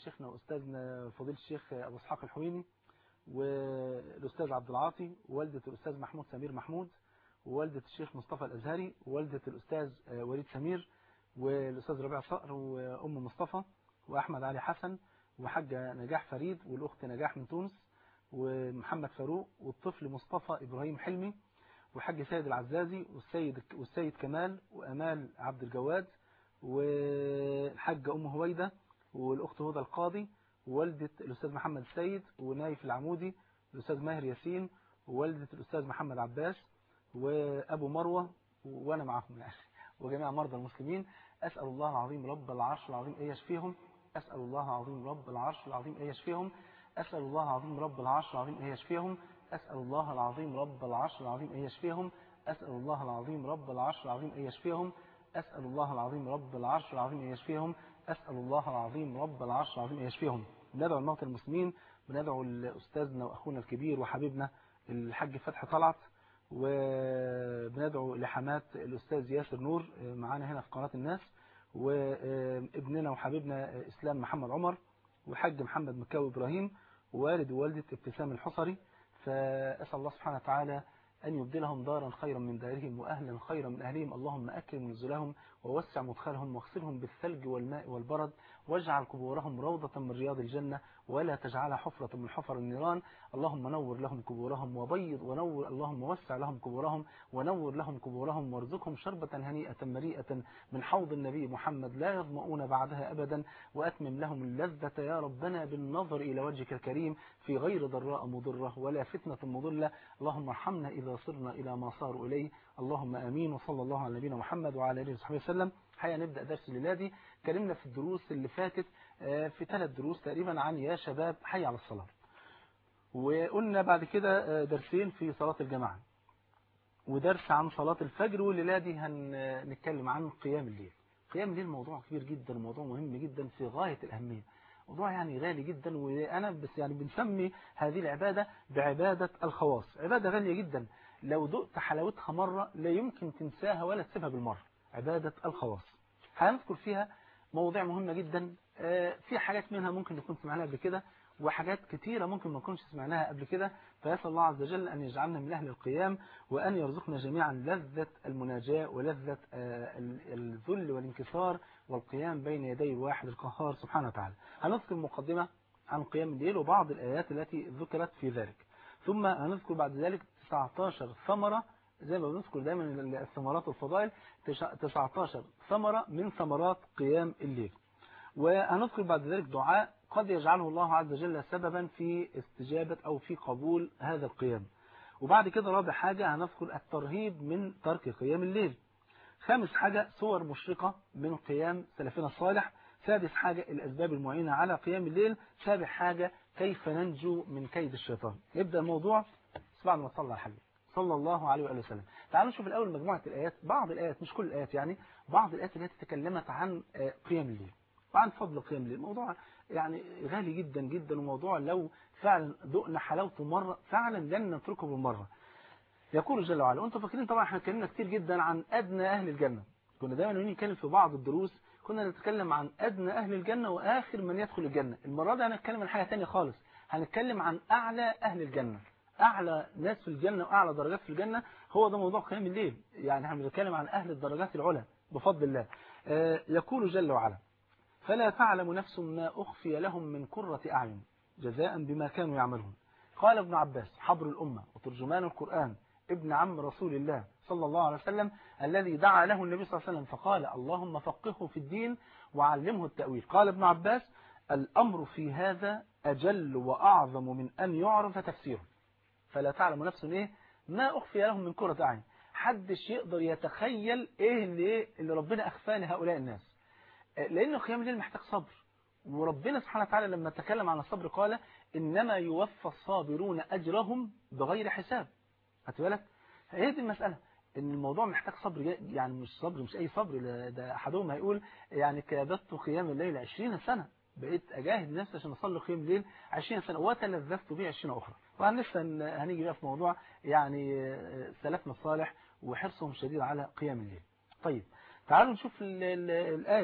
شيخنا وأستاذنا فضيل الشيخ أبو اسحاق الحويني والأستاذ عبد العاطي ووالدة الأستاذ محمود سمير محمود ووالدة الشيخ مصطفى الأزهري ووالدة الأستاذ وليد سمير والأستاذ ربيع صقر وأم مصطفى وأحمد علي حسن وحاجة نجاح فريد والأخت نجاح من تونس ومحمد فاروق والطفل مصطفى إبراهيم حلمي والحاج سيد العزازي والسيد والسيد كمال وأمال عبد الجواد والحاجة أم هويدة والأخت هدى القاضي ووالدة الأستاذ محمد السيد ونايف العمودي الأستاذ ماهر ياسين ووالدة الأستاذ محمد عباس وأبو مروة وأنا معهم يعني وجميع مرضى المسلمين أسأل الله العظيم رب العرش العظيم أن يشفيهم أسأل الله العظيم رب العرش العظيم أن يشفيهم أسأل الله العظيم رب العرش العظيم أن يشفيهم أسأل الله العظيم رب العرش العظيم أن يشفيهم أسأل الله العظيم رب العرش العظيم أن يشفيهم أسأل الله العظيم رب العرش العظيم أن يشفيهم أسأل الله العظيم رب العرش العظيم أن يشفيهم بندعو الموتى المسلمين بندعو لأستاذنا وأخونا الكبير وحبيبنا الحاج فتح طلعت وبندعو لحمات الأستاذ ياسر نور معانا هنا في قناة الناس وابننا وحبيبنا إسلام محمد عمر وحاج محمد مكاوي إبراهيم ووالد ووالدة ابتسام الحصري فأسأل الله سبحانه وتعالى أن يبدلهم دارا خيرا من دارهم وأهلا خيرا من أهلهم اللهم أكرم نزلهم ووسع مدخلهم واغسلهم بالثلج والماء والبرد واجعل قبورهم روضة من رياض الجنة ولا تجعلها حفرة من حفر النيران اللهم نور لهم قبورهم وبيض ونور اللهم وسع لهم قبورهم ونور لهم قبورهم وارزقهم شربة هنيئة مريئة من حوض النبي محمد لا يظمؤون بعدها أبدا وأتمم لهم اللذة يا ربنا بالنظر إلى وجهك الكريم في غير ضراء مضرة ولا فتنة مضلة اللهم ارحمنا إذا صرنا إلى ما صاروا إليه اللهم آمين وصلى الله على نبينا محمد وعلى آله وصحبه وسلم حقيقة نبدأ درس الليلة دي كلمنا في الدروس اللي فاتت في ثلاث دروس تقريبا عن يا شباب حي على الصلاة وقلنا بعد كده درسين في صلاة الجماعة ودرس عن صلاة الفجر والليلة دي هنتكلم عن قيام الليل قيام الليل موضوع كبير جدا وموضوع مهم جدا في غاية الأهمية موضوع يعني غالي جدا وأنا بس يعني بنسمي هذه العبادة بعبادة الخواص عبادة غالية جدا لو دقت حلاوتها مرة لا يمكن تنساها ولا تسيبها بالمرة عبادة الخواص هنذكر فيها مواضيع مهمة جدا في حاجات منها ممكن نكون سمعناها قبل كده وحاجات كتيرة ممكن ما نكونش سمعناها قبل كده فيسأل الله عز وجل أن يجعلنا من أهل القيام وأن يرزقنا جميعا لذة المناجاة ولذة الذل والانكسار والقيام بين يدي الواحد القهار سبحانه وتعالى هنذكر مقدمة عن قيام الليل وبعض الآيات التي ذكرت في ذلك ثم هنذكر بعد ذلك 19 ثمرة زي ما بنذكر دايما الثمرات والفضائل 19 ثمرة من ثمرات قيام الليل وهنذكر بعد ذلك دعاء قد يجعله الله عز وجل سببا في استجابة أو في قبول هذا القيام وبعد كده رابع حاجة هنذكر الترهيب من ترك قيام الليل خامس حاجة صور مشرقة من قيام سلفنا الصالح سادس حاجة الأسباب المعينة على قيام الليل سابع حاجة كيف ننجو من كيد الشيطان نبدأ الموضوع بعد ما صلى على الحبيب صلى الله عليه وآله وسلم تعالوا نشوف الأول مجموعة الآيات بعض الآيات مش كل الآيات يعني بعض الآيات التي تكلمت عن قيام الليل وعن فضل قيام الليل موضوع يعني غالي جدا جدا وموضوع لو فعلا ذقنا حلاوته مرة فعلا لن نتركه بالمرة يقول جل وعلا وانتم فاكرين طبعا احنا اتكلمنا كتير جدا عن أدنى أهل الجنة كنا دايما نتكلم في بعض الدروس كنا نتكلم عن أدنى أهل الجنة وآخر من يدخل الجنة المرة دي هنتكلم عن حاجة تانية خالص هنتكلم عن أعلى أهل الجنة أعلى ناس في الجنة وأعلى درجات في الجنة هو ده موضوع قيام الليل يعني احنا بنتكلم عن أهل الدرجات العلى بفضل الله آه يقول جل وعلا فلا تعلم نفس ما أخفي لهم من قرة أعين جزاء بما كانوا يعملون قال ابن عباس حبر الأمة وترجمان القرآن ابن عم رسول الله صلى الله عليه وسلم الذي دعا له النبي صلى الله عليه وسلم فقال اللهم فقهه في الدين وعلمه التأويل قال ابن عباس الأمر في هذا أجل وأعظم من أن يعرف تفسيره فلا تعلم نفس إيه ما أخفي لهم من كرة أعين حدش يقدر يتخيل إيه اللي, إيه اللي ربنا أخفاه لهؤلاء الناس لأنه قيام الليل محتاج صبر وربنا سبحانه وتعالى لما تكلم عن الصبر قال إنما يوفى الصابرون أجرهم بغير حساب بالك هي دي المسألة ان الموضوع محتاج صبر يعني مش صبر مش اي صبر ده احدهم هيقول يعني كابدت قيام الليل 20 سنة بقيت اجاهد نفسي عشان اصلي قيام الليل 20 سنة وتلذذت به 20 اخرى طبعا لسه هنيجي بقى في موضوع يعني سلفنا الصالح وحرصهم شديد على قيام الليل طيب تعالوا نشوف ال ال الآية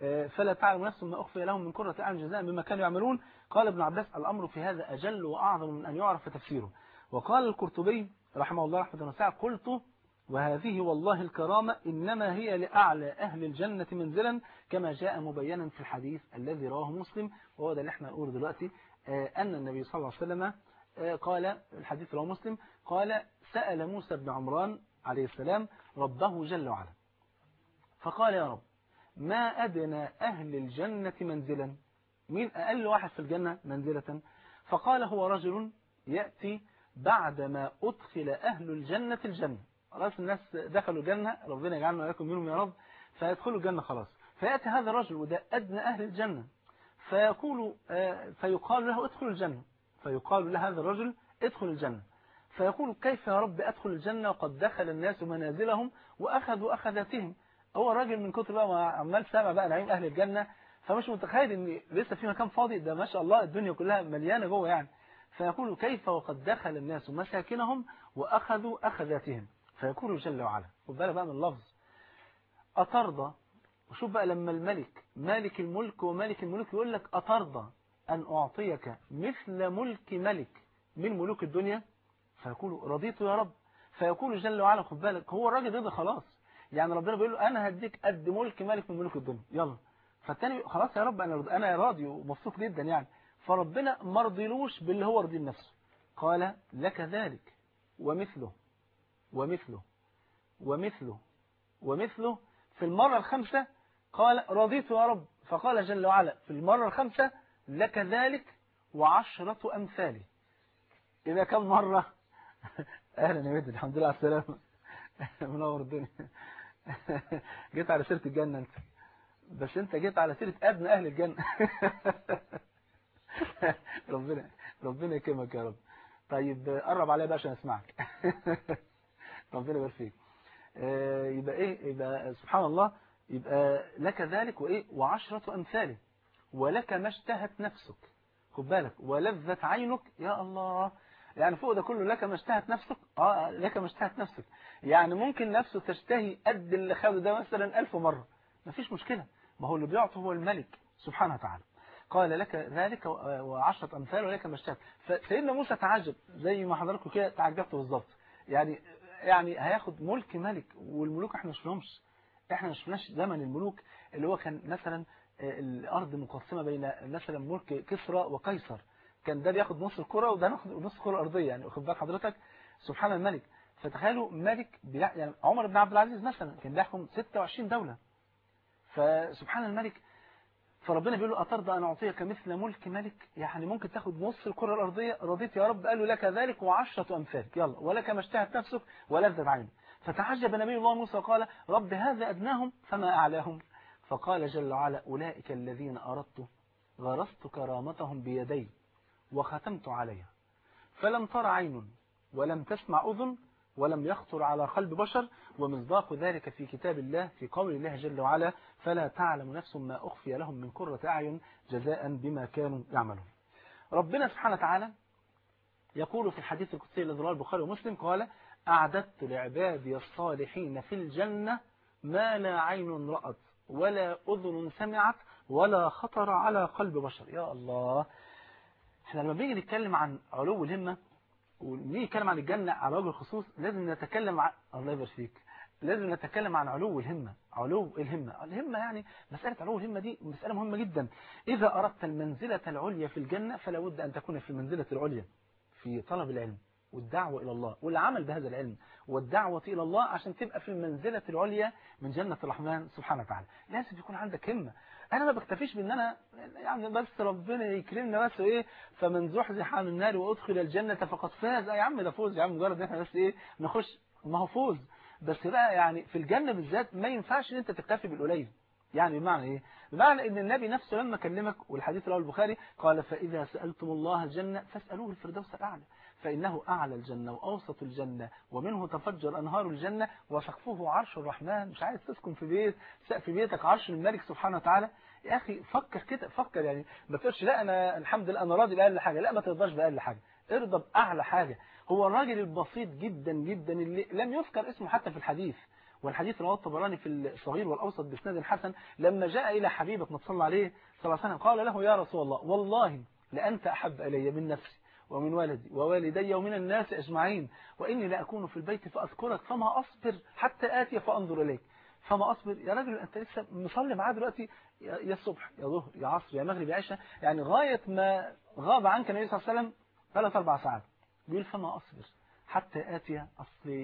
فلا تعلم نفس ما أخفي لهم من كرة أعين جزاء بما كانوا يعملون قال ابن عباس الأمر في هذا أجل وأعظم من أن يعرف تفسيره وقال القرطبي رحمه الله رحمة وسعة قلت وهذه والله الكرامة إنما هي لأعلى أهل الجنة منزلا كما جاء مبينا في الحديث الذي رواه مسلم وهو ده اللي احنا نقوله دلوقتي أن النبي صلى الله عليه وسلم قال الحديث رواه مسلم قال سأل موسى بن عمران عليه السلام ربه جل وعلا فقال يا رب ما أدنى أهل الجنة منزلا مين أقل واحد في الجنة منزلة فقال هو رجل يأتي بعدما أدخل أهل الجنة الجنة خلاص الناس دخلوا الجنة ربنا يجعلنا وياكم منهم يا رب فيدخلوا الجنة خلاص فيأتي هذا الرجل وده أدنى أهل الجنة فيقول فيقال له ادخل الجنة فيقال له هذا الرجل ادخل الجنة فيقول كيف يا رب أدخل الجنة وقد دخل الناس منازلهم وأخذوا أخذاتهم هو الراجل من كتر بقى عمال سامع بقى نعيم أهل الجنة فمش متخيل ان لسه في مكان فاضي ده ما شاء الله الدنيا كلها مليانة جوه يعني فيقول كيف وقد دخل الناس مساكنهم وأخذوا أخذاتهم فيقول جل وعلا خد بالك بقى من اللفظ أترضى وشوف بقى لما الملك مالك الملك ومالك الملك يقول لك أترضى أن أعطيك مثل ملك ملك من ملوك الدنيا فيقول رضيت يا رب فيقول جل وعلا خد بالك هو الراجل رضي خلاص يعني ربنا بيقول له أنا هديك قد ملك ملك من ملوك الدنيا يلا فالتاني خلاص يا رب أنا أنا راضي ومبسوط جدا يعني فربنا ما رضيلوش باللي هو رضي لنفسه قال لك ذلك ومثله ومثله ومثله ومثله في المرة الخامسة قال رضيت يا رب فقال جل وعلا في المرة الخامسة لك ذلك وعشرة أمثاله إذا كم مرة أهلا يا ولد الحمد لله على السلامة منور الدنيا جيت على سيرة الجنة أنت بس أنت جيت على سيرة أبن أهل الجنة ربنا ربنا يكرمك يا رب طيب قرب عليا بقى عشان اسمعك ربنا يبارك فيك يبقى ايه يبقى سبحان الله يبقى لك ذلك وايه وعشرة امثاله ولك ما اشتهت نفسك خد بالك ولذت عينك يا الله يعني فوق ده كله لك ما اشتهت نفسك اه لك ما اشتهت نفسك يعني ممكن نفسه تشتهي قد اللي خده ده مثلا ألف مرة مفيش مشكلة ما هو اللي بيعطي هو الملك سبحانه وتعالى قال لك ذلك وعشرة أمثال ولك ما اشتهت فسيدنا موسى تعجب زي ما حضراتكم كده تعجبتوا بالظبط يعني يعني هياخد ملك ملك والملوك احنا شفناهمش احنا ما شفناش زمن الملوك اللي هو كان مثلا الارض مقسمه بين مثلا ملك كسرى وقيصر كان ده بياخد نص الكره وده ناخد نص الكره الارضيه يعني واخد بال حضرتك سبحان الملك فتخيلوا ملك يعني عمر بن عبد العزيز مثلا كان بيحكم 26 دوله فسبحان الملك فربنا بيقول له أترضى أن أعطيك مثل ملك ملك يعني ممكن تاخد نص الكرة الأرضية رضيت يا رب قال له لك ذلك وعشرة أمثالك يلا ولك ما اشتهت نفسك ولذت عينك فتعجب نبي الله موسى قال رب هذا أدناهم فما أعلاهم فقال جل وعلا أولئك الذين أردت غرست كرامتهم بيدي وختمت عليها فلم تر عين ولم تسمع أذن ولم يخطر على قلب بشر ومصداق ذلك في كتاب الله في قول الله جل وعلا فلا تعلم نفس ما أخفي لهم من قرة أعين جزاء بما كانوا يعملون ربنا سبحانه وتعالى يقول في الحديث القدسي الذي رواه البخاري ومسلم قال أعددت لعبادي الصالحين في الجنة ما لا عين رأت ولا أذن سمعت ولا خطر على قلب بشر يا الله احنا لما بنيجي نتكلم عن علو الهمة ونيجي نتكلم عن الجنة على وجه الخصوص لازم نتكلم عن الله يبارك فيك لازم نتكلم عن علو الهمة علو الهمة الهمة يعني مسألة علو الهمة دي مسألة مهمة جدا إذا أردت المنزلة العليا في الجنة فلا بد أن تكون في المنزلة العليا في طلب العلم والدعوة إلى الله والعمل بهذا العلم والدعوة إلى الله عشان تبقى في المنزلة العليا من جنة الرحمن سبحانه وتعالى لازم يكون عندك همة أنا ما بكتفيش بأن أنا يعني بس ربنا يكرمنا بس إيه فمن زحزح عن النار وأدخل الجنة فقد فاز يا عم ده فوز يا عم مجرد إحنا بس إيه نخش ما هو فوز بس بقى يعني في الجنة بالذات ما ينفعش ان انت تكتفي بالقليل يعني بمعنى ايه بمعنى ان النبي نفسه لما كلمك والحديث رواه البخاري قال فاذا سالتم الله الجنه فاسالوه الفردوس الاعلى فانه اعلى الجنه واوسط الجنه ومنه تفجر انهار الجنه وسقفه عرش الرحمن مش عايز تسكن في بيت سقف بيتك عرش الملك سبحانه وتعالى يا اخي فكر كده فكر يعني ما تقولش لا انا الحمد لله انا راضي باقل حاجه لا ما ترضاش باقل حاجه ارضى باعلى حاجه هو الراجل البسيط جدا جدا اللي لم يذكر اسمه حتى في الحديث والحديث رواه الطبراني في الصغير والأوسط بإسناد حسن لما جاء إلى حبيبك صلى عليه صلى الله عليه وسلم قال له يا رسول الله والله لأنت أحب إلي من نفسي ومن والدي ووالدي ومن الناس أجمعين وإني لا أكون في البيت فأذكرك فما أصبر حتى آتي فأنظر إليك فما أصبر يا راجل أنت لسه مصلي معاه دلوقتي يا الصبح يا ظهر يا عصر يا مغرب يا عشاء يعني غاية ما غاب عنك النبي صلى الله عليه وسلم ثلاث أربع ساعات بيقول فما أصبر حتى آتي أصل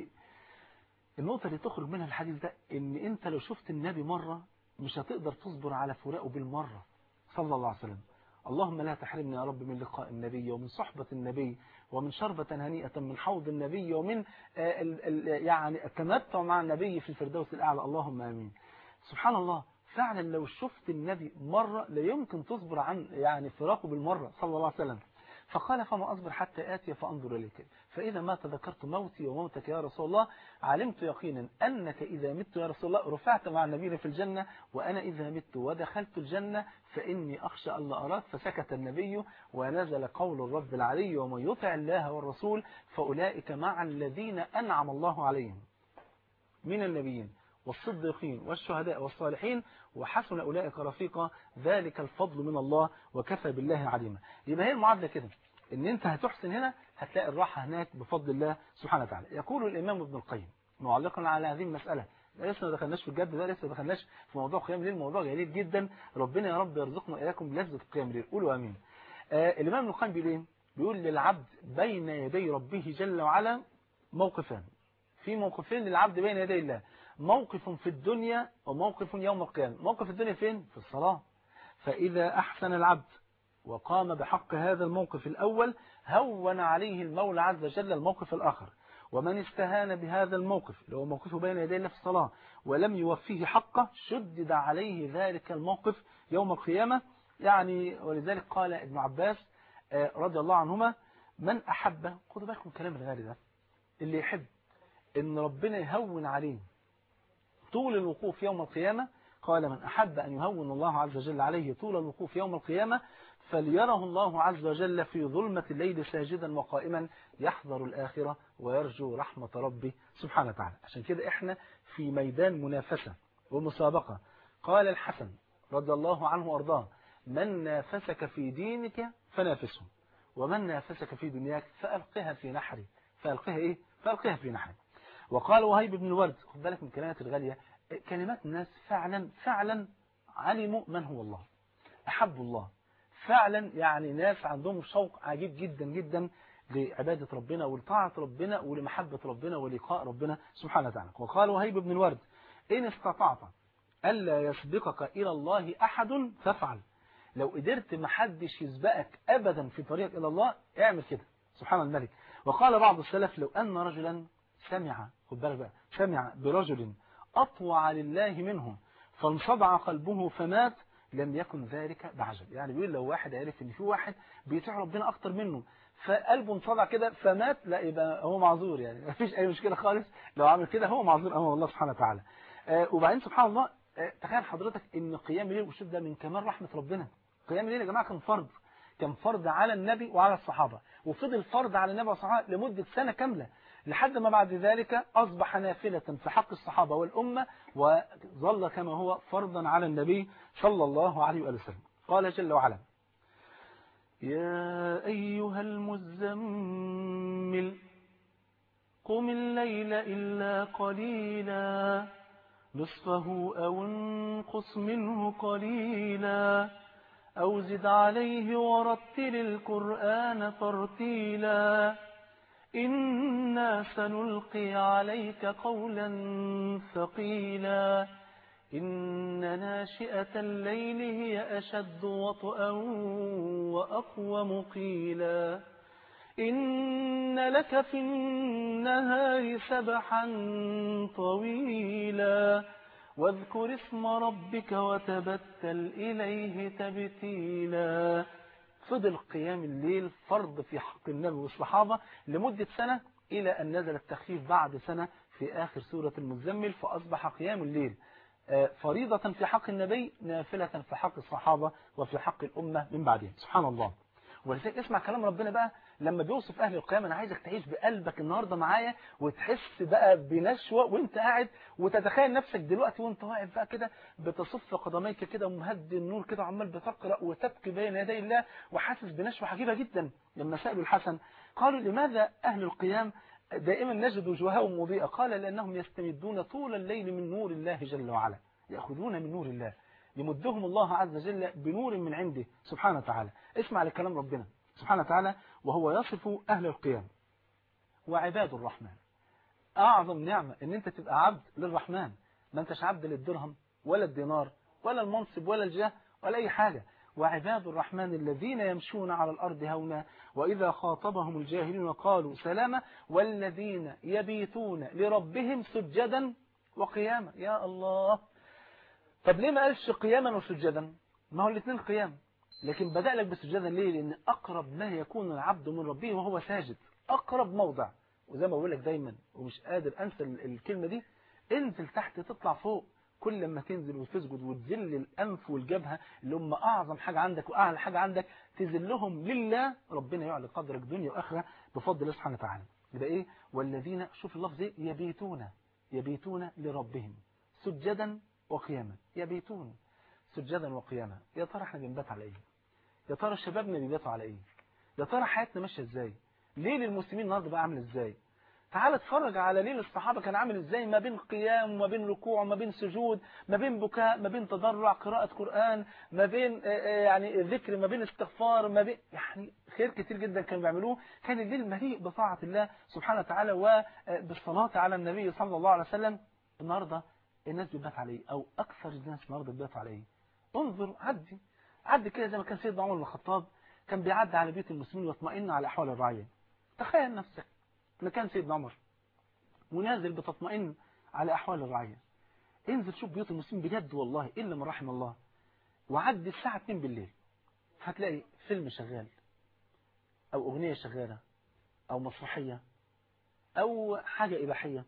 النقطة اللي تخرج منها الحديث ده إن أنت لو شفت النبي مرة مش هتقدر تصبر على فراقه بالمرة صلى الله عليه وسلم اللهم لا تحرمني يا رب من لقاء النبي ومن صحبة النبي ومن شربة هنيئة من حوض النبي ومن ال ال يعني التمتع مع النبي في الفردوس الأعلى اللهم آمين سبحان الله فعلا لو شفت النبي مرة لا يمكن تصبر عن يعني فراقه بالمرة صلى الله عليه وسلم فقال فما أصبر حتى آتي فأنظر إليك فإذا ما تذكرت موتي وموتك يا رسول الله علمت يقينا أنك إذا مت يا رسول الله رفعت مع النبي في الجنة وأنا إذا مت ودخلت الجنة فإني أخشى أن لا أراك فسكت النبي ونزل قول الرب العلي ومن يطع الله والرسول فأولئك مع الذين أنعم الله عليهم من النبيين والصديقين والشهداء والصالحين وحسن أولئك رفيقا ذلك الفضل من الله وكفى بالله عليما يبقى هي المعادلة كده ان انت هتحسن هنا هتلاقي الراحة هناك بفضل الله سبحانه وتعالى يقول الإمام ابن القيم معلقا على هذه المسألة لسه ما دخلناش في الجد ده لسه ما دخلناش في موضوع قيام الليل موضوع جليل جدا ربنا يا رب يرزقنا إياكم لذة قيام الليل قولوا امين آه الإمام ابن القيم بيقول ايه بيقول للعبد بين يدي ربه جل وعلا موقفان في موقفين للعبد بين يدي الله موقف في الدنيا وموقف يوم القيامة موقف الدنيا فين؟ في الصلاة فإذا أحسن العبد وقام بحق هذا الموقف الأول هون عليه المولى عز وجل الموقف الآخر ومن استهان بهذا الموقف اللي هو موقفه بين يدي الله في الصلاة ولم يوفيه حقه شدد عليه ذلك الموقف يوم القيامة يعني ولذلك قال ابن عباس رضي الله عنهما من أحب خدوا بالكم كلام الغالي ده اللي يحب ان ربنا يهون عليه طول الوقوف يوم القيامة قال من أحب أن يهون الله عز وجل عليه طول الوقوف يوم القيامة فليره الله عز وجل في ظلمة الليل ساجدا وقائما يحذر الآخرة ويرجو رحمة ربه سبحانه وتعالى عشان كده احنا في ميدان منافسة ومسابقة قال الحسن رضي الله عنه وارضاه من نافسك في دينك فنافسه ومن نافسك في دنياك فألقها في نحري فألقها إيه؟ فألقها في نحري وقال وهيب بن الورد خد بالك من كلمات الغالية كلمات الناس فعلا فعلا علموا من هو الله أحبوا الله فعلا يعني ناس عندهم شوق عجيب جدا جدا لعبادة ربنا ولطاعة ربنا ولمحبة ربنا ولقاء ربنا سبحانه وتعالى وقال وهيب بن الورد إن استطعت ألا يسبقك إلى الله أحد فافعل لو قدرت محدش يسبقك أبدا في طريق إلى الله اعمل كده سبحان الملك وقال بعض السلف لو أن رجلا سمع خد بالك بقى سمع برجل أطوع لله منه فانصدع قلبه فمات لم يكن ذلك بعجب يعني بيقول لو واحد عرف ان في واحد بيطيع ربنا اكتر منه فقلبه انصدع كده فمات لا يبقى هو معذور يعني ما فيش اي مشكله خالص لو عمل كده هو معذور امام الله سبحانه وتعالى آه وبعدين سبحان الله آه تخيل حضرتك ان قيام الليل والشوف ده من كمال رحمه ربنا قيام الليل يا جماعه كان فرض كان فرض على النبي وعلى الصحابه وفضل فرض على النبي والصحابه لمده سنه كامله لحد ما بعد ذلك أصبح نافلة في حق الصحابة والأمة وظل كما هو فرضا على النبي صلى الله عليه وآله وسلم قال جل وعلا يا أيها المزمل قم الليل إلا قليلا نصفه أو انقص منه قليلا أو زد عليه ورتل القرآن ترتيلا إنا سنلقي عليك قولا ثقيلا إن ناشئة الليل هي أشد وطئا وأقوم قيلا إن لك في النهار سبحا طويلا واذكر اسم ربك وتبتل إليه تبتيلا فضل قيام الليل فرض في حق النبي والصحابة لمدة سنة إلى أن نزل التخفيف بعد سنة في آخر سورة المزمل فأصبح قيام الليل فريضة في حق النبي نافلة في حق الصحابة وفي حق الأمة من بعدهم سبحان الله ولذلك اسمع كلام ربنا بقى لما بيوصف أهل القيام أنا عايزك تعيش بقلبك النهاردة معايا وتحس بقى بنشوة وانت قاعد وتتخيل نفسك دلوقتي وانت واقف بقى كده بتصف قدميك كده ومهدي النور كده وعمال بتقرأ وتبكي بين يدي الله وحاسس بنشوة عجيبة جدا لما سألوا الحسن قالوا لماذا أهل القيام دائما نجد وجوههم مضيئة قال لأنهم يستمدون طول الليل من نور الله جل وعلا يأخذون من نور الله يمدهم الله عز وجل بنور من عنده سبحانه وتعالى اسمع لكلام ربنا سبحانه وتعالى وهو يصف أهل القيام وعباد الرحمن أعظم نعمة أن أنت تبقى عبد للرحمن ما أنتش عبد للدرهم ولا الدينار ولا المنصب ولا الجاه ولا أي حاجة وعباد الرحمن الذين يمشون على الأرض هونا وإذا خاطبهم الجاهلون قالوا سلاما والذين يبيتون لربهم سجدا وقياما يا الله طب ليه ما قالش قياما وسجدا ما هو الاثنين قيام لكن بدأ لك بسجدا ليه لأن أقرب ما يكون العبد من ربه وهو ساجد أقرب موضع وزي ما بقول لك دايما ومش قادر أنسى الكلمة دي انزل تحت تطلع فوق كل لما تنزل وتسجد وتذل الأنف والجبهة اللي هم أعظم حاجة عندك وأعلى حاجة عندك تذلهم لله ربنا يعلي قدرك دنيا وآخرة بفضل الله سبحانه وتعالى يبقى إيه والذين شوف اللفظ إيه يبيتون يبيتون لربهم سجدا وقياما يبيتون سجدا وقياما يا ترى احنا بنبات على ايه يا ترى شبابنا بيباتوا على ايه يا ترى حياتنا ماشيه ازاي ليل المسلمين النهارده بقى عامل ازاي تعال اتفرج على ليل الصحابه كان عامل ازاي ما بين قيام وما بين ركوع وما بين سجود ما بين بكاء ما بين تضرع قراءه قران ما بين يعني ذكر ما بين استغفار ما بين يعني خير كتير جدا كانوا بيعملوه كان الليل مليء بطاعه الله سبحانه وتعالى وبالصلاه على النبي صلى الله عليه وسلم النهارده الناس بتبات على ايه او اكثر الناس النهارده بتبات على ايه انظر عدي عدي كده زي ما كان سيدنا عمر بن الخطاب كان بيعدي على بيوت المسلمين ويطمئن على احوال الرعيه تخيل نفسك مكان سيدنا عمر ونازل بتطمئن على احوال الرعيه انزل شوف بيوت المسلمين بجد والله الا من رحم الله وعدي الساعه 2 بالليل هتلاقي فيلم شغال او اغنيه شغاله او مسرحيه او حاجه اباحيه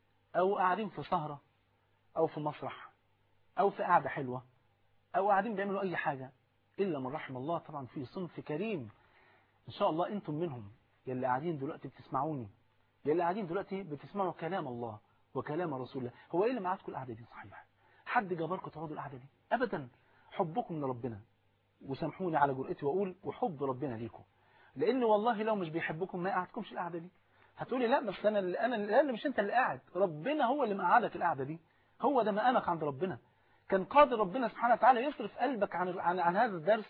او قاعدين في سهره او في مسرح او في قعده حلوه او قاعدين بيعملوا اي حاجة الا من رحم الله طبعا في صنف كريم ان شاء الله انتم منهم يلي قاعدين دلوقتي بتسمعوني يلي قاعدين دلوقتي بتسمعوا كلام الله وكلام رسول الله هو ايه اللي معاكم القعده دي صحيح حد جبركم تقعدوا القعده دي ابدا حبكم لربنا وسامحوني على جرأتي واقول وحب ربنا ليكم لان والله لو مش بيحبكم ما قعدتكمش القعده دي هتقولي لا بس انا اللي انا اللي مش انت اللي قاعد ربنا هو اللي مقعدك القعده دي هو ده مقامك عند ربنا كان قادر ربنا سبحانه وتعالى يصرف قلبك عن عن, عن هذا الدرس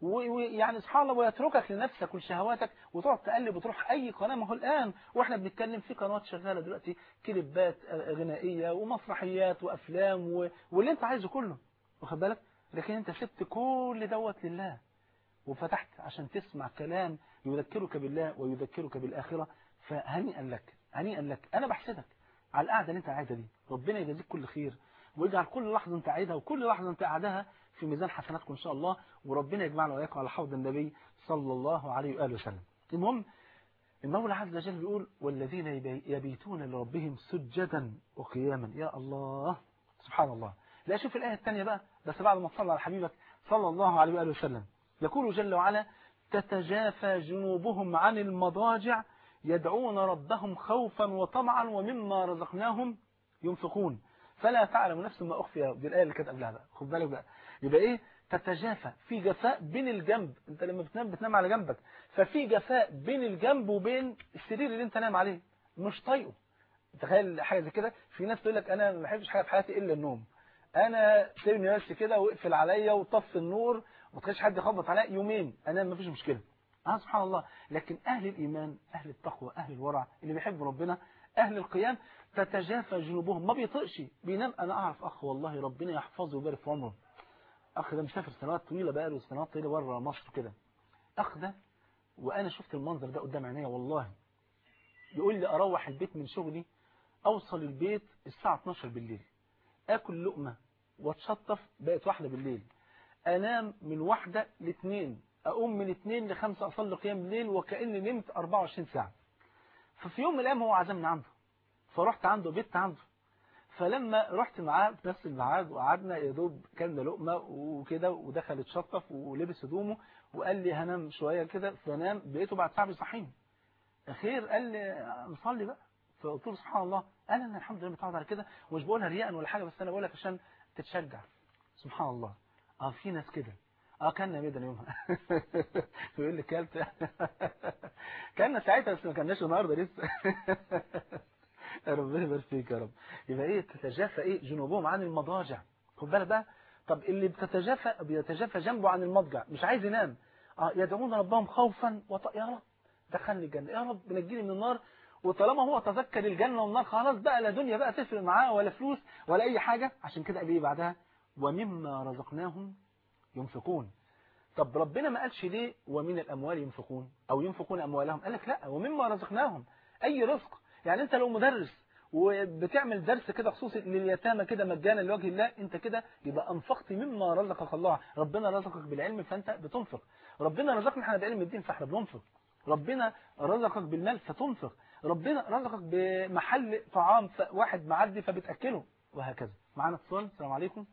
ويعني سبحان الله ويتركك لنفسك ولشهواتك وتقعد تقلب وتروح اي قناه ما هو الان واحنا بنتكلم في قنوات شغاله دلوقتي كليبات غنائيه ومسرحيات وافلام و... واللي انت عايزه كله واخد بالك لكن انت سبت كل دوت لله وفتحت عشان تسمع كلام يذكرك بالله ويذكرك بالاخره فهنيئا لك هنيئا لك انا بحسدك على القعده اللي انت قاعدها دي ربنا يجازيك كل خير ويجعل كل لحظة انت قاعدها وكل لحظة انت قاعدها في ميزان حسناتكم ان شاء الله وربنا يجمعنا واياكم على حوض النبي صلى الله عليه واله وسلم المهم المولى عز وجل بيقول والذين يبيتون لربهم سجدا وقياما يا الله سبحان الله لا شوف الآية الثانية بقى بس بعد ما تصلى على حبيبك صلى الله عليه وآله وسلم يقول جل وعلا تتجافى جنوبهم عن المضاجع يدعون ربهم خوفا وطمعا ومما رزقناهم ينفقون فلا تعلم نفس ما أخفي دي الآية اللي كانت قبلها بقى خد بالك بقى يبقى إيه تتجافى في جفاء بين الجنب أنت لما بتنام بتنام على جنبك ففي جفاء بين الجنب وبين السرير اللي أنت نايم عليه مش طايقه تخيل حاجة زي كده في ناس تقول لك أنا ما بحبش حاجة في حياتي إلا النوم أنا سيبني بس كده واقفل عليا وطفي النور وما تخليش حد يخبط عليا يومين أنا ما فيش مشكلة آه سبحان الله لكن أهل الإيمان أهل التقوى أهل الورع اللي بيحبوا ربنا أهل القيام تتجافى جنوبهم ما بيطقش بينام أنا أعرف أخ والله ربنا يحفظه ويبارك في عمره أخ ده مسافر سنوات طويلة بقى له سنوات طويلة بره مصر كده أخ ده وأنا شفت المنظر ده قدام عينيا والله يقول لي أروح البيت من شغلي أوصل البيت الساعة 12 بالليل آكل لقمة واتشطف بقت واحدة بالليل أنام من واحدة لاثنين أقوم من اثنين لخمسة أصلي قيام الليل وكأني نمت 24 ساعة ففي يوم من الأيام هو عزمني عنده فرحت عنده بيت عنده فلما رحت معاه في نفس الميعاد وقعدنا يا دوب كلنا لقمة وكده ودخل اتشطف ولبس هدومه وقال لي هنام شوية كده فنام بقيته بعد ساعة بيصحيني خير قال لي نصلي بقى فقلت له سبحان الله قال انا الحمد لله متعود على كده ومش بقولها رياء ولا حاجة بس انا بقولك عشان تتشجع سبحان الله اه في ناس كده اه كنا ميدان يومها بيقول لي كلت كنا ساعتها بس ما كناش النهارده لسه ربنا يبارك فيك يا رب يبقى ايه تتجافى ايه جنوبهم عن المضاجع خد بالك بقى طب اللي بتتجافى بيتجافى جنبه عن المضجع مش عايز ينام اه يدعون ربهم خوفا وط... يا رب دخلني الجنه يا رب نجيني من النار وطالما هو تذكر الجنه والنار خلاص بقى لا دنيا بقى تفرق معاه ولا فلوس ولا اي حاجه عشان كده قال ايه بعدها ومما رزقناهم ينفقون طب ربنا ما قالش ليه ومن الاموال ينفقون او ينفقون اموالهم قال لك لا ومما رزقناهم اي رزق يعني انت لو مدرس وبتعمل درس كده خصوصي لليتامى كده مجانا لوجه الله انت كده يبقى انفقت مما رزقك الله ربنا رزقك بالعلم فانت بتنفق ربنا رزقنا احنا بعلم الدين فاحنا بننفق ربنا رزقك بالمال فتنفق ربنا رزقك بمحل طعام واحد معدي فبتاكله وهكذا معانا اتصال السلام عليكم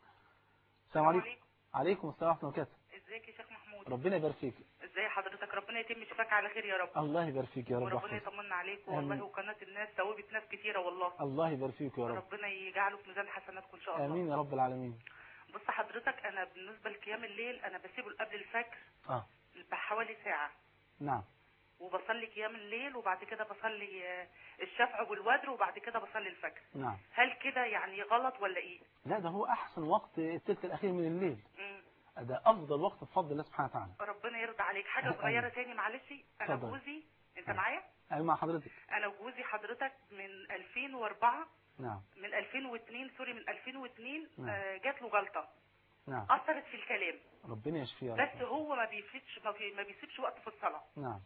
السلام عليكم عليكم السلام ورحمه الله وبركاته ازيك يا شيخ محمود ربنا يبارك فيك ازاي حضرتك ربنا يتم شفاك على خير يا رب الله يبارك فيك يا رب وربنا واحفظك. يطمنا عليك آمين. والله وقناه الناس ثوابت ناس كتيره والله الله يبارك فيك يا رب ربنا يجعله في ميزان حسناتكم ان شاء الله امين يا رب العالمين بص حضرتك انا بالنسبه لقيام الليل انا بسيبه قبل الفجر اه بحوالي ساعه نعم وبصلي قيام الليل وبعد كده بصلي آه، الشفع والوتر وبعد كده بصلي الفجر نعم هل كده يعني غلط ولا ايه لا ده هو احسن وقت الثلث الاخير من الليل مم. ده افضل وقت بفضل الله سبحانه وتعالى ربنا يرضى عليك حاجه آمين. صغيره تاني معلش انا اتفضل. جوزي انت آه. معايا ايوه مع حضرتك انا وجوزي حضرتك من 2004 نعم من 2002 سوري من 2002 نعم. آه، جات له جلطه نعم اثرت في الكلام ربنا يشفيه يا بس رب هو ما بيفيدش ما, بي ما بيسيبش وقت في الصلاه نعم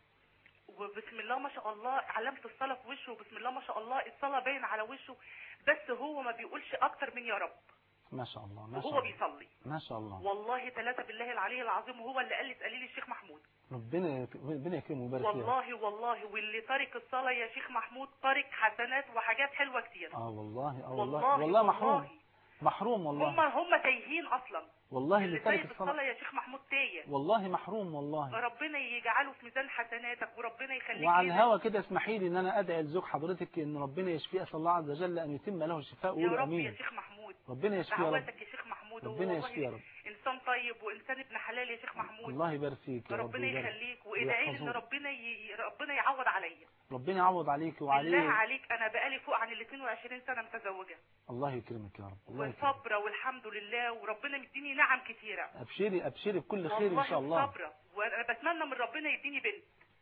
وبسم الله ما شاء الله علامه الصلاه في وشه وبسم الله ما شاء الله الصلاه باين على وشه بس هو ما بيقولش اكتر من يا رب ما شاء الله ما شاء وهو الله بيصلي ما شاء الله والله ثلاثه بالله العلي العظيم وهو اللي قال لي اسالي لي الشيخ محمود ربنا ربنا يكرمه ويبارك فيه والله والله واللي تارك الصلاه يا شيخ محمود تارك حسنات وحاجات حلوه كتير اه والله اه والله والله والله محروم محروم هم والله هم تايهين اصلا والله اللي اللي تارك تارك الصلاه الصلاة يا شيخ محمود تايه والله محروم والله ربنا يجعله في ميزان حسناتك وربنا يخليك وعلى إيدك. الهوا كده اسمحي لي ان انا ادعي لزوج حضرتك ان ربنا يشفيه اسال الله عز وجل ان يتم له الشفاء يا وقولوا رب يا امين شيخ محمود ربنا يشفيه يا رب دعواتك يا شيخ محمود هو ربنا والله يشفيه يا رب انسان طيب وانسان ابن حلال يا شيخ محمود الله يبارك فيك يا رب ربنا ويبارك. يخليك وادعي لي ان ويحفظوك. ربنا ي... ربنا يعوض عليا ربنا يعوض عليك بالله وعليه عليك انا بقالي فوق عن ال 22 سنه متزوجه الله يكرمك يا رب الله يكرمك وصابره والحمد لله وربنا مديني نعم كتيره ابشري ابشري بكل خير ان والله شاء الله صابره وانا بتمنى من ربنا يديني بنت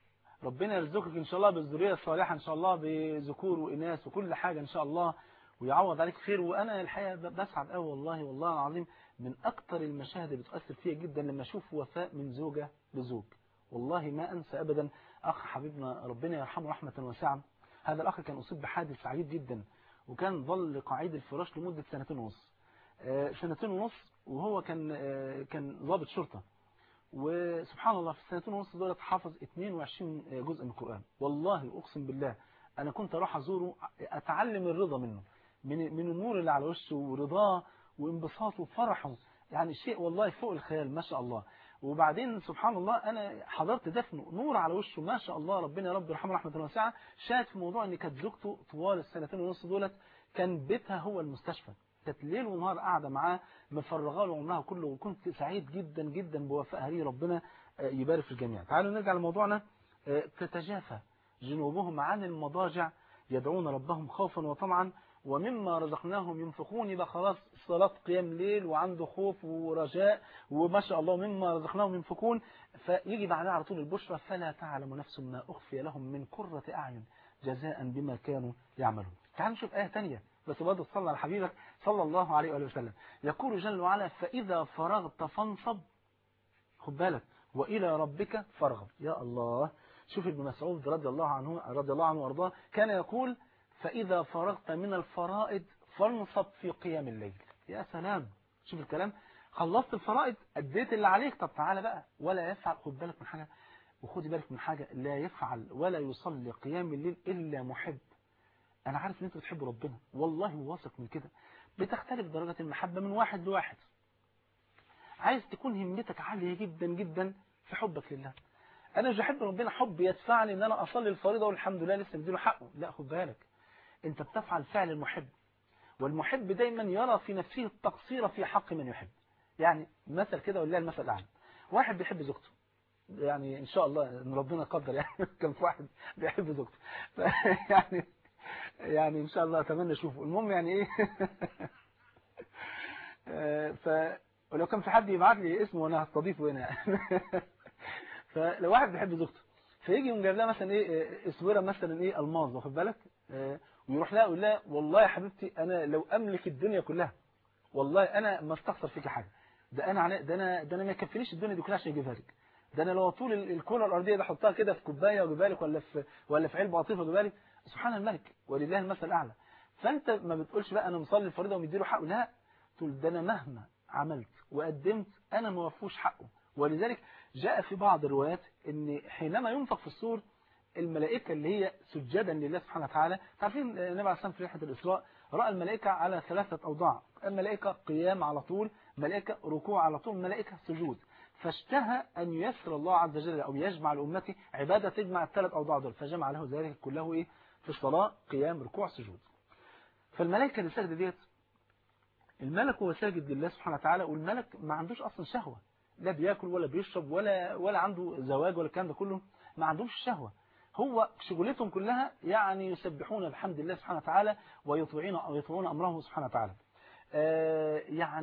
ربنا يرزقك ان شاء الله بالذريه الصالحه ان شاء الله بذكور واناث وكل حاجه ان شاء الله ويعوض عليك خير وانا الحقيقه ب- بسعد قوي والله والله العظيم من اكتر المشاهد اللي بتاثر فيا جدا لما اشوف وفاء من زوجه لزوج والله ما انسى ابدا اخ حبيبنا ربنا يرحمه رحمه واسعه هذا الاخ كان اصيب بحادث عجيب جدا وكان ظل قاعد الفراش لمده سنتين ونص آه، سنتين ونص وهو كان آه، كان ضابط شرطه وسبحان الله في السنتين ونص دول حافظ 22 جزء من القرآن والله أقسم بالله أنا كنت أروح أزوره أتعلم الرضا منه من من النور اللي على وشه ورضاه وانبساطه وفرحه يعني شيء والله فوق الخيال ما شاء الله وبعدين سبحان الله أنا حضرت دفنه نور على وشه ما شاء الله ربنا يا رب يرحمه رحمة واسعة شاهد في موضوع إن كانت زوجته طوال السنتين ونص دولت كان بيتها هو المستشفى كانت ليل ونهار قاعدة معاه مفرغه له عمرها كله وكنت سعيد جدا جدا بوفائها لي ربنا آه، يبارك في الجميع تعالوا نرجع لموضوعنا آه، تتجافى جنوبهم عن المضاجع يدعون ربهم خوفا وطمعا ومما رزقناهم ينفقون يبقى خلاص صلاة قيام ليل وعنده خوف ورجاء وما شاء الله مما رزقناهم ينفقون فيجي بعدها على طول البشرى فلا تعلم نفس ما أخفي لهم من قرة أعين جزاء بما كانوا يعملون تعالوا نشوف آية تانية بس برضه تصلى على حبيبك صلى الله عليه وآله وسلم يقول جل وعلا فإذا فرغت فانصب خد بالك وإلى ربك فارغب يا الله شوف ابن مسعود رضي الله عنه رضي الله عنه وارضاه كان يقول فإذا فرغت من الفرائض فانصب في قيام الليل يا سلام شوف الكلام خلصت الفرائض أديت اللي عليك طب تعالى بقى ولا يفعل خد بالك من حاجة وخدي بالك من حاجة لا يفعل ولا يصلي قيام الليل إلا محب انا عارف ان انتوا بتحبوا ربنا والله واثق من كده بتختلف درجات المحبة من واحد لواحد عايز تكون همتك عالية جدا جدا في حبك لله انا مش بحب ربنا حب يدفعني ان انا اصلي الفريضة والحمد لله لسه مديله حقه لا خد بالك انت بتفعل فعل المحب والمحب دايما يرى في نفسه التقصير في حق من يحب يعني مثل كده ولله المثل الاعلى واحد بيحب زوجته يعني ان شاء الله ان ربنا قدر يعني كان في واحد بيحب زوجته يعني يعني ان شاء الله اتمنى اشوفه المهم يعني ايه ف ولو كان في حد يبعت لي اسمه وانا هستضيفه هنا يعني فلو واحد بيحب زوجته فيجي يقوم جايب لها مثلا ايه اسوره مثلا ايه الماظ واخد بالك ويروح لها يقول لها والله يا حبيبتي انا لو املك الدنيا كلها والله انا ما استخسر فيك حاجه ده انا ده انا ده انا ما يكفينيش الدنيا دي كلها عشان اجيبها لك ده انا لو طول الكره الارضيه ده احطها كده في كوبايه واجيبها لك ولا في ولا في علبه قطيفه واجيبها لك سبحان الملك ولله المثل الاعلى فانت ما بتقولش بقى انا مصلي الفريضه ومديله حقه لا تقول ده انا مهما عملت وقدمت انا ما وفوش حقه ولذلك جاء في بعض الروايات ان حينما ينفق في الصور الملائكة اللي هي سجدا لله سبحانه وتعالى عارفين النبي عليه الصلاة في رحلة الإسراء رأى الملائكة على ثلاثة أوضاع الملائكة قيام على طول ملائكة ركوع على طول ملائكة سجود فاشتهى أن يسر الله عز وجل أو يجمع لأمته عبادة تجمع الثلاث أوضاع دول فجمع له ذلك كله إيه في الصلاة قيام ركوع سجود فالملائكة اللي سجد ديت الملك هو ساجد لله سبحانه وتعالى والملك ما عندوش أصلا شهوة لا بياكل ولا بيشرب ولا ولا عنده زواج ولا الكلام ده كله ما عندوش شهوة هو شغلتهم كلها يعني يسبحون بحمد الله سبحانه وتعالى ويطيعون ويطيعون أمره سبحانه وتعالى آه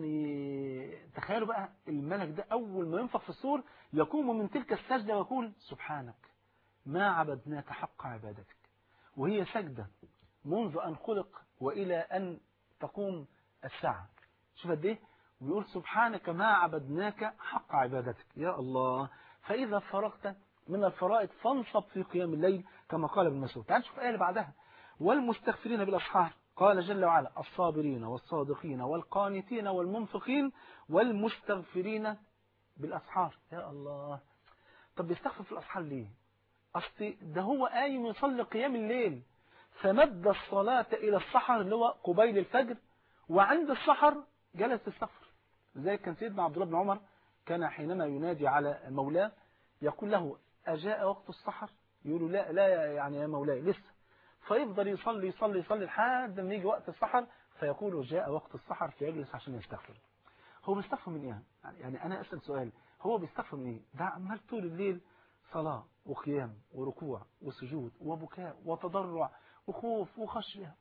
يعني تخيلوا بقى الملك ده أول ما ينفخ في الصور يقوم من تلك السجدة ويقول سبحانك ما عبدناك حق عبادتك وهي سجدة منذ أن خلق وإلى أن تقوم الساعة شوف قد ايه ويقول سبحانك ما عبدناك حق عبادتك يا الله فإذا فرغت من الفرائض فانصب في قيام الليل كما قال ابن مسعود تعال نشوف الآية اللي بعدها والمستغفرين بالأسحار قال جل وعلا الصابرين والصادقين والقانتين والمنفقين والمستغفرين بالأسحار يا الله طب بيستغفر في الأسحار ليه أصل ده هو قايم يصلي قيام الليل فمد الصلاة إلى السحر اللي هو قبيل الفجر وعند السحر جلس يستغفر لذلك كان سيدنا عبد الله بن عمر كان حينما ينادي على مولاه يقول له أجاء وقت السحر يقول لا لا يعني يا مولاي لسه فيفضل يصلي يصلي يصلي لحد ما يجي وقت السحر فيقول جاء وقت السحر فيجلس عشان يستغفر هو بيستغفر من ايه يعني انا اسال سؤال هو بيستغفر من ايه ده عمال طول الليل صلاة وقيام وركوع وسجود وبكاء وتضرع وخوف وخشية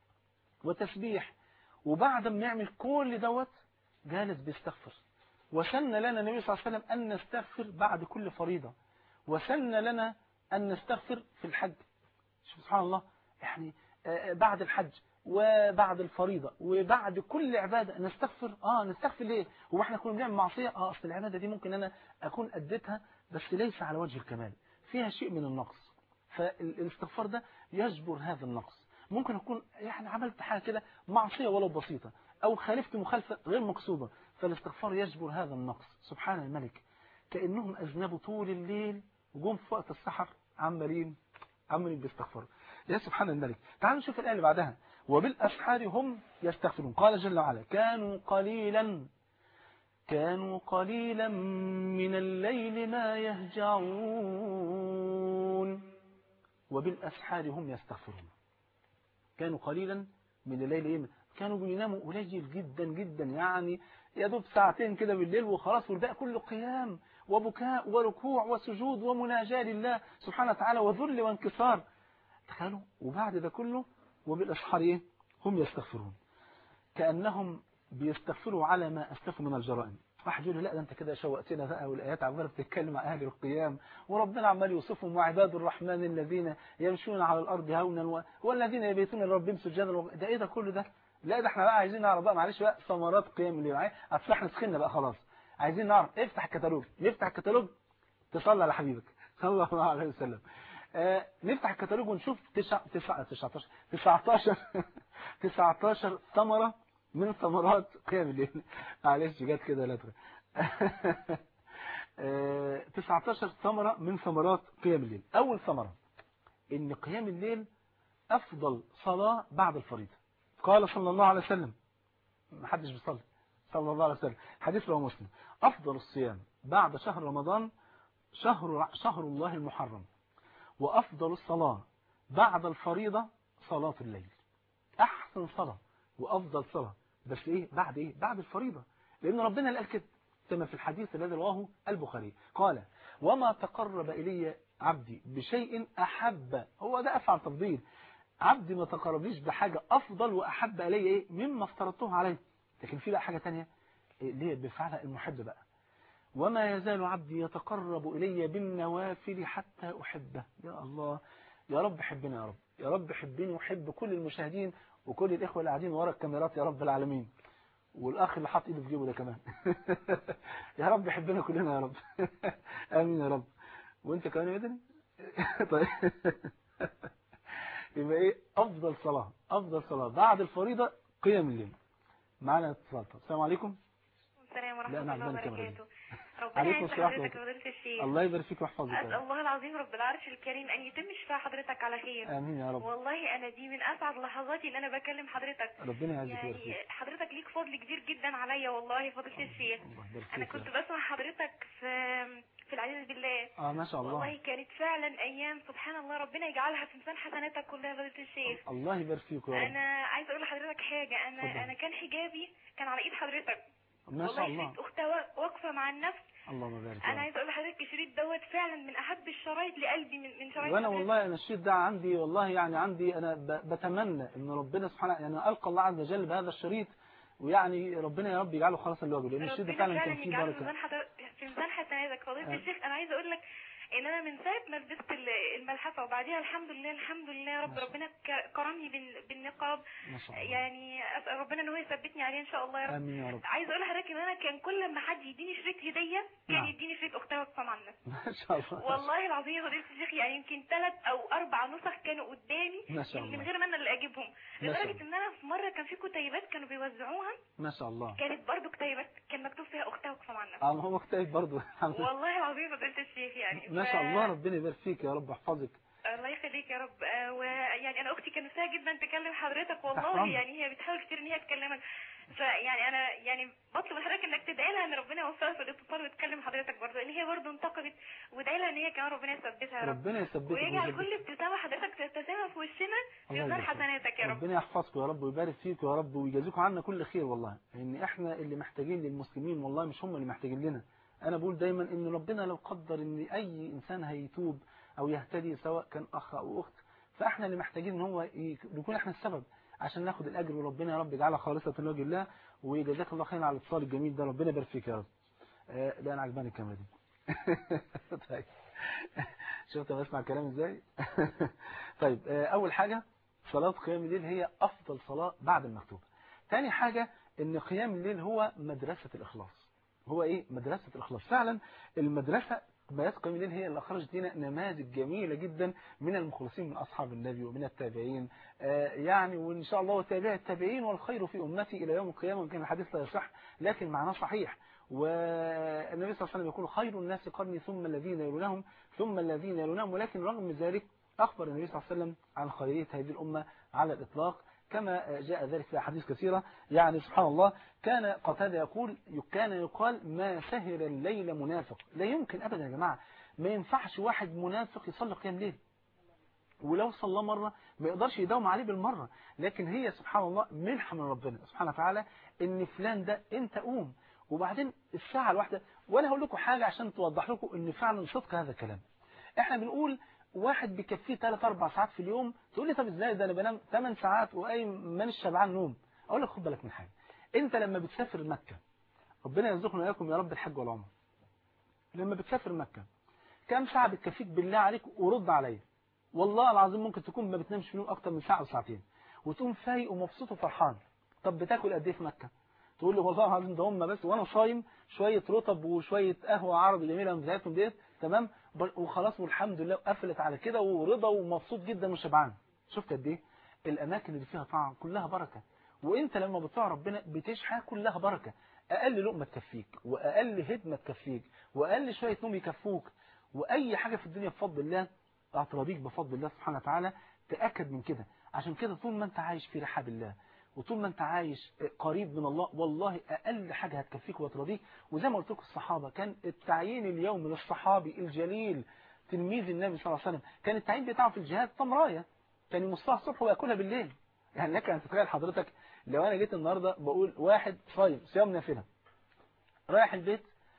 وتسبيح وبعد ما يعمل كل دوت جالس بيستغفر وسن لنا النبي صلى الله عليه وسلم أن نستغفر بعد كل فريضة وسن لنا أن نستغفر في الحج شوف سبحان الله يعني بعد الحج وبعد الفريضة وبعد كل عبادة نستغفر آه نستغفر ليه هو احنا كنا بنعمل معصية آه أصل العبادة دي ممكن أنا أكون أديتها بس ليس على وجه الكمال فيها شيء من النقص فالاستغفار ده يجبر هذا النقص ممكن أكون يعني عملت حاجة كده معصية ولو بسيطة أو خالفت مخالفة غير مقصودة فالاستغفار يجبر هذا النقص سبحان الملك كأنهم أذنبوا طول الليل وجم في وقت السحر عمالين عمالين بيستغفروا يا سبحان الملك تعالوا نشوف الآية اللي بعدها وبالأسحار هم يستغفرون قال جل وعلا كانوا قليلا كانوا قليلا من الليل ما يهجعون وبالأسحار هم يستغفرون كانوا قليلا من الليل إيه؟ كانوا بيناموا قليل جدا جدا يعني يا دوب ساعتين كده بالليل وخلاص والباقي كله قيام وبكاء وركوع وسجود ومناجاة لله سبحانه وتعالى وذل وانكسار تخيلوا وبعد ده كله وبالأسحار إيه؟ هم يستغفرون كأنهم بيستغفروا على ما أسلفوا من الجرائم واحد يقول لا ده انت كده شوقتنا بقى والايات عماله بتتكلم عن اهل القيام وربنا عمال يوصفهم وعباد الرحمن الذين يمشون على الارض هونا و... والذين يبيتون لربهم سجدا و... ده ايه ده كله ده لا ده احنا بقى عايزين نعرف بقى معلش بقى ثمرات قيام الليل اصل احنا سخنا بقى خلاص عايزين نعرف افتح الكتالوج نفتح الكتالوج تصلي على حبيبك صلى الله عليه وسلم آه نفتح الكتالوج ونشوف 9 9 19 19 19 ثمره من ثمرات قيام الليل معلش جت كده لا 19 ثمرة من ثمرات قيام الليل أول ثمرة إن قيام الليل أفضل صلاة بعد الفريضة قال صلى الله عليه وسلم ما حدش بيصلي صلى الله عليه وسلم حديث رواه مسلم أفضل الصيام بعد شهر رمضان شهر شهر الله المحرم وأفضل الصلاة بعد الفريضة صلاة الليل أحسن صلاة وأفضل صلاة بس إيه بعد إيه بعد الفريضة لأن ربنا اللي قال كده كما في الحديث الذي رواه البخاري قال وما تقرب إلي عبدي بشيء أحب هو ده أفعل تفضيل عبدي ما تقربليش بحاجة أفضل وأحب إلي إيه مما افترضته عليه لكن في بقى حاجة تانية إيه ليه بفعلها المحب بقى وما يزال عبدي يتقرب إلي بالنوافل حتى أحبه يا الله يا رب حبنا يا رب يا رب حبني وحب كل المشاهدين وكل الإخوة اللي قاعدين ورا الكاميرات يا رب العالمين والأخ اللي حاط إيده في جيبه ده كمان يا رب حبنا كلنا يا رب آمين يا رب وانت كمان يا مدني طيب يبقى ايه افضل صلاة افضل صلاة بعد الفريضة قيام الليل معنا اتصال طب السلام عليكم السلام لا، ورحمة أنا الله عجباني الكاميرا دي. وبركاته ربنا عليكم يعز السلام حضرتك ورحمة يا فضيلة الشيخ الله يبارك فيك ويحفظك أسأل يا رب. الله العظيم رب العرش الكريم أن يتم شفاء حضرتك على خير امين يا رب والله أنا دي من أسعد لحظاتي إن أنا بكلم حضرتك ربنا يعزك ويبارك يعني فيك حضرتك ليك فضل كبير جدا عليا والله فضيلة الشيخ الله يبارك أنا فيك كنت يا رب. بسمع حضرتك في في العزيز بالله اه ما شاء الله والله كانت فعلا أيام سبحان الله ربنا يجعلها في ميزان حسناتك كلها يا فضيلة الشيخ الله يبارك فيك يا رب أنا عايزة أقول لحضرتك حاجة أنا اتفضل. أنا كان حجابي كان على إيد حضرتك ما شاء والله الله شريط أختها واقفة مع النفس اللهم بارك يا انا رب. عايزه اقول لحضرتك الشريط دوت فعلا من احب الشرايط لقلبي من من شرايط وانا حضرتك. والله انا الشريط ده عندي والله يعني عندي انا ب- بتمنى ان ربنا سبحانه يعني القى الله عز وجل بهذا الشريط ويعني ربنا يا رب يجعله خالصا لوجهه لان الشريط ده ربنا فعلا كان فيه يجعله في بركه ميزان حضر- في ميزان حسناتك فضيله آه. الشيخ انا عايزه اقول لك ان انا من ساعه ما لبست ال- الملحفه وبعديها الحمد لله الحمد لله يا رب ما شاء ربنا ك- كرمني بال- بالنقاب ما شاء الله يعني اسال ربنا ان هو يثبتني عليه ان شاء الله يا رب امين يا رب عايزه اقول لحضرتك ان انا كان كل ما حد يديني شريط هديه كان نعم. يديني شريط اختها واقفه مع الناس ما شاء الله والله العظيم يا فضيله الشيخ يعني يمكن ثلاث او اربع نسخ كانوا قدامي ما شاء من الله غير ما انا اللي اجيبهم ما شاء لدرجه ان انا في مره كان في كتيبات كانوا بيوزعوها ما شاء الله كانت برضو كتيبات كان مكتوب فيها اختها واقفه مع الناس اه ما هو مكتئب برضه الحمد لله والله العظيم فضيله الشيخ يعني ما ف- شاء الله ربنا يبارك فيك يا رب يحفظك الله يخليك يا رب آه، ويعني انا اختي كان نفسها جدا تكلم حضرتك والله أحسن. يعني هي بتحاول كتير ان هي تكلمك فيعني انا يعني بطلب من حضرتك انك تدعي لها ان ربنا يوفقها في الاتصال وتكلم حضرتك برضه لان هي برضه انتقدت وادعي لها ان هي كمان ربنا يثبتها يا رب ربنا يثبتك ويجعل ويثبتك كل ابتسامه حضرتك تبتسمها في وشنا في الله ميزان يبارك فيك. حسناتك يا رب ربنا يحفظكم يا رب ويبارك فيكم يا رب ويجازيكم عنا كل خير والله ان احنا اللي محتاجين للمسلمين والله مش هم اللي محتاجين لنا انا بقول دايما ان ربنا لو قدر ان اي انسان هيتوب او يهتدي سواء كان اخ او اخت فاحنا اللي محتاجين ان هو ي- نكون احنا السبب عشان ناخد الاجر وربنا يا رب يجعلها خالصة لوجه الله ويجزاك الله خير على الاتصال الجميل ده ربنا يبارك فيك يا رب آه، لا انا عجباني الكاميرا دي طيب شفت أنا بسمع كلام ازاي طيب آه، اول حاجة صلاة قيام الليل هي افضل صلاة بعد المكتوبة تاني حاجة ان قيام الليل هو مدرسة الاخلاص هو ايه مدرسة الاخلاص فعلا المدرسة مدرسة قيام الليل هي اللي اخرجت لنا نماذج جميلة جدا من المخلصين من اصحاب النبي ومن التابعين آه، يعني وان شاء الله وتابع التابعين والخير في امتي الى يوم القيامة يمكن الحديث لا يصح لكن معناه صحيح والنبي صلى الله عليه وسلم يقول خير الناس قرني ثم الذين يلونهم ثم الذين يلونهم ولكن رغم ذلك أخبر النبي صلى الله عليه وسلم عن خيرية هذه الأمة على الإطلاق كما جاء ذلك في أحاديث كثيرة يعني سبحان الله كان قتادة يقول كان يقال ما سهر الليل منافق لا يمكن أبدا يا جماعة ما ينفعش واحد منافق يصلي قيام ليل ولو صلى مرة ما يقدرش يداوم عليه بالمرة لكن هي سبحان الله منحة من ربنا سبحانه وتعالى ان فلان ده انت قوم وبعدين الساعة الواحدة ولا هقول لكم حاجة عشان توضح لكم ان فعلا صدق هذا الكلام احنا بنقول واحد بيكفيه 3 4 ساعات في اليوم تقول لي طب ازاي ده انا بنام 8 ساعات وقايم مانيش شبعان نوم اقول لك خد بالك من حاجة انت لما بتسافر مكة ربنا يرزقنا واياكم يا رب الحج والعمره لما بتسافر مكة كم ساعة بتكفيك بالله عليك ورد عليا والله العظيم ممكن تكون ما بتنامش في اليوم اكتر من ساعة او ساعتين وتقوم فايق ومبسوط وفرحان طب بتاكل قد ايه في مكة تقول لي والله العظيم ده هم بس وانا صايم شوية رطب وشوية قهوة عربي جميلة من بتاعتهم ديت تمام ب- وخلاص والحمد لله قفلت على كده ورضا ومبسوط جدا وشبعان شفت قد ايه الاماكن اللي فيها طعم كلها بركة وانت لما بتطيع ربنا بتعيش حياة كلها بركة اقل لقمة تكفيك واقل هدمة تكفيك واقل شوية نوم يكفوك واي حاجة في الدنيا بفضل الله اعترى بيك بفضل الله سبحانه وتعالى تأكد من كده عشان كده طول ما انت عايش في رحاب الله وطول ما انت عايش قريب من الله والله اقل حاجة هتكفيك وترضيك وزي ما قلت لكم الصحابة كان التعيين اليوم للصحابي الجليل تلميذ النبي صلى الله عليه وسلم كان التعيين بتاعه في الجهاد تمرايه كان يمصها الصبح وياكلها بالليل يعني لك ان تتخيل حضرتك لو انا جيت النهارده بقول واحد صايم صيام نافله رايح البيت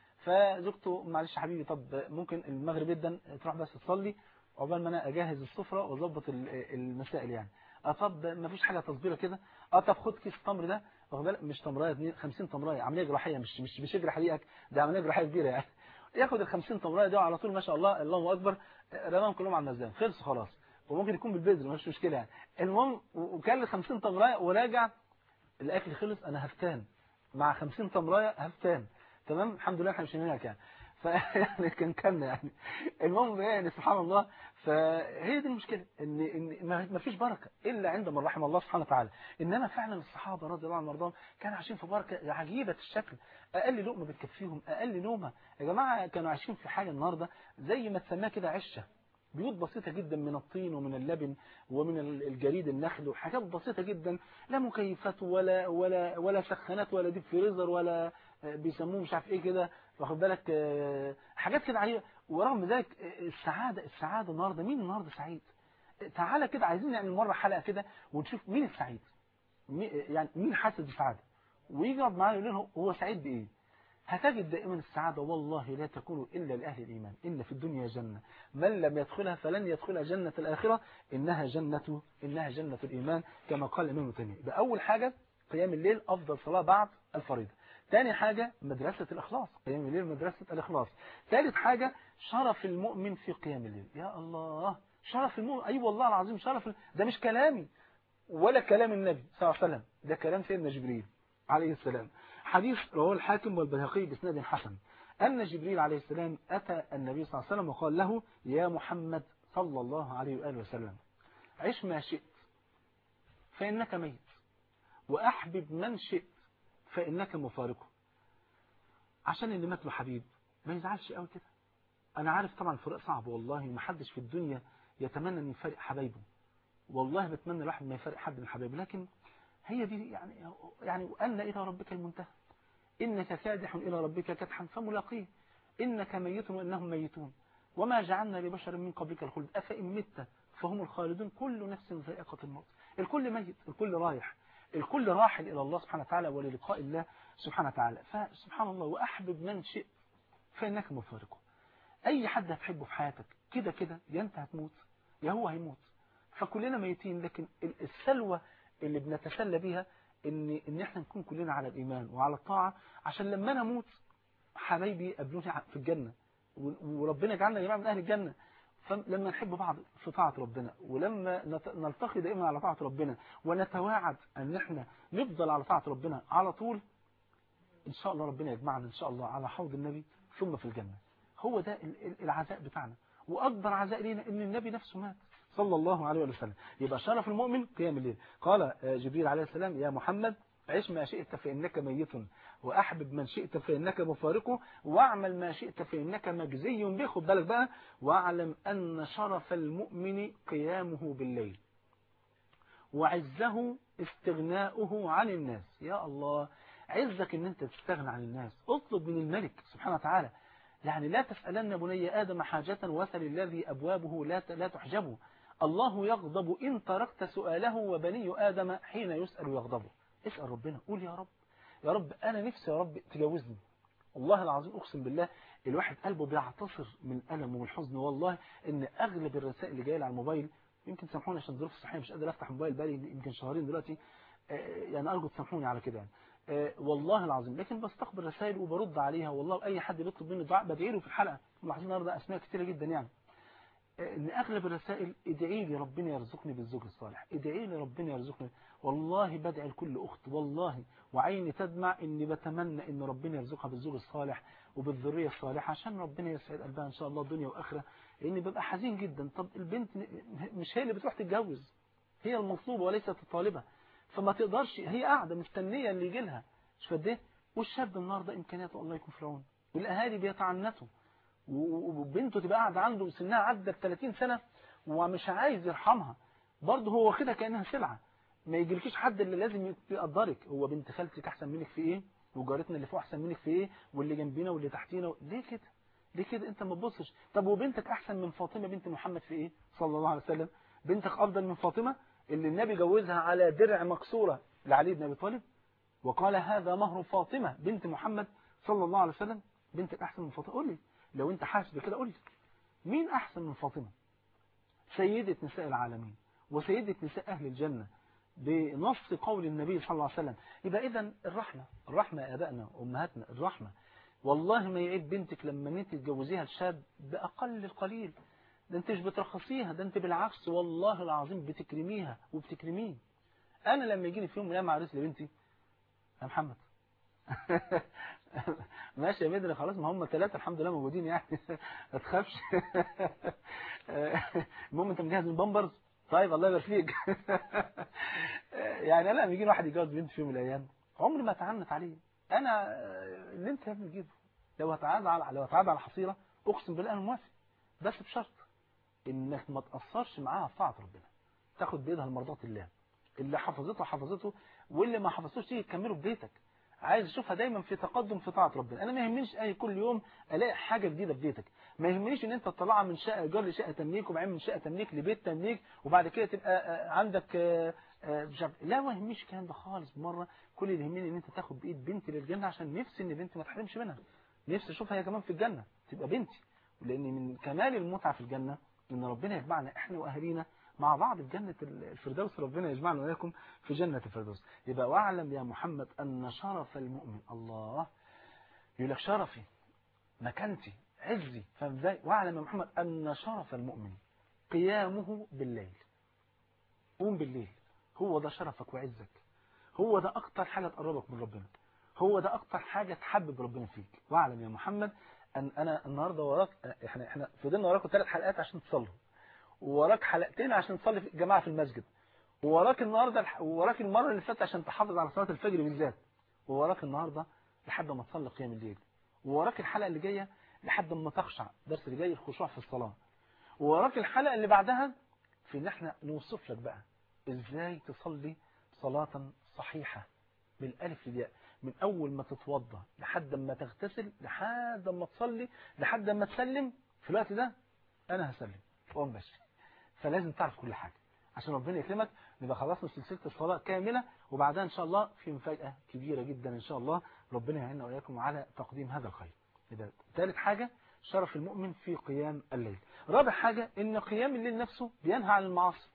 فزوجته معلش يا حبيبي طب ممكن المغرب جدا تروح بس تصلي عقبال ما انا اجهز السفره واظبط المسائل يعني اه طب ما فيش حاجه تصبيره كده اه طب خد كيس التمر ده واخد بالك مش تمرايه 50 تمرايه عمليه جراحيه مش مش مش يجرح ريقك ده عمليه جراحيه كبيره يعني ياخد ال 50 تمرايه دي على طول ما شاء الله الله اكبر رماهم كلهم على المزان خلصوا خلاص وممكن يكون بالبذر مش مشكله يعني المهم وكان ال 50 تمرايه وراجع الاكل خلص انا هفتان مع 50 تمرايه هفتان تمام الحمد لله احنا مش هناك يعني فيعني كان كنا يعني المهم يعني سبحان الله فهي دي المشكلة ان ان ما فيش بركة الا عند من رحم الله سبحانه وتعالى انما فعلا الصحابة رضي الله عنهم وارضاهم كانوا عايشين في بركة عجيبة الشكل اقل لقمة بتكفيهم اقل نومة يا جماعة كانوا عايشين في حاجة النهاردة زي ما تسميها كده عشة بيوت بسيطة جدا من الطين ومن اللبن ومن الجريد النخل وحاجات بسيطة جدا لا مكيفات ولا ولا ولا سخانات ولا ديب فريزر ولا بيسموه مش عارف ايه كده واخد بالك حاجات كده عجيبه ورغم ذلك السعاده السعاده النهارده مين النهارده سعيد تعالى كده عايزين نعمل مره حلقه كده ونشوف مين السعيد يعني مين حاسس بسعاده ويجي يقعد معانا يقول لنا هو سعيد بايه هتجد دائما السعاده والله لا تكون الا لاهل الايمان ان في الدنيا جنه من لم يدخلها فلن يدخلها جنه الاخره انها جنه انها جنه الايمان كما قال الامام تيميه يبقى اول حاجه قيام الليل افضل صلاه بعد الفريضه تاني حاجة مدرسة الإخلاص قيام الليل مدرسة الإخلاص ثالث حاجة شرف المؤمن في قيام الليل يا الله شرف المؤمن أي أيوة والله العظيم شرف ده مش كلامي ولا كلام النبي صلى الله عليه وسلم ده كلام سيدنا جبريل عليه السلام حديث رواه الحاكم والبيهقي بإسناد حسن أن جبريل عليه السلام أتى النبي صلى الله عليه وسلم وقال له يا محمد صلى الله عليه وآله وسلم عش ما شئت فإنك ميت وأحبب من شئت فإنك مفارقه عشان اللي مات له حبيب ما يزعلش قوي كده أنا عارف طبعا الفراق صعب والله ومحدش في الدنيا يتمنى أن يفارق حبايبه والله بتمنى الواحد ما يفارق حد من حبايبه لكن هي دي يعني يعني وأن إلى ربك المنتهى إنك كادح إلى ربك كدحا فملاقيه إنك ميت وإنهم ميتون وما جعلنا لبشر من قبلك الخلد أفإن مت فهم الخالدون كل نفس ذائقة الموت الكل ميت الكل رايح الكل راحل إلى الله سبحانه وتعالى وللقاء الله سبحانه وتعالى فسبحان الله وأحبب من شئت فإنك مفارقه أي حد هتحبه في حياتك كده كده يا أنت هتموت يا هو هيموت فكلنا ميتين لكن السلوى اللي بنتسلى بيها إن, إن إحنا نكون كلنا على الإيمان وعلى الطاعة عشان لما أنا أموت حبايبي يقابلوني في الجنة وربنا يجعلنا جماعة من أهل الجنة فلما نحب بعض في طاعة ربنا ولما نلتقي دائما على طاعة ربنا ونتواعد أن احنا نفضل على طاعة ربنا على طول إن شاء الله ربنا يجمعنا إن شاء الله على حوض النبي ثم في الجنة هو ده العزاء بتاعنا وأكبر عزاء لنا إن النبي نفسه مات صلى الله عليه وسلم يبقى شرف المؤمن قيام الليل قال جبريل عليه السلام يا محمد عش ما شئت فإنك ميت وأحبب من شئت فإنك مفارقه واعمل ما شئت فإنك مجزي به خد بالك بقى واعلم أن شرف المؤمن قيامه بالليل وعزه استغناؤه عن الناس يا الله عزك ان انت تستغنى عن الناس اطلب من الملك سبحانه وتعالى يعني لا تسألن بني آدم حاجة وسل الذي أبوابه لا لا تحجبه الله يغضب إن تركت سؤاله وبني آدم حين يسأل يغضبه اسأل ربنا قول يا رب يا رب أنا نفسي يا رب تجوزني والله العظيم أقسم بالله الواحد قلبه بيعتصر من الألم ومن الحزن والله إن أغلب الرسائل اللي جايه على الموبايل يمكن تسامحوني عشان ظروف صحية مش قادر أفتح موبايل بقالي يمكن شهرين دلوقتي يعني أرجو تسامحوني على كده يعني والله العظيم لكن بستقبل رسائل وبرد عليها والله أي حد بيطلب مني دعاء بدعي له في الحلقة ملاحظين النهارده أسماء كتيرة جدا يعني ان اغلب الرسائل ادعي لي ربنا يرزقني بالزوج الصالح ادعي لي ربنا يرزقني والله بدعي لكل اخت والله وعيني تدمع اني بتمنى ان ربنا يرزقها بالزوج الصالح وبالذريه الصالحه عشان ربنا يسعد قلبها ان شاء الله دنيا واخره لاني ببقى حزين جدا طب البنت مش هي اللي بتروح تتجوز هي المطلوبه وليست الطالبه فما تقدرش هي قاعده مستنيه اللي يجي لها مش قد ايه والشاب النهارده امكانياته الله يكون في العون والاهالي بيتعنتوا وبنته تبقى قاعده عنده سنها عدى 30 سنة ومش عايز يرحمها برضه هو واخدها كانها سلعه ما يجيلكيش حد اللي لازم يقدرك هو بنت خالتك احسن منك في ايه وجارتنا اللي فوق احسن منك في ايه واللي جنبينا واللي تحتينا ليه كده ليه كده انت ما تبصش طب وبنتك احسن من فاطمه بنت محمد في ايه صلى الله عليه وسلم بنتك افضل من فاطمه اللي النبي جوزها على درع مكسوره لعلي بن ابي طالب وقال هذا مهر فاطمه بنت محمد صلى الله عليه وسلم بنتك احسن من فاطمه قول لي لو انت حاسس بكده قول لي مين احسن من فاطمه سيده نساء العالمين وسيده نساء اهل الجنه بنص قول النبي صلى الله عليه وسلم يبقى اذا الرحمه الرحمه يا ابائنا وامهاتنا الرحمه والله ما يعيب بنتك لما انت تتجوزيها لشاب باقل القليل ده انت مش بترخصيها ده انت بالعكس والله العظيم بتكرميها وبتكرميه انا لما يجي لي في يوم من الايام عريس لبنتي يا محمد ماشي يا مدري خلاص ما هم ثلاثة الحمد لله موجودين يعني ما تخافش المهم انت مجهز من بامبرز طيب الله يبارك فيك يعني انا لما يجي واحد يتجوز بنت في يوم من الايام عمري ما اتعنت عليه انا اللي انت يا ابني تجيبه لو هتعاد على لو هتعاد على حصيره اقسم بالله انا موافق بس بشرط انك ما تاثرش معاها في طاعه ربنا تاخد بايدها المرضات الله اللي حفظته حفظته واللي ما حفظتوش تيجي تكمله في بيتك عايز اشوفها دايما في تقدم في طاعه ربنا انا ما يهمنيش اي كل يوم الاقي حاجه جديده في بيتك ما يهمنيش ان انت تطلعها من شقه ايجار لشقه تمليك وبعدين من شقه تمليك لبيت تمليك وبعد كده تبقى عندك مش عارف لا ما يهمنيش الكلام ده خالص مره كل اللي يهمني ان انت تاخد بايد بنتي للجنه عشان نفسي ان بنتي ما تحرمش منها نفسي اشوفها هي كمان في الجنه تبقى بنتي لان من كمال المتعه في الجنه ان ربنا يجمعنا احنا واهالينا مع بعض في جنة الفردوس ربنا يجمعنا وإياكم في جنة الفردوس يبقى واعلم يا محمد أن شرف المؤمن الله يقول لك شرفي مكانتي عزي فاهم ازاي واعلم يا محمد أن شرف المؤمن قيامه بالليل قوم بالليل هو ده شرفك وعزك هو ده أكتر حاجة تقربك من ربنا هو ده أكتر حاجة تحبب ربنا فيك واعلم يا محمد أن أنا النهاردة وراك احنا احنا فضلنا وراكم ثلاث حلقات عشان تصلوا ووراك حلقتين عشان تصلي في الجماعة في المسجد ووراك النهاردة ووراك المرة اللي فاتت عشان تحافظ على صلاة الفجر بالذات ووراك النهاردة لحد ما تصلي قيام الليل ووراك الحلقة اللي جاية لحد ما تخشع الدرس اللي جاي الخشوع في الصلاة ووراك الحلقة اللي بعدها في ان احنا نوصف لك بقى ازاي تصلي صلاة صحيحة بالالف للياء من اول ما تتوضى لحد ما تغتسل لحد ما تصلي لحد ما تسلم في الوقت ده انا هسلم وقوم بس فلازم تعرف كل حاجة عشان ربنا يكرمك نبقى خلصنا سلسلة الصلاة كاملة وبعدها إن شاء الله في مفاجأة كبيرة جدا إن شاء الله ربنا يعيننا وإياكم على تقديم هذا الخير إذا ثالث حاجة شرف المؤمن في قيام الليل رابع حاجة إن قيام الليل نفسه بينهى عن المعاصي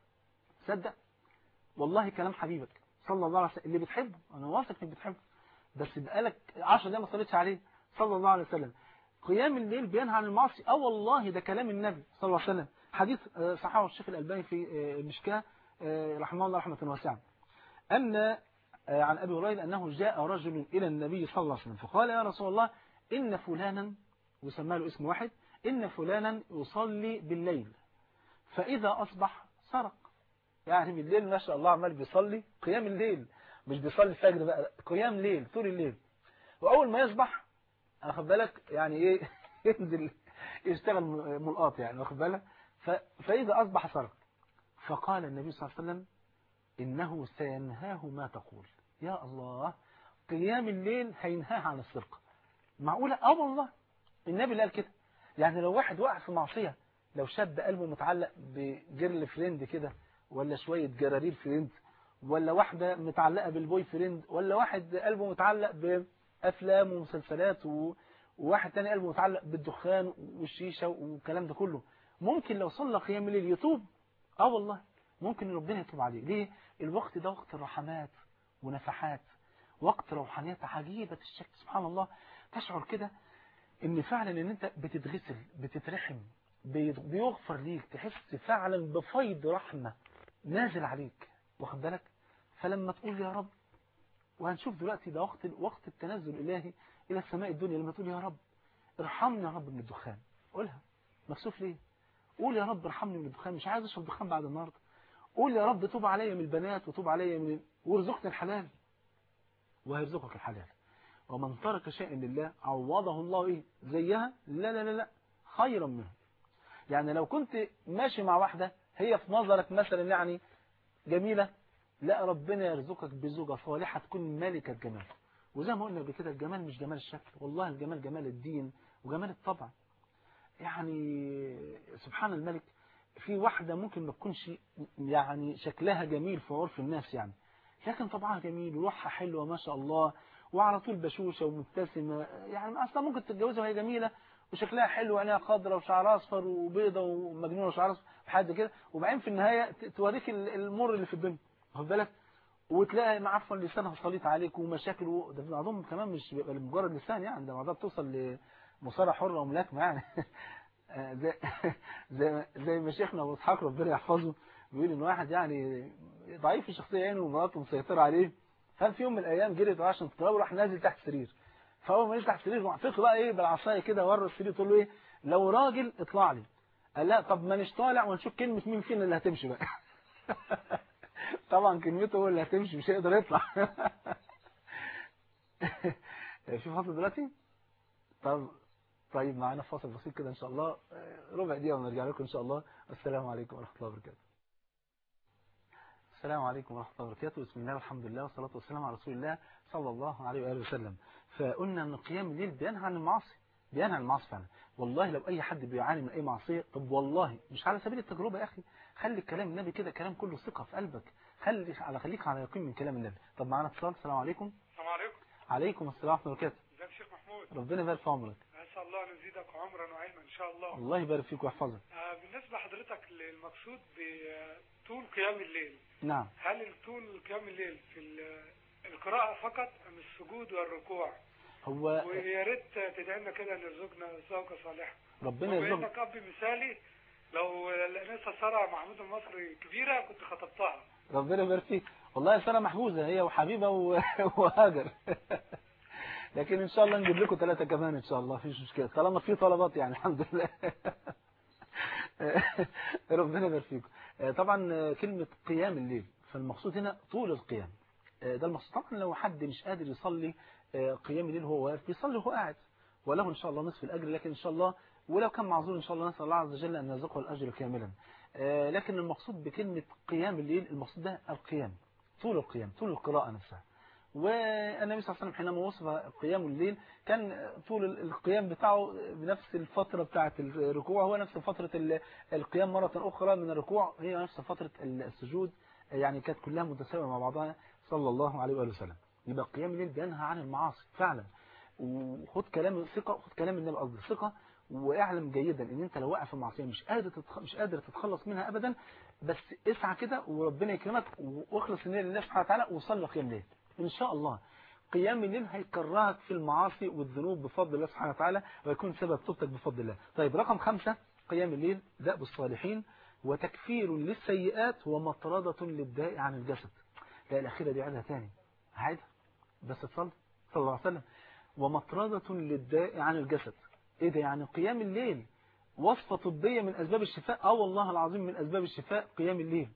صدق والله كلام حبيبك صلى الله عليه وسلم اللي بتحبه أنا واثق إنك بتحبه بس بقالك 10 دقايق ما صليتش عليه صلى الله عليه وسلم قيام الليل بينهى عن المعاصي اه والله ده كلام النبي صلى الله عليه وسلم حديث صححه الشيخ الألباني في المشكاة رحمه الله رحمة واسعة أن عن أبي هريرة أنه جاء رجل إلى النبي صلى الله عليه وسلم فقال يا رسول الله إن فلانا وسمى له اسم واحد إن فلانا يصلي بالليل فإذا أصبح سرق يعني بالليل ما شاء الله عمال بيصلي قيام الليل مش بيصلي الفجر بقى قيام ليل طول الليل وأول ما يصبح أخذ بالك يعني إيه ينزل يشتغل ملقاط يعني واخد بالك فإذا أصبح سرق فقال النبي صلى الله عليه وسلم إنه سينهاه ما تقول يا الله قيام الليل هينهاه عن السرقة معقولة اه والله النبي اللي قال كده يعني لو واحد وقع في معصية لو شاب قلبه متعلق بجيرل فريند كده ولا شوية جرارير فريند ولا واحدة متعلقة بالبوي فريند ولا واحد قلبه متعلق بأفلام ومسلسلات و... وواحد تاني قلبه متعلق بالدخان والشيشة والكلام ده كله ممكن لو صلى قيام الليل يتوب اه والله ممكن ربنا يتوب عليه ليه الوقت ده وقت الرحمات ونفحات وقت روحانيات عجيبة الشكل سبحان الله تشعر كده ان فعلا ان انت بتتغسل بتترحم بيغفر ليك تحس فعلا بفيض رحمة نازل عليك واخد بالك فلما تقول يا رب وهنشوف دلوقتي ده وقت وقت التنزل الالهي الى السماء الدنيا لما تقول يا رب ارحمني يا رب من الدخان قولها مكسوف ليه قول يا رب ارحمني من الدخان مش عايز اشرب دخان بعد النهارده قول يا رب توب عليا من البنات وتوب عليا من وارزقني الحلال وهيرزقك الحلال ومن ترك شيئا لله عوضه الله ايه زيها لا لا لا لا خيرا منه يعني لو كنت ماشي مع واحدة هي في نظرك مثلا يعني جميلة لا ربنا يرزقك بزوجة صالحة تكون ملكة جمال وزي ما قلنا قبل كده الجمال مش جمال الشكل والله الجمال جمال الدين وجمال الطبع يعني سبحان الملك في واحدة ممكن ما تكونش يعني شكلها جميل في عرف الناس يعني لكن طبعها جميل وروحها حلوة ما شاء الله وعلى طول بشوشة ومبتسمة يعني أصلا ممكن تتجوزها وهي جميلة وشكلها حلو وعينيها خضراء وشعرها اصفر وبيضة ومجنونة وشعرها اصفر وحد كده وبعدين في النهاية توريك المر اللي في الدنيا واخد بالك وتلاقي معفن لسانها سليط عليك ومشاكل و... ده بعضهم كمان مش بيبقى لمجرد لسان يعني ده بعضها بتوصل لمصارعة حرة وملاكمة يعني زي زي زي ما شيخنا ابو اسحاق ربنا يحفظه بيقول ان واحد يعني ضعيف الشخصيه يعني ومراته مسيطره عليه فقال في يوم من الايام جري عشان تضربه وراح نازل تحت السرير فاول ما نزل تحت السرير راح بقى ايه بالعصايه كده ورا السرير تقول له ايه لو راجل اطلع لي قال لا طب مانيش طالع ونشوف كلمه مين فينا اللي هتمشي بقى طبعا كلمته هو اللي هتمشي مش هيقدر يطلع شوف فاصل دلوقتي طب طيب معانا فاصل بسيط كده ان شاء الله ربع دقيقه ونرجع لكم ان شاء الله السلام عليكم ورحمه الله وبركاته السلام عليكم ورحمه الله وبركاته بسم الله والحمد لله والصلاه والسلام على رسول الله صلى الله عليه واله وسلم فقلنا ان قيام الليل بينهى عن المعاصي بينهى عن المعاصي فعلا والله لو اي حد بيعاني من اي معصيه طب والله مش على سبيل التجربه يا اخي خلي الكلام النبي كده كلام كله ثقه في قلبك خلي على خليك على يقين من كلام النبي طب معانا اتصال السلام عليكم السلام عليكم عليكم السلام ورحمه الله وبركاته ازيك يا شيخ محمود ربنا يبارك في عمرك اسال الله ان يزيدك عمرا وعلما ان شاء الله الله يبارك فيك ويحفظك آه، بالنسبه لحضرتك للمقصود بطول قيام الليل نعم هل طول قيام الليل في ال- القراءه فقط ام السجود والركوع هو ويا ريت تدعي لنا كده ان يرزقنا زوجه صالحه ربنا وبما يرزقك انك اب مثالي لو الانسه ساره محمود المصري كبيره كنت خطبتها ربنا يبارك فيك والله ساره محجوزه هي وحبيبه و- وهاجر لكن ان شاء الله نجيب لكم ثلاثه كمان ان شاء الله مفيش مشكله طالما في طلبات يعني الحمد لله ربنا يبارك فيكم طبعا كلمه قيام الليل فالمقصود هنا طول القيام ده المقصود طبعا لو حد مش قادر يصلي قيام الليل وهو واقف بيصلي وهو قاعد وله ان شاء الله نصف الاجر لكن ان شاء الله ولو كان معذور ان شاء الله نسال الله عز وجل ان يرزقه الاجر كاملا آه، لكن المقصود بكلمه قيام الليل المقصود ده القيام طول القيام طول القراءه نفسها والنبي صلى الله عليه وسلم حينما وصف قيام الليل كان طول القيام بتاعه بنفس الفترة بتاعة الركوع هو نفس فترة ال- القيام مرة أخرى من الركوع هي نفس فترة السجود يعني كانت كلها متساوية مع بعضها صلى الله عليه وآله وسلم يبقى قيام الليل بينهى عن المعاصي فعلا وخد كلام ثقة خد كلام النبي قصدي ثقة واعلم جيدا ان انت لو واقع في معصيه مش قادر تتخ... مش قادر تتخلص منها ابدا بس اسعى كده وربنا يكرمك واخلص النيه لله سبحانه وتعالى وصلي قيام ليل ان شاء الله قيام الليل هيكرهك في المعاصي والذنوب بفضل الله سبحانه وتعالى ويكون سبب توبتك بفضل الله طيب رقم خمسة قيام الليل دأب الصالحين وتكفير للسيئات ومطردة للداء عن الجسد لا الأخيرة دي عيدها تاني عيدها بس تصلي صلى الله عليه وسلم ومطردة للداء عن الجسد ايه ده يعني قيام الليل وصفة طبية من أسباب الشفاء اه والله العظيم من أسباب الشفاء قيام الليل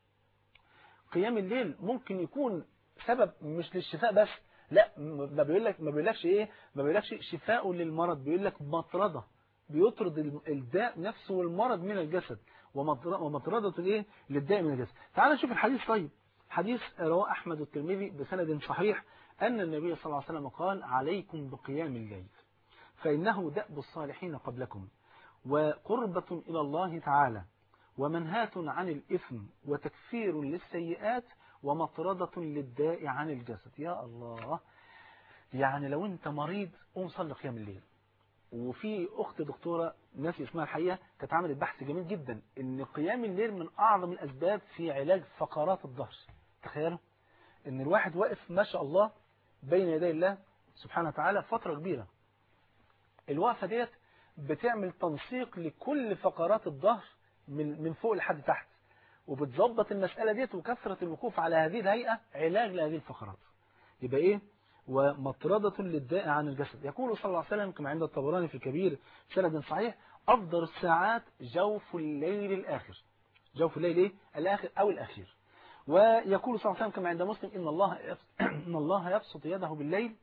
قيام الليل ممكن يكون سبب مش للشفاء بس لا ما بيقول لك ما بيقولكش ايه ما بيقولكش شفاء للمرض بيقول لك مطرده بيطرد الداء نفسه والمرض من الجسد ومطردة الايه للداء من الجسد تعال نشوف الحديث طيب حديث رواه احمد والترمذي بسند صحيح ان النبي صلى الله عليه وسلم قال عليكم بقيام الليل فانه دأب الصالحين قبلكم وقربة الى الله تعالى ومنهاة عن الإثم وتكفير للسيئات ومطردة للداء عن الجسد يا الله يعني لو انت مريض قوم صلي قيام الليل وفي أخت دكتورة ناسي اسمها الحقيقة كانت عملت بحث جميل جدا ان قيام الليل من أعظم الأسباب في علاج فقرات الظهر تخيلوا ان الواحد واقف ما شاء الله بين يدي الله سبحانه وتعالى فترة كبيرة الوقفة ديت بتعمل تنسيق لكل فقرات الظهر من من فوق لحد تحت وبتظبط المسألة ديت وكثرة الوقوف على هذه الهيئة علاج لهذه الفقرات يبقى ايه ومطردة للداء عن الجسد يقول صلى الله عليه وسلم كما عند الطبراني في الكبير سند صحيح أفضل الساعات جوف الليل الآخر جوف الليل ايه الآخر أو الأخير ويقول صلى الله عليه وسلم كما عند مسلم إن الله إن الله يبسط يده بالليل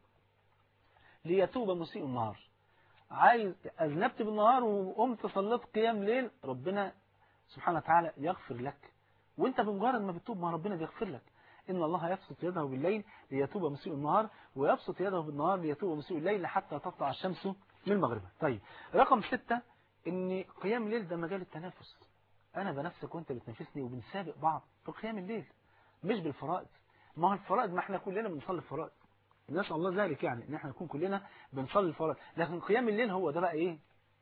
ليتوب مسيء النهار عايز أذنبت بالنهار وقمت صليت قيام ليل ربنا سبحانه وتعالى يغفر لك وانت بمجرد ما بتتوب مع ربنا بيغفر لك إن الله يبسط يده بالليل ليتوب مسيء النهار ويبسط يده بالنهار ليتوب مسيء الليل حتى تطلع الشمس من المغرب طيب رقم ستة ان قيام الليل ده مجال التنافس انا بنفسك وانت بتنافسني وبنسابق بعض في قيام الليل مش بالفرائض ما هو الفرائض ما احنا كلنا بنصلي الفرائض نسأل الله ذلك يعني ان احنا نكون كلنا بنصلي الفرائض لكن قيام الليل هو ده بقى ايه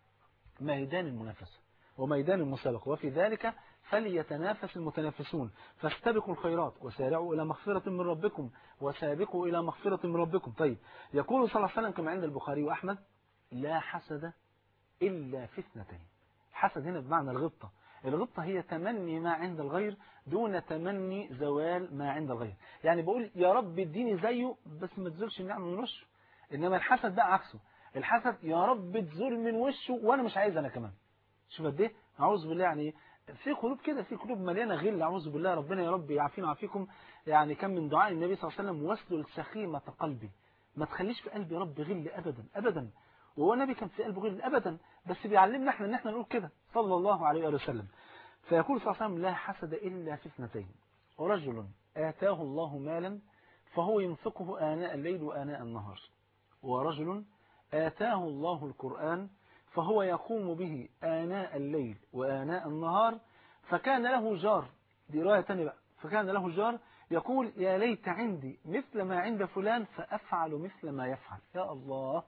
ميدان المنافسة وميدان المسابقة وفي ذلك فليتنافس المتنافسون فاستبقوا الخيرات وسارعوا إلى مغفرة من ربكم وسابقوا إلى مغفرة من ربكم طيب يقول صلى الله عليه وسلم كما عند البخاري وأحمد لا حسد إلا في اثنتين حسد هنا بمعنى الغبطة الغبطة هي تمني ما عند الغير دون تمني زوال ما عند الغير يعني بقول يا رب اديني زيه بس ما تزولش النعمة من وشه إنما الحسد بقى عكسه الحسد يا رب تزول من وشه وأنا مش عايز أنا كمان شوف قد ايه أعوذ بالله يعني في قلوب كده في قلوب مليانة غل أعوذ بالله ربنا يا رب يعافينا ويعافيكم يعني كان من دعاء النبي صلى الله عليه وسلم واسلل سخيمة قلبي ما تخليش في قلبي رب غل أبدا أبدا وهو النبي كان في قلبه غل أبدا بس بيعلمنا احنا ان احنا نقول كده صلى الله عليه وآله وسلم فيقول صلى الله عليه وسلم لا حسد إلا في اثنتين ورجل آتاه الله مالا فهو ينفقه آناء الليل وآناء النهار ورجل آتاه الله القرآن فهو يقوم به آناء الليل وآناء النهار فكان له جار دي رواية تانية بقى فكان له جار يقول يا ليت عندي مثل ما عند فلان فأفعل مثل ما يفعل يا الله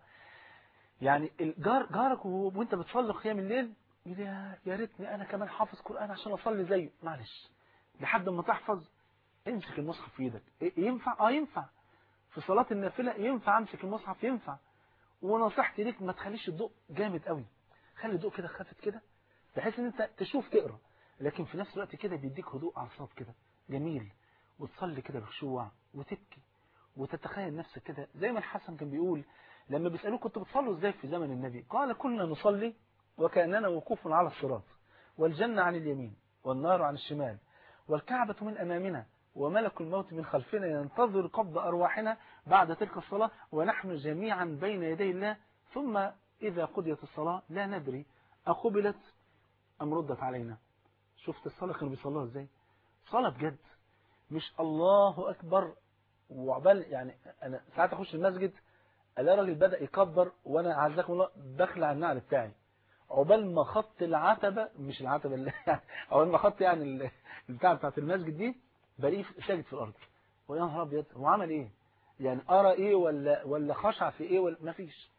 يعني الجار جارك وانت بتصلي قيام الليل يقول يا يا ريتني انا كمان حافظ قرآن عشان اصلي زيه معلش لحد ما تحفظ امسك المصحف في ايدك ينفع اه ينفع في صلاة النافلة ينفع امسك المصحف ينفع ونصيحتي ليك ما تخليش الضوء جامد قوي خلي الضوء كده خافت كده بحيث ان انت تشوف تقرا لكن في نفس الوقت كده بيديك هدوء اعصاب كده جميل وتصلي كده بخشوع وتبكي وتتخيل نفسك كده زي ما الحسن كان بيقول لما بيسألوه كنت بتصلوا ازاي في زمن النبي قال كنا نصلي وكأننا وقوف على الصراط والجنة عن اليمين والنار عن الشمال والكعبة من أمامنا وملك الموت من خلفنا ينتظر قبض أرواحنا بعد تلك الصلاة ونحن جميعا بين يدي الله ثم إذا قضيت الصلاة لا ندري أقبلت أم ردت علينا شفت الصلاة كانوا بيصلوها ازاي صلاة بجد مش الله أكبر وعبال يعني أنا ساعات أخش المسجد الاقي راجل بدأ يكبر وانا عزكم الله بخلع النعل بتاعي عقبال ما خط العتبة مش العتبة اللي عقبال ما خط يعني البتاع بتاعت المسجد دي بلاقيه ساجد في الارض ويا نهار ابيض هو عمل ايه يعني ارى ايه ولا ولا خشع في ايه ولا ما فيش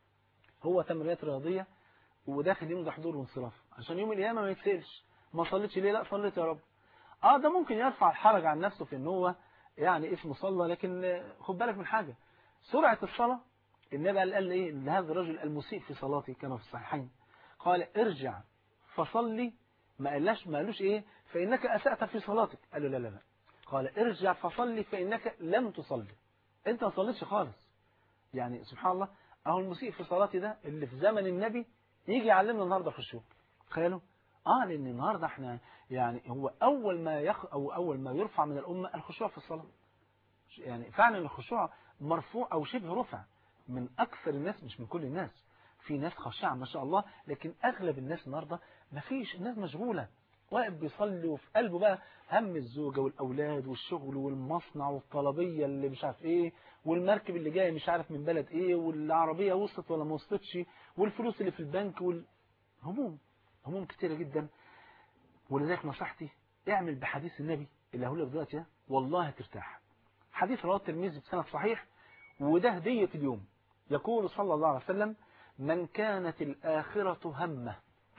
هو تمرينات رياضيه وداخل يمضي حضور وانصراف عشان يوم القيامه ما يتسالش ما صليتش ليه لا صليت يا رب اه ده ممكن يرفع الحرج عن نفسه في ان هو يعني اسمه صلى لكن خد بالك من حاجه سرعه الصلاه النبي قال, قال ايه لهذا الرجل المسيء في صلاته كما في الصحيحين قال ارجع فصلي ما قالش ما قالوش ايه فانك اسأت في صلاتك قال له لا لا لا قال ارجع فصلي فانك لم تصلي انت ما صليتش خالص يعني سبحان الله اهو المسيء في صلاتي ده اللي في زمن النبي يجي يعلمنا النهارده خشوع تخيلوا اه لان النهارده احنا يعني هو اول ما يخ او اول ما يرفع من الامه الخشوع في الصلاه يعني فعلا الخشوع مرفوع او شبه رفع من أكثر الناس مش من كل الناس في ناس خاشعة ما شاء الله لكن أغلب الناس النهاردة ما فيش الناس مشغولة واقف بيصلي وفي قلبه بقى هم الزوجة والأولاد والشغل والمصنع والطلبية اللي مش عارف إيه والمركب اللي جاي مش عارف من بلد إيه والعربية وصلت ولا ما وصلتش والفلوس اللي في البنك والهموم هموم كتيرة جدا ولذلك نصيحتي اعمل بحديث النبي اللي هقول لك دلوقتي ده والله هترتاح حديث رواه الترمذي بسند صحيح وده هدية اليوم يقول صلى الله عليه وسلم من كانت الآخرة همه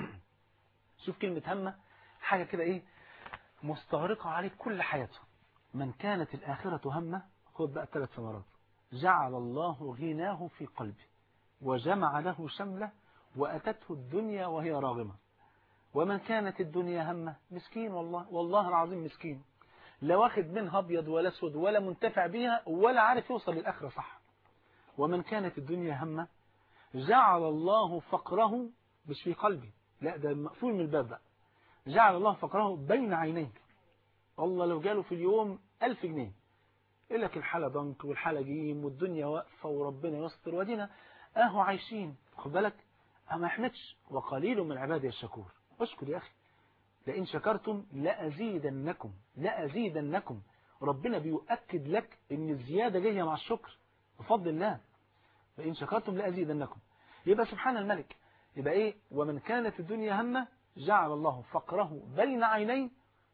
شوف كلمة همه حاجة كده ايه مستغرقة عليه كل حياته من كانت الآخرة همه خد بقى ثلاث ثمرات جعل الله غناه في قلبه وجمع له شمله وأتته الدنيا وهي راغمة ومن كانت الدنيا همه مسكين والله والله العظيم مسكين لا واخد منها أبيض ولا أسود ولا منتفع بيها ولا عارف يوصل للآخرة صح ومن كانت الدنيا همه جعل الله فقره مش في قلبي لا ده مقفول من الباب بقى جعل الله فقره بين عينيه والله لو جاله في اليوم ألف جنيه يقول لك الحالة ضنك والحالة جيم والدنيا واقفة وربنا يستر ودينا اهو عايشين خد بالك أما يحمدش وقليل من عبادي الشكور اشكر يا أخي لئن شكرتم لأزيدنكم لأزيدنكم ربنا بيؤكد لك ان الزيادة جاية مع الشكر بفضل الله فإن شكرتم لأزيدنكم يبقى سبحان الملك يبقى إيه ومن كانت الدنيا همه جعل الله فقره بين عينيه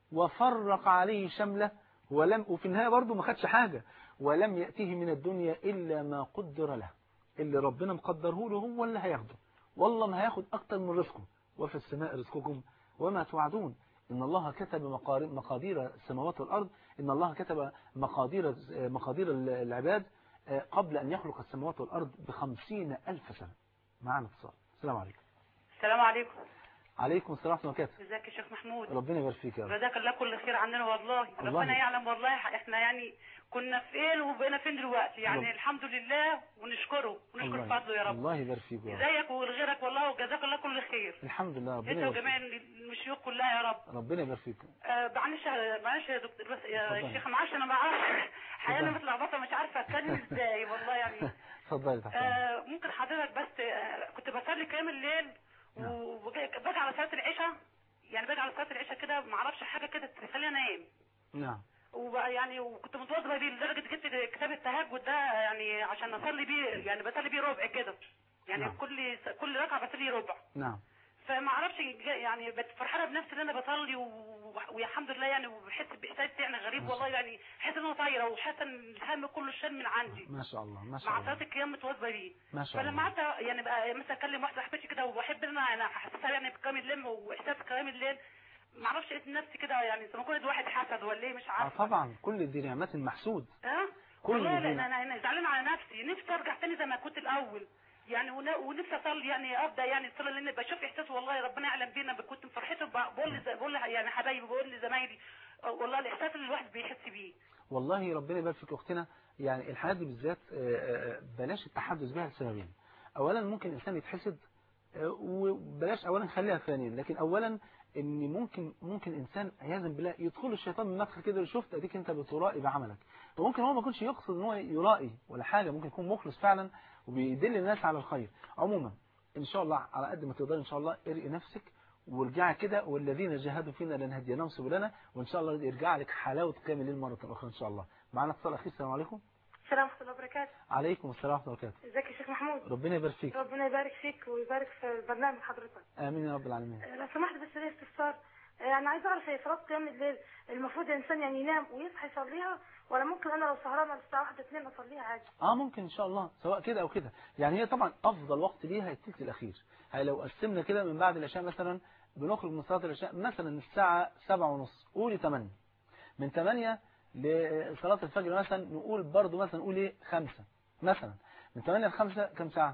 وفرق عليه شمله ولم وفي النهاية برضه ما خدش حاجة ولم يأتيه من الدنيا إلا ما قدر له اللي ربنا مقدره له هو اللي هياخده والله ما هياخد أكتر من رزقه وفي السماء رزقكم وما توعدون إن الله كتب مقادير السماوات والأرض إن الله كتب مقادير مقادير العباد قبل أن يخلق السماوات والأرض بخمسين ألف سنة معنا اتصال السلام عليكم السلام عليكم عليكم السلام ورحمة الله وبركاته ازيك يا شيخ محمود ربنا يبارك فيك يا رب جزاك الله كل خير عننا والله الله. ربنا يعلم والله احنا يعني كنا فين وبقينا فين دلوقتي يعني رب. الحمد لله ونشكره ونشكر الله فضله يا رب الله يبارك فيك يا رب ازيك ولغيرك والله وجزاك الله كل خير الحمد لله ربنا انت يبارك وجميع فيك الشيوخ كلها يا رب ربنا يبارك فيك آه، معلش معلش يا دكتور بس يا اتفضل. شيخ معلش انا ما اعرفش حقيقة انا اتفضل. متلخبطه مش عارفه اتكلم ازاي والله يعني اتفضلي تحت أمرك. آه، ممكن حضرتك بس آه، كنت بصلي قيام الليل نعم. وباجي على صلاه العشاء يعني باجي على صلاه العشاء كده ما اعرفش حاجه كده تخليني انام نعم وبقى يعني وكنت متوضبه بيه لدرجه جبت كتاب التهجد ده يعني عشان اصلي بيه يعني بصلي بيه ربع كده يعني نعم. كل كل ركعه بصلي ربع نعم فما اعرفش جا- يعني بقيت فرحانه بنفسي ان انا بصلي و- والحمد لله يعني وبحس باحساس يعني غريب ما شاء والله يعني حاسه ان انا طايره وحاسه ان الهم كله شال من عندي ما شاء الله ما شاء مع الله صلاه القيام متواظبه بيه ما شاء فلما الله قعدت يعني بقى مثلا اكلم واحده صاحبتي كده وبحب ان انا انا حاسسها يعني بقيام الليل واحساس قيام الليل ما اعرفش لقيت نفسي كده يعني زي ما كنت واحد حسد ولا ايه مش آه عارفه طبعا كل دي نعمات محسود ها كل والله دي لا نعم. انا انا زعلانه على نفسي نفسي ارجع تاني زي ما كنت الاول يعني ون- ونفسي اصلي يعني ابدا يعني الصلاه لان بشوف احساس والله ربنا يعلم بينا كنت فرحته ب- بقول لز- بقول ل- يعني حبايبي بقول لزمايلي آه، والله الاحساس اللي الواحد بيحس بيه والله ربنا يبارك فيك اختنا يعني الحالات دي بالذات آه، آه، بلاش التحدث بها لسببين اولا ممكن الانسان يتحسد آه، وبلاش اولا خليها ثانيا لكن اولا ان ممكن ممكن انسان عياذا بالله يدخل الشيطان من مدخل كده شفت اديك انت بترائي بعملك وممكن هو ما يكونش يقصد ان هو يرائي ولا حاجه ممكن يكون مخلص فعلا وبيدل الناس على الخير عموما ان شاء الله على قد ما تقدر ان شاء الله ارقي نفسك وارجعي كده والذين جاهدوا فينا لنهديناهم سبلنا وان شاء الله يرجع لك حلاوه قيام الليل مره اخرى ان شاء الله معنا اتصال اخير السلام عليكم السلام ورحمة الله وبركاته عليكم السلام ورحمه الله وبركاته ازيك يا شيخ محمود ربنا يبارك فيك ربنا يبارك فيك ويبارك في برنامج حضرتك امين يا رب العالمين آه، لو سمحت بس ليا استفسار آه، انا عايز اعرف هي صلاه قيام الليل المفروض الانسان يعني ينام ويصحى يصليها ولا ممكن انا لو سهرانه للساعه 1 2 اصليها عادي اه ممكن ان شاء الله سواء كده او كده يعني هي طبعا افضل وقت ليها الثلث الاخير هي لو قسمنا كده من بعد العشاء مثلا بنخرج من صلاه العشاء مثلا الساعه 7 ونص قولي 8 من 8 لصلاه الفجر مثلا نقول برضو مثلا نقول ايه 5 مثلا من 8 ل 5 كم ساعه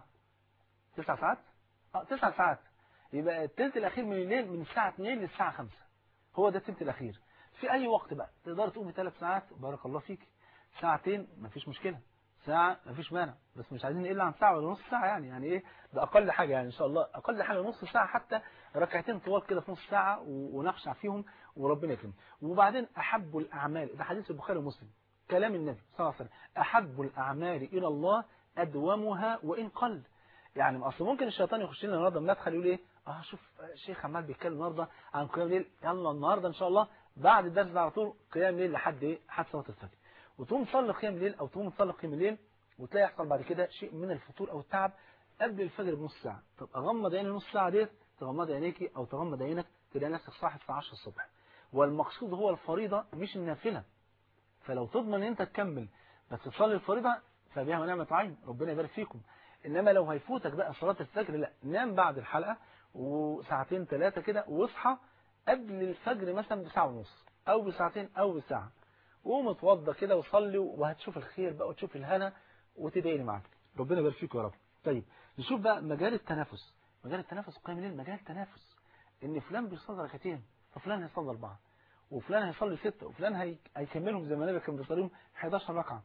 9 ساعات اه 9 ساعات يبقى الثلث الاخير من الليل من الساعه 2 للساعه 5 هو ده الثلث الاخير في اي وقت بقى تقدر تقوم ثلاث ساعات بارك الله فيك ساعتين مفيش مشكله ساعة مفيش مانع بس مش عايزين نقل عن ساعة ولا نص ساعة يعني يعني ايه ده اقل حاجة يعني ان شاء الله اقل حاجة نص ساعة حتى ركعتين طوال كده في نص ساعة و- ونخشع فيهم وربنا يكرم وبعدين احب الاعمال ده حديث البخاري ومسلم كلام النبي صلى الله عليه وسلم احب الاعمال الى الله ادومها وان قل يعني اصل ممكن الشيطان يخش لنا النهارده مدخل يقول ايه اه شوف الشيخ عمال بيتكلم النهارده عن قيام ليل يلا النهارده ان شاء الله بعد الدرس ده على طول قيام ليل لحد ايه لحد صلاه الفجر وتقوم تصلي قيام الليل او تقوم تصلي قيام الليل وتلاقي يحصل بعد كده شيء من الفتور او التعب قبل الفجر بنص ساعه طب اغمض عيني نص ساعه ديت تغمض عينيكي او تغمض عينك تلاقي نفسك صاحي الساعه 10 الصبح والمقصود هو الفريضه مش النافله فلو تضمن ان انت تكمل بس تصلي الفريضه فبها ونعمه عين ربنا يبارك فيكم انما لو هيفوتك بقى صلاه الفجر لا نام بعد الحلقه وساعتين ثلاثه كده واصحى قبل الفجر مثلا بساعه ونص او بساعتين او بساعه وقوم اتوضى كده وصلي وهتشوف الخير بقى وتشوف الهنا وتدعي لي معاك ربنا يبارك فيك يا رب طيب نشوف بقى مجال التنافس مجال التنافس قيام الليل مجال تنافس ان فلان بيصلي ركعتين ففلان هيصلي اربعه وفلان هيصلي ستة وفلان هي... هيكملهم زي ما النبي كان بيصليهم 11 ركعة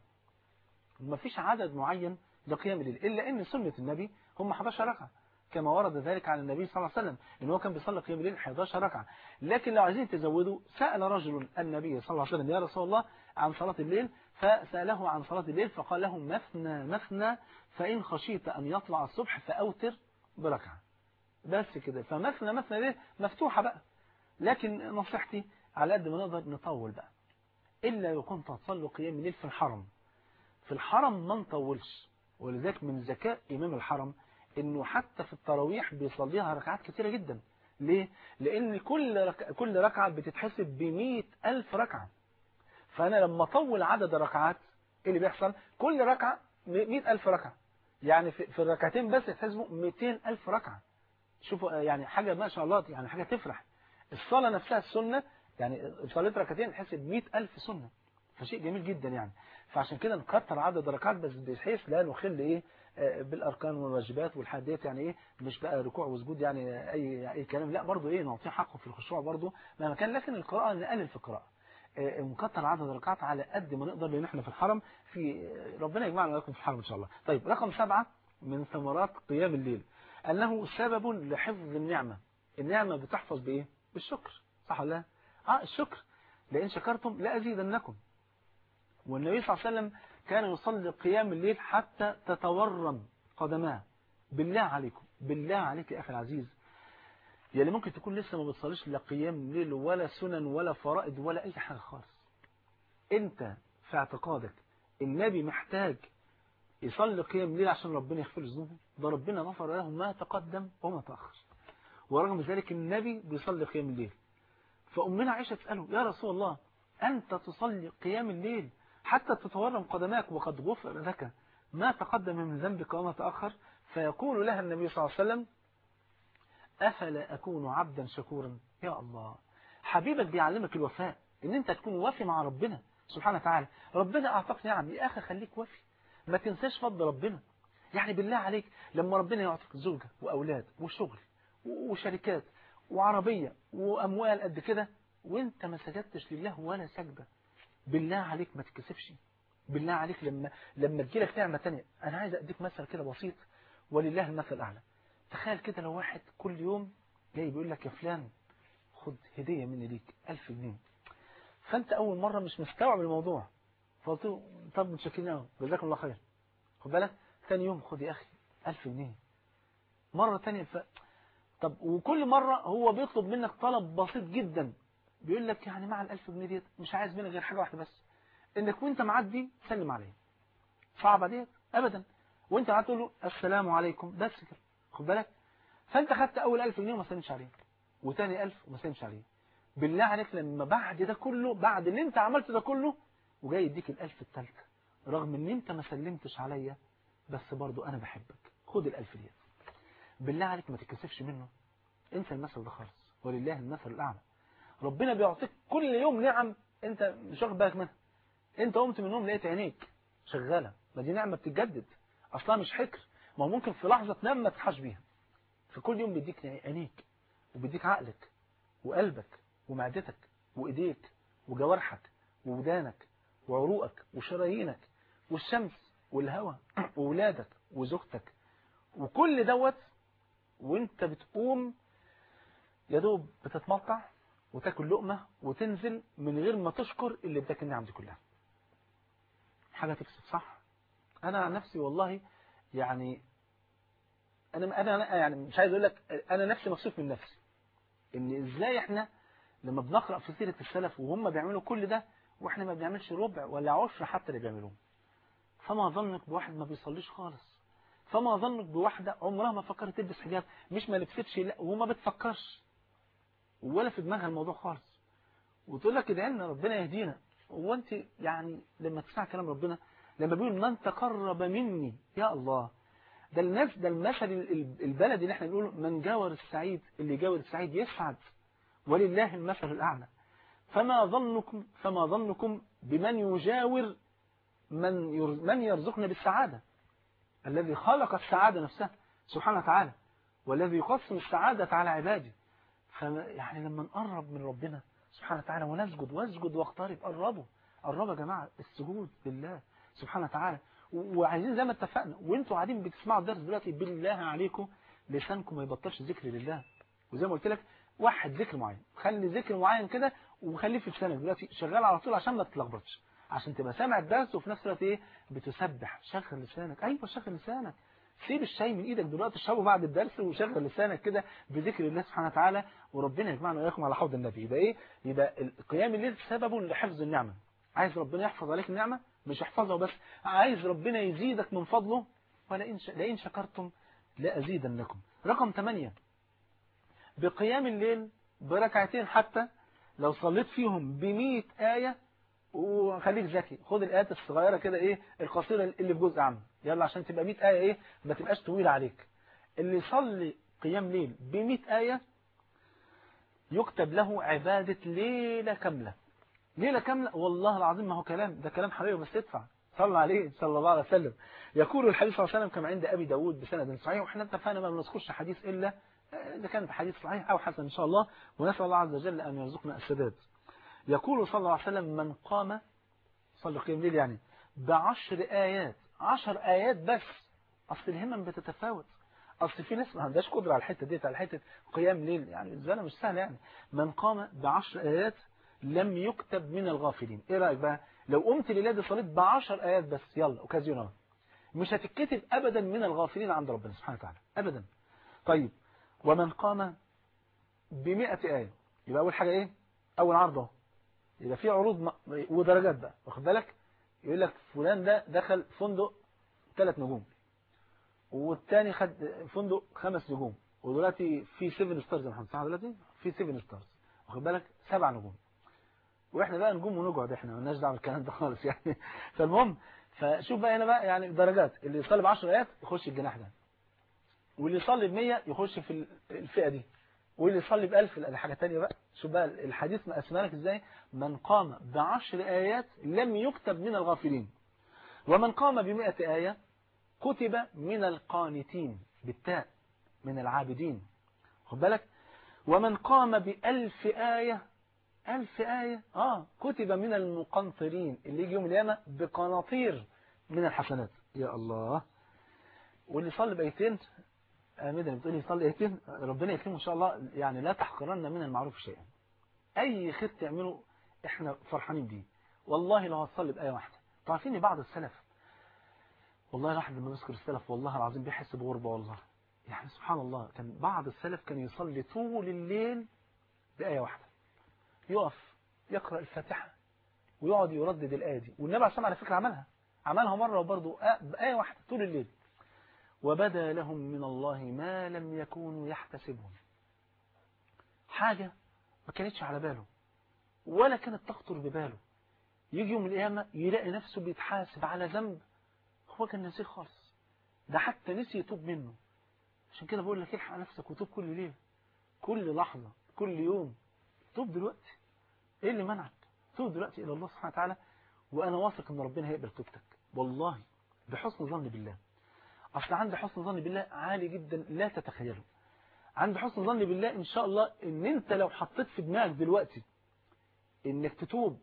مفيش عدد معين لقيام الليل إلا إن سنة النبي هم 11 ركعة كما ورد ذلك عن النبي صلى الله عليه وسلم إن هو كان بيصلي قيام الليل 11 ركعة لكن لو عايزين تزودوا سأل رجل النبي صلى الله عليه وسلم يا رسول الله عن صلاة الليل فسأله عن صلاة الليل فقال له مثنى مثنى فإن خشيت أن يطلع الصبح فأوتر بركعة بس كده فمثنى مثنى ليه مفتوحة بقى لكن نصيحتي على قد ما نقدر نطول بقى إلا لو كنت هتصلي قيام الليل في الحرم في الحرم ما نطولش ولذلك من ذكاء إمام الحرم إنه حتى في التراويح بيصليها ركعات كتيرة جدا ليه؟ لأن كل رك... كل ركعة بتتحسب بمئة ألف ركعة فأنا لما أطول عدد الركعات إيه اللي بيحصل؟ كل ركعة مئة ألف ركعة يعني في, في الركعتين بس يتحسبوا 200 ألف ركعة شوفوا يعني حاجة ما شاء الله يعني حاجة تفرح الصلاة نفسها السنة يعني صليت ركعتين تحسب 100 ألف سنة فشيء جميل جدا يعني فعشان كده نكتر عدد الركعات بس بحيث لا نخل ايه بالاركان والواجبات والحاجات ديت يعني ايه مش بقى ركوع وسجود يعني اي اي كلام لا برضه ايه نعطيه حقه في الخشوع برضه مهما كان لكن القراءه نقلل في القراءه نكتر عدد الركعات على قد ما نقدر لان احنا في الحرم في ربنا يجمعنا لكم في الحرم ان شاء الله طيب رقم سبعة من ثمرات قيام الليل انه سبب لحفظ النعمه النعمه بتحفظ بايه بالشكر صح ولا لا اه الشكر لئن شكرتم لازيدنكم والنبي صلى الله عليه وسلم كان يصلي قيام الليل حتى تتورم قدماه بالله عليكم بالله عليك يا أخي العزيز يلي ممكن تكون لسه ما بتصليش لا قيام الليل ولا سنن ولا فرائض ولا أي حاجة خالص أنت في اعتقادك النبي محتاج يصلي قيام الليل عشان ربنا يغفر ذنوبه ده ربنا غفر له ما تقدم وما تأخر ورغم ذلك النبي بيصلي قيام الليل فأمنا عائشة تسأله يا رسول الله أنت تصلي قيام الليل حتى تتورم قدماك وقد غفر لك ما تقدم من ذنبك وما تأخر فيقول لها النبي صلى الله عليه وسلم أفلا أكون عبدا شكورا يا الله حبيبك بيعلمك الوفاء ان انت تكون وافي مع ربنا سبحانه وتعالى ربنا اعطاك نعم يا اخي خليك وافي ما تنساش فضل ربنا يعني بالله عليك لما ربنا يعطيك زوجة واولاد وشغل وشركات وعربية واموال قد كده وانت ما سجدتش لله ولا سجدة بالله عليك ما تتكسفش بالله عليك لما لما تجيلك نعمة تانية انا عايز اديك مثل كده بسيط ولله المثل الاعلى تخيل كده لو واحد كل يوم جاي بيقول لك يا فلان خد هدية مني ليك ألف جنيه فأنت أول مرة مش مستوعب الموضوع فقلت له طب متشكرين قوي جزاكم الله خير خد بالك ثاني يوم خد يا أخي ألف جنيه مرة ثانيه ف... طب وكل مرة هو بيطلب منك طلب بسيط جدا بيقول لك يعني مع الألف جنيه ديت مش عايز منك غير حاجة واحدة بس إنك وأنت معدي تسلم عليه صعبة ديت أبدا وأنت قاعد تقول له السلام عليكم بس كده خد بالك فأنت خدت أول ألف جنيه وما سلمتش عليه وتاني ألف وما سلمش عليه بالله عليك لما بعد ده كله بعد اللي انت عملت ده كله وجاي يديك الألف التالتة رغم ان انت ما سلمتش عليا بس برضو انا بحبك خد الألف دي بالله عليك ما تتكسفش منه انسى المثل ده خالص ولله المثل الأعلى ربنا بيعطيك كل يوم نعم انت مش واخد بالك منها انت قمت من النوم لقيت عينيك شغالة ما دي نعمة بتتجدد اصلا مش حكر ما هو ممكن في لحظة تنام ما تصحاش بيها في كل يوم بيديك عينيك وبيديك عقلك وقلبك ومعدتك وإيديك وجوارحك وودانك وعروقك وشرايينك والشمس والهواء وولادك وزوجتك وكل دوت وانت بتقوم يا دوب بتتمطع وتاكل لقمة وتنزل من غير ما تشكر اللي اداك النعم دي كلها حاجة تكسب صح انا عن نفسي والله يعني انا انا يعني مش عايز اقول لك انا نفسي مكسوف من نفسي ان ازاي احنا لما بنقرأ في سيرة السلف وهم بيعملوا كل ده واحنا ما بنعملش ربع ولا عشر حتى اللي بيعملوه فما ظنك بواحد ما بيصليش خالص فما ظنك بواحدة عمرها ما فكرت تلبس حجاب مش ما لبستش لا وما بتفكرش ولا في دماغها الموضوع خالص وتقول لك ادعي لنا ربنا يهدينا هو انت يعني لما تسمع كلام ربنا لما بيقول من تقرب مني يا الله ده الناس ده المثل البلدي اللي احنا بنقوله من جاور السعيد اللي جاور السعيد يسعد ولله المثل الأعلى فما ظنكم فما ظنكم بمن يجاور من من يرزقنا بالسعادة الذي خلق السعادة نفسها سبحانه وتعالى والذي يقسم السعادة على عباده يعني لما نقرب من ربنا سبحانه وتعالى ونسجد واسجد واقترب قربوا قربوا يا جماعة السجود لله سبحانه وتعالى وعايزين زي ما اتفقنا وانتوا قاعدين بتسمعوا الدرس دلوقتي بالله عليكم لسانكم ما يبطلش ذكر لله وزي ما قلت لك واحد ذكر معين خلي ذكر معين كده وخليه في لسانك دلوقتي شغال على طول عشان ما تتلخبطش عشان تبقى سامع الدرس وفي نفس الوقت ايه بتسبح شغل لسانك ايوه شغل لسانك سيب الشاي من ايدك دلوقتي اشربه بعد الدرس وشغل لسانك كده بذكر الله سبحانه وتعالى وربنا يجمعنا واياكم على حوض النبي يبقى ايه يبقى قيام الليل سبب لحفظ النعمه عايز ربنا يحفظ عليك النعمه مش يحفظها بس عايز ربنا يزيدك من فضله ولئن ش... لئن شكرتم لازيدنكم رقم 8 بقيام الليل بركعتين حتى لو صليت فيهم ب آية وخليك ذكي خد الآيات الصغيرة كده ايه القصيرة اللي في جزء عام يلا عشان تبقى 100 آية ايه ما تبقاش طويلة عليك اللي يصلي قيام ليل ب 100 آية يكتب له عبادة ليلة كاملة ليلة كاملة والله العظيم ما هو كلام ده كلام حبيبي بس ادفع صلى عليه صلى الله عليه وسلم يقول الحديث صلى الله عليه وسلم كما عند أبي داود بسند صحيح وإحنا اتفقنا ما بنذكرش حديث إلا إذا كان حديث صحيح أو حسن إن شاء الله ونسأل الله عز وجل أن يرزقنا السداد يقول صلى الله عليه وسلم من قام صلى قيام ليل يعني بعشر آيات عشر آيات بس أصل الهمم بتتفاوت أصل في ناس ما عندهاش قدرة على الحتة دي على حتة قيام ليل يعني الزلمة مش سهل يعني من قام بعشر آيات لم يكتب من الغافلين إيه رأيك بقى لو قمت ليلة صليت بعشر آيات بس يلا أوكازيونال مش هتتكتب أبدا من الغافلين عند ربنا سبحانه وتعالى أبدا طيب ومن قام بمئة آية يبقى أول حاجة إيه أول عرض يبقى في عروض م... ودرجات بقى واخد بالك يقول لك فلان ده دخل فندق ثلاث نجوم والتاني خد فندق خمس نجوم ودلوقتي في 7 ستارز يا محمد صح دلوقتي في 7 ستارز واخد بالك سبع نجوم واحنا بقى نجوم ونقعد احنا مالناش دعوه بالكلام ده خالص يعني فالمهم فشوف بقى هنا بقى يعني درجات اللي يصلي ب 10 ايات يخش الجناح ده واللي يصلي ب 100 يخش في الفئه دي واللي يصلي ب 1000 لا حاجه ثانيه بقى شوف بقى الحديث مقسمها لك ازاي من قام بعشر ايات لم يكتب من الغافلين ومن قام ب آية كتب من القانتين بالتاء من العابدين خد بالك ومن قام بألف آية ألف آية آه كتب من المقنطرين اللي يجي يوم القيامة بقناطير من الحسنات يا الله واللي صلي بأيتين آمدا بتقول لي صلي ايتين ربنا يكرمه ان شاء الله يعني لا تحقرن من المعروف شيئا اي خير تعمله احنا فرحانين بيه والله لو هتصلي بايه واحده تعرفين بعض السلف والله الواحد لما بيذكر السلف والله العظيم بيحس بغربه والله يعني سبحان الله كان بعض السلف كان يصلي طول الليل بايه واحده يقف يقرا الفاتحه ويقعد يردد الايه دي والنبي عليه الصلاه على فكره عملها عملها مره وبرضه بايه واحده طول الليل وبدا لهم من الله ما لم يكونوا يحتسبون حاجة ما كانتش على باله ولا كانت تخطر بباله يجي يوم القيامة يلاقي نفسه بيتحاسب على ذنب هو كان نسيه خالص ده حتى نسي يتوب منه عشان كده بقول لك الحق نفسك وتوب كل ليلة كل لحظة كل يوم توب دلوقتي ايه اللي منعك توب دلوقتي الى الله سبحانه وتعالى وانا واثق ان ربنا هيقبل توبتك والله بحسن ظن بالله أصل عندي حسن ظن بالله عالي جدا لا تتخيله عندي حسن ظن بالله إن شاء الله إن أنت لو حطيت في دماغك دلوقتي إنك تتوب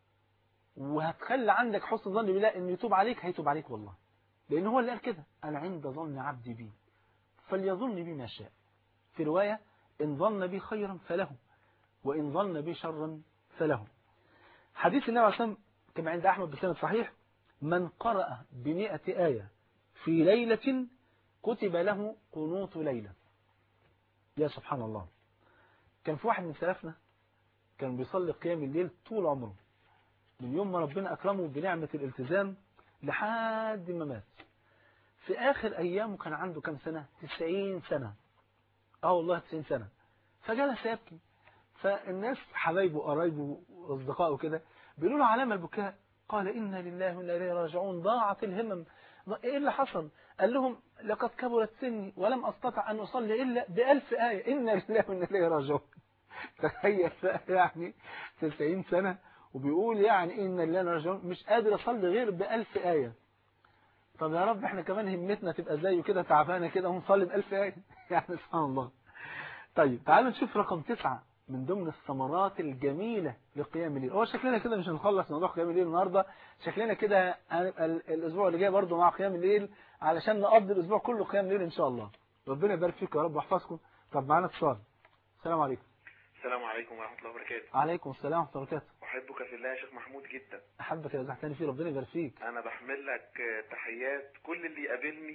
وهتخلي عندك حسن ظن بالله إن يتوب عليك هيتوب عليك والله لأن هو اللي قال كده أنا عند ظن عبدي بي فليظن بي ما شاء في رواية إن ظن بي خيرا فله وإن ظن بي شرا فله حديث النبي عليه الصلاة والسلام كما عند أحمد بسند صحيح من قرأ بمئة آية في ليلة كتب له قنوط ليلة يا سبحان الله كان في واحد من سلفنا كان بيصلي قيام الليل طول عمره من يوم ما ربنا أكرمه بنعمة الالتزام لحد ما مات في آخر أيامه كان عنده كم سنة 90 سنة اه والله 90 سنة فجلس يبكي فالناس حبايبه قرايبه واصدقائه كده بيقولوا له علامة البكاء قال إنا لله وإنا إليه راجعون ضاعت الهمم ايه اللي حصل قال لهم لقد كبرت سني ولم استطع ان اصلي الا بألف آية إنا لله وإنا إليه راجعون تخيل يعني 90 سنة وبيقول يعني إن لله راجعون مش قادر اصلي غير بألف آية طب يا رب احنا كمان همتنا تبقى زيه كده تعبانة كده ونصلي بألف آية يعني سبحان الله طيب تعالوا نشوف رقم تسعة من ضمن الثمرات الجميلة لقيام الليل هو شكلنا كده مش هنخلص موضوع قيام الليل النهاردة شكلنا كده هنبقى الأسبوع اللي جاي برضه مع قيام الليل علشان نقضي الأسبوع كله قيام الليل إن شاء الله ربنا يبارك فيك يا رب ويحفظكم طب معانا اتصال السلام عليكم السلام عليكم ورحمة الله وبركاته عليكم السلام ورحمة الله وبركاته أحبك في الله يا شيخ محمود جدا أحبك يا زحتاني فيه ربنا يبارك فيك أنا بحمل لك تحيات كل اللي يقابلني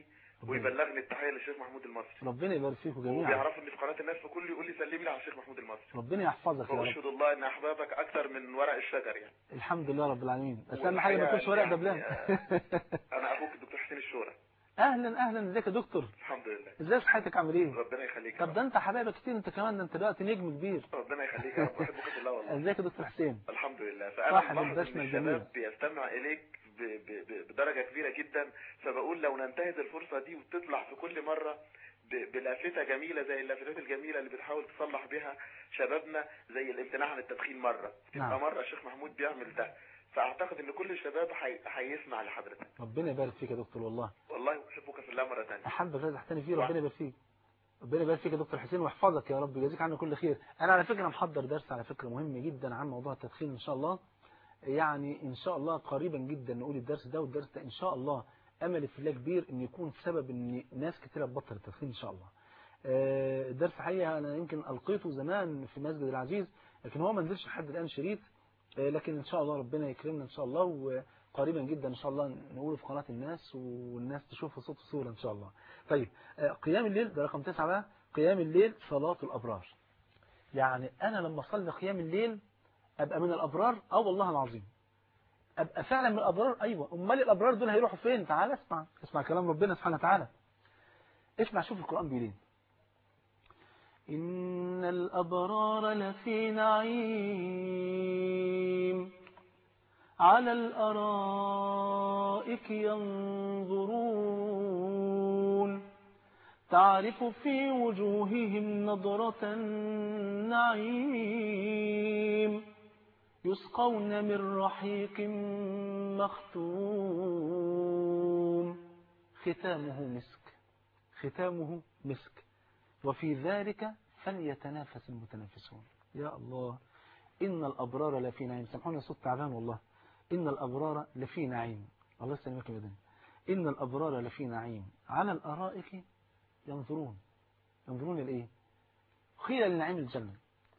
ويبلغني التحيه للشيخ محمود المصري ربنا يبارك فيكم جميعا وبيعرفوا اني في قناه الناس فكل يقول لي سلمي لي على الشيخ محمود المصري ربنا يحفظك يا رب واشهد الله ان احبابك اكثر من ورق الشجر يعني الحمد لله رب العالمين بس اهم حاجه ما والحقيقة يكونش ورق يعني دبلان انا اخوك الدكتور حسين الشورى اهلا اهلا ازيك يا دكتور الحمد لله ازاي صحتك عامل ايه ربنا يخليك يا طب رب. ده انت حبايبك كتير انت كمان ده انت دلوقتي نجم كبير ربنا يخليك يا رب بحبك في الله والله ازيك يا دكتور حسين الحمد لله صاحب فانا ملاحظ البسمة ان الجميلة. الشباب بيستمع اليك ب- ب- ب- بدرجه كبيره جدا فبقول لو ننتهز الفرصه دي وتطلع في كل مره ب- بلافته جميله زي اللافتات الجميله اللي بتحاول تصلح بها شبابنا زي الامتناع عن التدخين مره نعم. تبقى مره الشيخ محمود بيعمل ده فاعتقد ان كل الشباب هي- هيسمع لحضرتك ربنا يبارك فيك يا دكتور والله والله احبك في الله مره ثانيه احبك رزق تاني فيه ربنا يبارك فيك ربنا يبارك فيك يا دكتور حسين ويحفظك يا رب يجازيك عنه كل خير انا على فكره محضر درس على فكره مهم جدا عن موضوع التدخين ان شاء الله يعني ان شاء الله قريبا جدا نقول الدرس ده والدرس ده ان شاء الله امل في الله كبير ان يكون سبب ان ناس كتيره تبطل التدخين ان شاء الله آه، الدرس حقيقه انا يمكن القيته زمان في مسجد العزيز لكن هو ما نزلش لحد الان شريط آه، لكن ان شاء الله ربنا يكرمنا ان شاء الله وقريبا جدا ان شاء الله نقوله في قناه الناس والناس تشوفه صوت وصوره ان شاء الله طيب آه، قيام الليل ده رقم تسعة بقى قيام الليل صلاة الأبرار يعني أنا لما أصلي قيام الليل أبقى من الأبرار أه والله العظيم أبقى فعلا من الأبرار أيوة أمال الأبرار دول هيروحوا فين تعال اسمع اسمع كلام ربنا سبحانه وتعالى اسمع شوف القرآن بيقول ايه إن الأبرار لفي نعيم على الأرائك ينظرون تعرف في وجوههم نضرة النعيم يسقون من رحيق مختوم ختامه مسك ختامه مسك وفي ذلك فليتنافس المتنافسون يا الله إن الأبرار لفي نعيم سامحوني صوت تعبان والله إن الأبرار لفي نعيم الله يسلمك يا مدن إن الأبرار لفي نعيم على الأرائك ينظرون ينظرون لإيه قيل لنعيم الجنة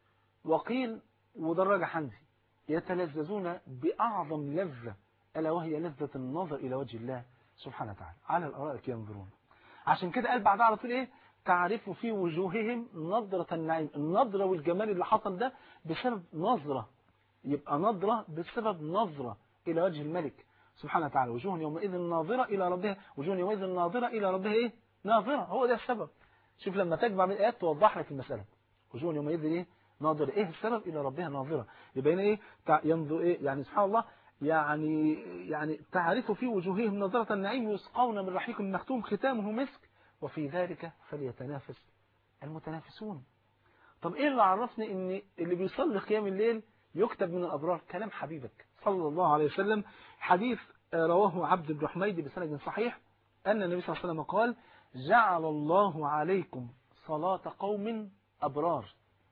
وقيل ودرجة عندي يتلذذون بأعظم لذة ألا وهي لذة النظر إلى وجه الله سبحانه وتعالى على الأرائك ينظرون عشان كده قال بعدها على طول إيه تعرف في وجوههم نظرة النعيم النظرة والجمال اللي حصل ده بسبب نظرة يبقى نظرة بسبب نظرة إلى وجه الملك سبحانه وتعالى وجوه يومئذ ناظرة إلى ربها وجوه يومئذ ناظرة إلى ربها إيه ناظرة هو ده السبب شوف لما تجمع من الآيات توضح لك المسألة وجوه يومئذ إيه ناظرة إيه السبب إلى ربها ناظرة يبقى هنا إيه تع- ينظر إيه يعني سبحان الله يعني يعني تعرف في وجوههم نظرة النعيم يسقون من رحيق مختوم ختامه مسك وفي ذلك فليتنافس المتنافسون طب ايه اللي عرفني ان اللي بيصلي قيام الليل يكتب من الابرار كلام حبيبك صلى الله عليه وسلم حديث آه، رواه عبد بن حميد بسند صحيح ان النبي صلى الله عليه وسلم قال جعل الله عليكم صلاة قوم ابرار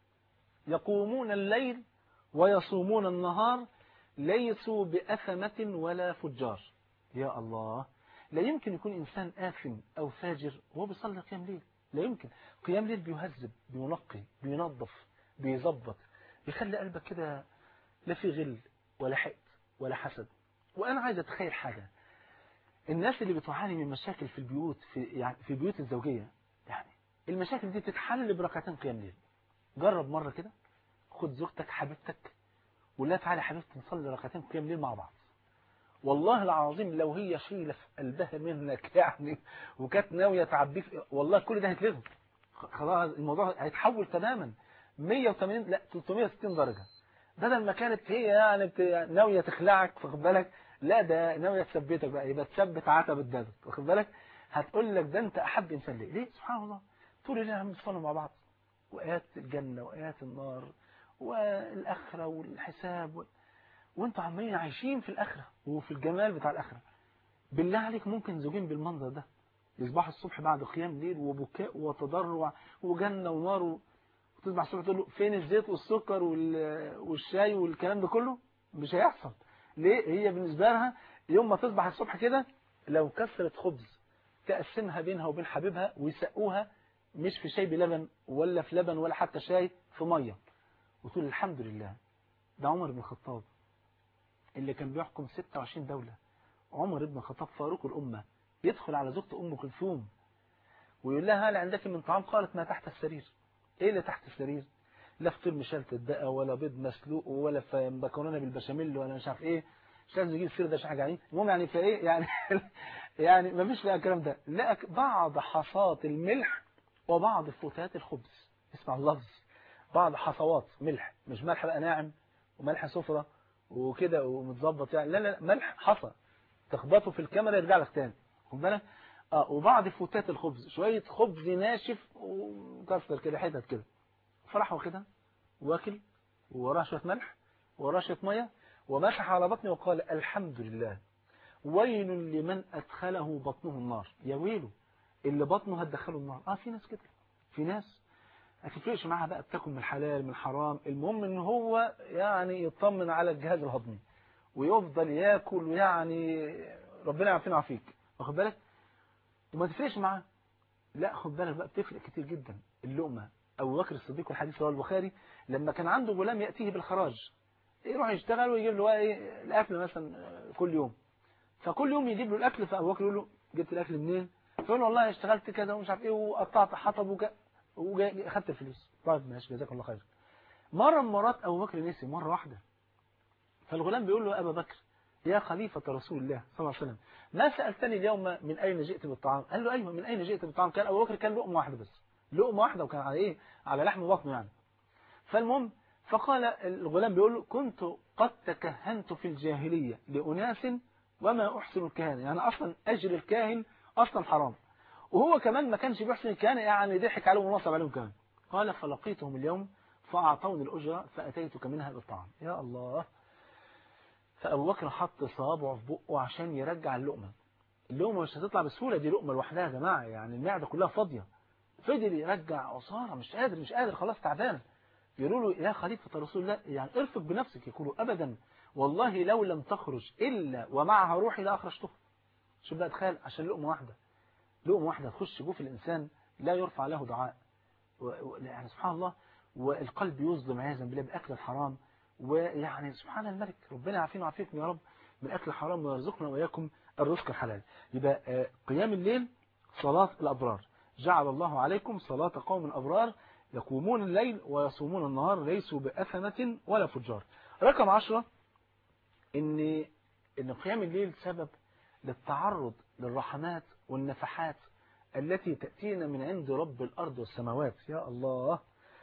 يقومون الليل ويصومون النهار ليسوا بأثمة ولا فجار يا الله لا يمكن يكون إنسان آثم أو فاجر وهو بيصلي قيام ليل لا يمكن قيام ليل بيهذب بينقي بينظف بيظبط بيخلي قلبك كده لا في غل ولا حقد ولا حسد وأنا عايز أتخيل حاجة الناس اللي بتعاني من مشاكل في البيوت في يعني في البيوت الزوجية يعني المشاكل دي تتحل بركعتين قيام ليل جرب مرة كده خد زوجتك حبيبتك وقول لها تعالى يا حبيبتي نصلي ركعتين قيام ليل مع بعض والله العظيم لو هي شايله في قلبها منك يعني وكانت ناويه تعبيك والله كل ده هيتلغي خلاص الموضوع هيتحول تماما 180 لا 360 درجه بدل ما كانت هي يعني بت- ناويه تخلعك واخد بالك لا ده ناويه تثبتك بقى يبقى تثبت عتب الدرج واخد بالك هتقول لك ده انت احب انسان ليه ليه سبحان الله طول الليل عم نصلي مع بعض وايات الجنه وايات النار والاخره والحساب و... وانتوا عمالين عايشين في الاخره وفي الجمال بتاع الاخره بالله عليك ممكن زوجين بالمنظر ده يصبحوا الصبح بعد قيام ليل وبكاء وتضرع وجنه ونار و... وتصبح الصبح تقول له فين الزيت والسكر وال... والشاي والكلام ده كله مش هيحصل ليه هي بالنسبه لها يوم ما تصبح الصبح كده لو كسرت خبز تقسمها بينها وبين حبيبها ويسقوها مش في شاي بلبن ولا في لبن ولا حتى شاي في ميه وتقول الحمد لله ده عمر بن الخطاب اللي كان بيحكم 26 دولة عمر بن الخطاب فاروق الأمة يدخل على زوجته أم كلثوم ويقول لها هل عندك من طعام قالت ما تحت السرير ايه اللي تحت السرير لا فطير مشلتت بقى ولا بيض مسلوق ولا ف- مكرونه بالبشاميل ولا مش عارف ايه مش لازم يجيب السير ده عشان حاجه يعني المهم يعني فايه يعني يعني ما فيش بقى الكلام ده لا بعض حصات الملح وبعض فتات الخبز اسمع اللفظ بعض حصوات ملح مش ملح بقى ناعم وملح سفرة وكده ومتظبط يعني لا لا لا، ملح حصى تخبطه في الكاميرا يرجع لك تاني خد بالك اه وبعض فتات الخبز شوية خبز ناشف وكسر كده حتت كده فراح واخدها واكل ووراه شوية ملح ووراه شوية مية ومسح على بطني وقال الحمد لله ويل لمن أدخله بطنه النار يا ويله اللي بطنه هتدخله النار اه في ناس كده في ناس ما تفرقش معاها بقى بتاكل من الحلال من الحرام المهم ان هو يعني يطمن على الجهاز الهضمي ويفضل ياكل ويعني ربنا يعافينا ويعافيك واخد بالك وما تفرقش معاه لا خد بالك بقى بتفرق كتير جدا اللقمه ابو بكر الصديق والحديث رواه البخاري لما كان عنده غلام ياتيه بالخراج يروح يشتغل ويجيب له بقى ايه الاكل مثلا كل يوم فكل يوم يجيب له الاكل فابو بكر يقول له جبت الاكل منين فيقول له والله اشتغلت كذا ومش عارف ايه وقطعت حطب وك... وخدت الفلوس طيب ماشي جزاك الله خير مرة من مرات أبو بكر نسي مرة واحدة فالغلام بيقول له أبا بكر يا خليفة رسول الله صلى الله عليه وسلم ما سألتني اليوم من أين جئت بالطعام قال له أيوة من أين جئت بالطعام كان أبو بكر كان لقمة واحدة بس لقمة واحدة وكان على إيه على لحم بطنه يعني فالمهم فقال الغلام بيقول له كنت قد تكهنت في الجاهلية لأناس وما أحسن الكهانة يعني أصلا أجر الكاهن أصلا حرام وهو كمان ما كانش بيحسن الكهانة يعني ضحك عليهم ونصب عليهم كمان قال فلقيتهم اليوم فأعطوني الأجرة فأتيتك منها بالطعام يا الله فأبو بكر حط صوابعه في بقه عشان يرجع اللقمة اللقمة مش هتطلع بسهولة دي لقمة لوحدها يا جماعة يعني المعدة كلها فاضية فضل يرجع عصارة مش قادر مش قادر خلاص تعبان يقولوا له يا خليفة رسول الله يعني ارفق بنفسك يقولوا أبدا والله لو لم تخرج إلا ومعها روحي لأخرجته شوف بقى تخيل عشان لقمة واحدة لقمة واحدة تخش جوف الإنسان لا يرفع له دعاء و... و... يعني سبحان الله والقلب يظلم عياذا بالله بأكل الحرام ويعني سبحان الملك ربنا يعافينا ويعافيكم يا رب من أكل الحرام ويرزقنا وإياكم الرزق الحلال يبقى آه، قيام الليل صلاة الأبرار جعل الله عليكم صلاة قوم أبرار يقومون الليل ويصومون النهار ليسوا بأثمة ولا فجار رقم عشرة إن إن قيام الليل سبب للتعرض للرحمات والنفحات التي تأتينا من عند رب الأرض والسماوات يا الله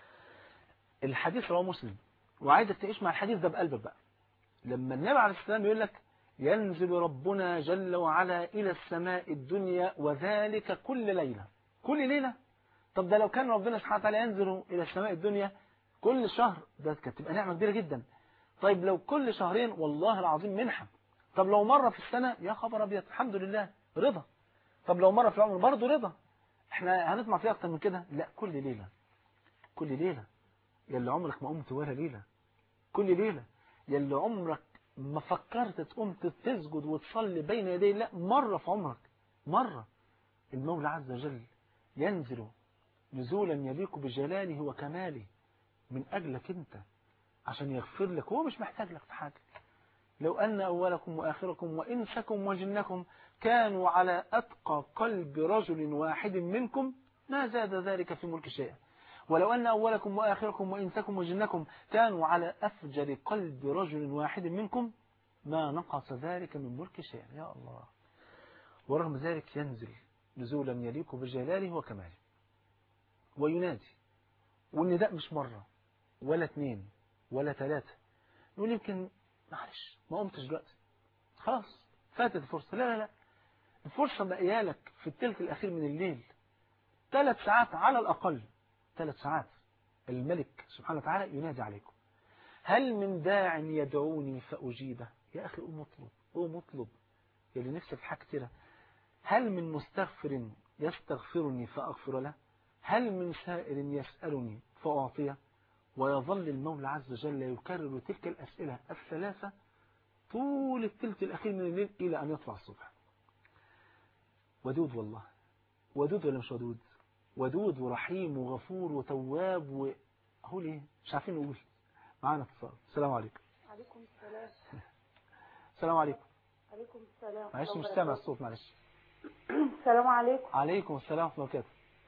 الحديث رواه مسلم وعايزك تعيش مع الحديث ده بقلبك بقى لما النبي عليه السلام يقول لك ينزل ربنا جل وعلا إلى السماء الدنيا وذلك كل ليلة كل ليلة طب ده لو كان ربنا سبحانه وتعالى ينزل إلى السماء الدنيا كل شهر ده كانت تبقى نعمة كبيرة جدا طيب لو كل شهرين والله العظيم منحة طب لو مرة في السنة يا خبر أبيض الحمد لله رضا طب لو مرة في العمر برضه رضا احنا هنطمع فيه أكتر من كده لا كل ليلة كل ليلة يلي عمرك ما قمت ولا ليلة كل ليلة يلي عمرك ما فكرت تقوم تسجد وتصلي بين يدي الله مرة في عمرك مرة المولى عز وجل ينزل نزولا يليق بجلاله وكماله من أجلك أنت عشان يغفر لك هو مش محتاج لك في حاجة لو أن أولكم وآخركم وإنسكم وجنكم كانوا على أتقى قلب رجل واحد منكم ما زاد ذلك في ملك شيئا ولو أن أولكم وآخركم وإنسكم وجنكم كانوا على أفجر قلب رجل واحد منكم ما نقص ذلك من ملك شيئا يا الله ورغم ذلك ينزل نزولا يليق بجلاله وكماله وينادي والنداء مش مرة ولا اثنين ولا ثلاثة يقول يمكن معلش ما قمتش دلوقتي خلاص فاتت الفرصة لا لا لا الفرصة باقيه لك في الثلث الأخير من الليل ثلاث ساعات على الأقل ثلاث ساعات الملك سبحانه وتعالى ينادي عليكم هل من داع يدعوني فأجيبه يا أخي قوم اطلب قوم اطلب يلي نفسك في حاجة كتيرة هل من مستغفر يستغفرني فأغفر له هل من سائل يسألني فأعطيه ويظل المولى عز وجل يكرر تلك الأسئلة الثلاثة طول الثلث الأخير من الليل إلى أن يطلع الصبح ودود والله ودود ولا مش ودود ودود ورحيم وغفور وتواب و... هو ليه مش عارفين نقول معانا اتصال السلام عليكم عليكم السلام السلام عليكم عليكم السلام معلش مش سامع الصوت معلش السلام عليكم عليكم السلام ورحمة الله وبركاته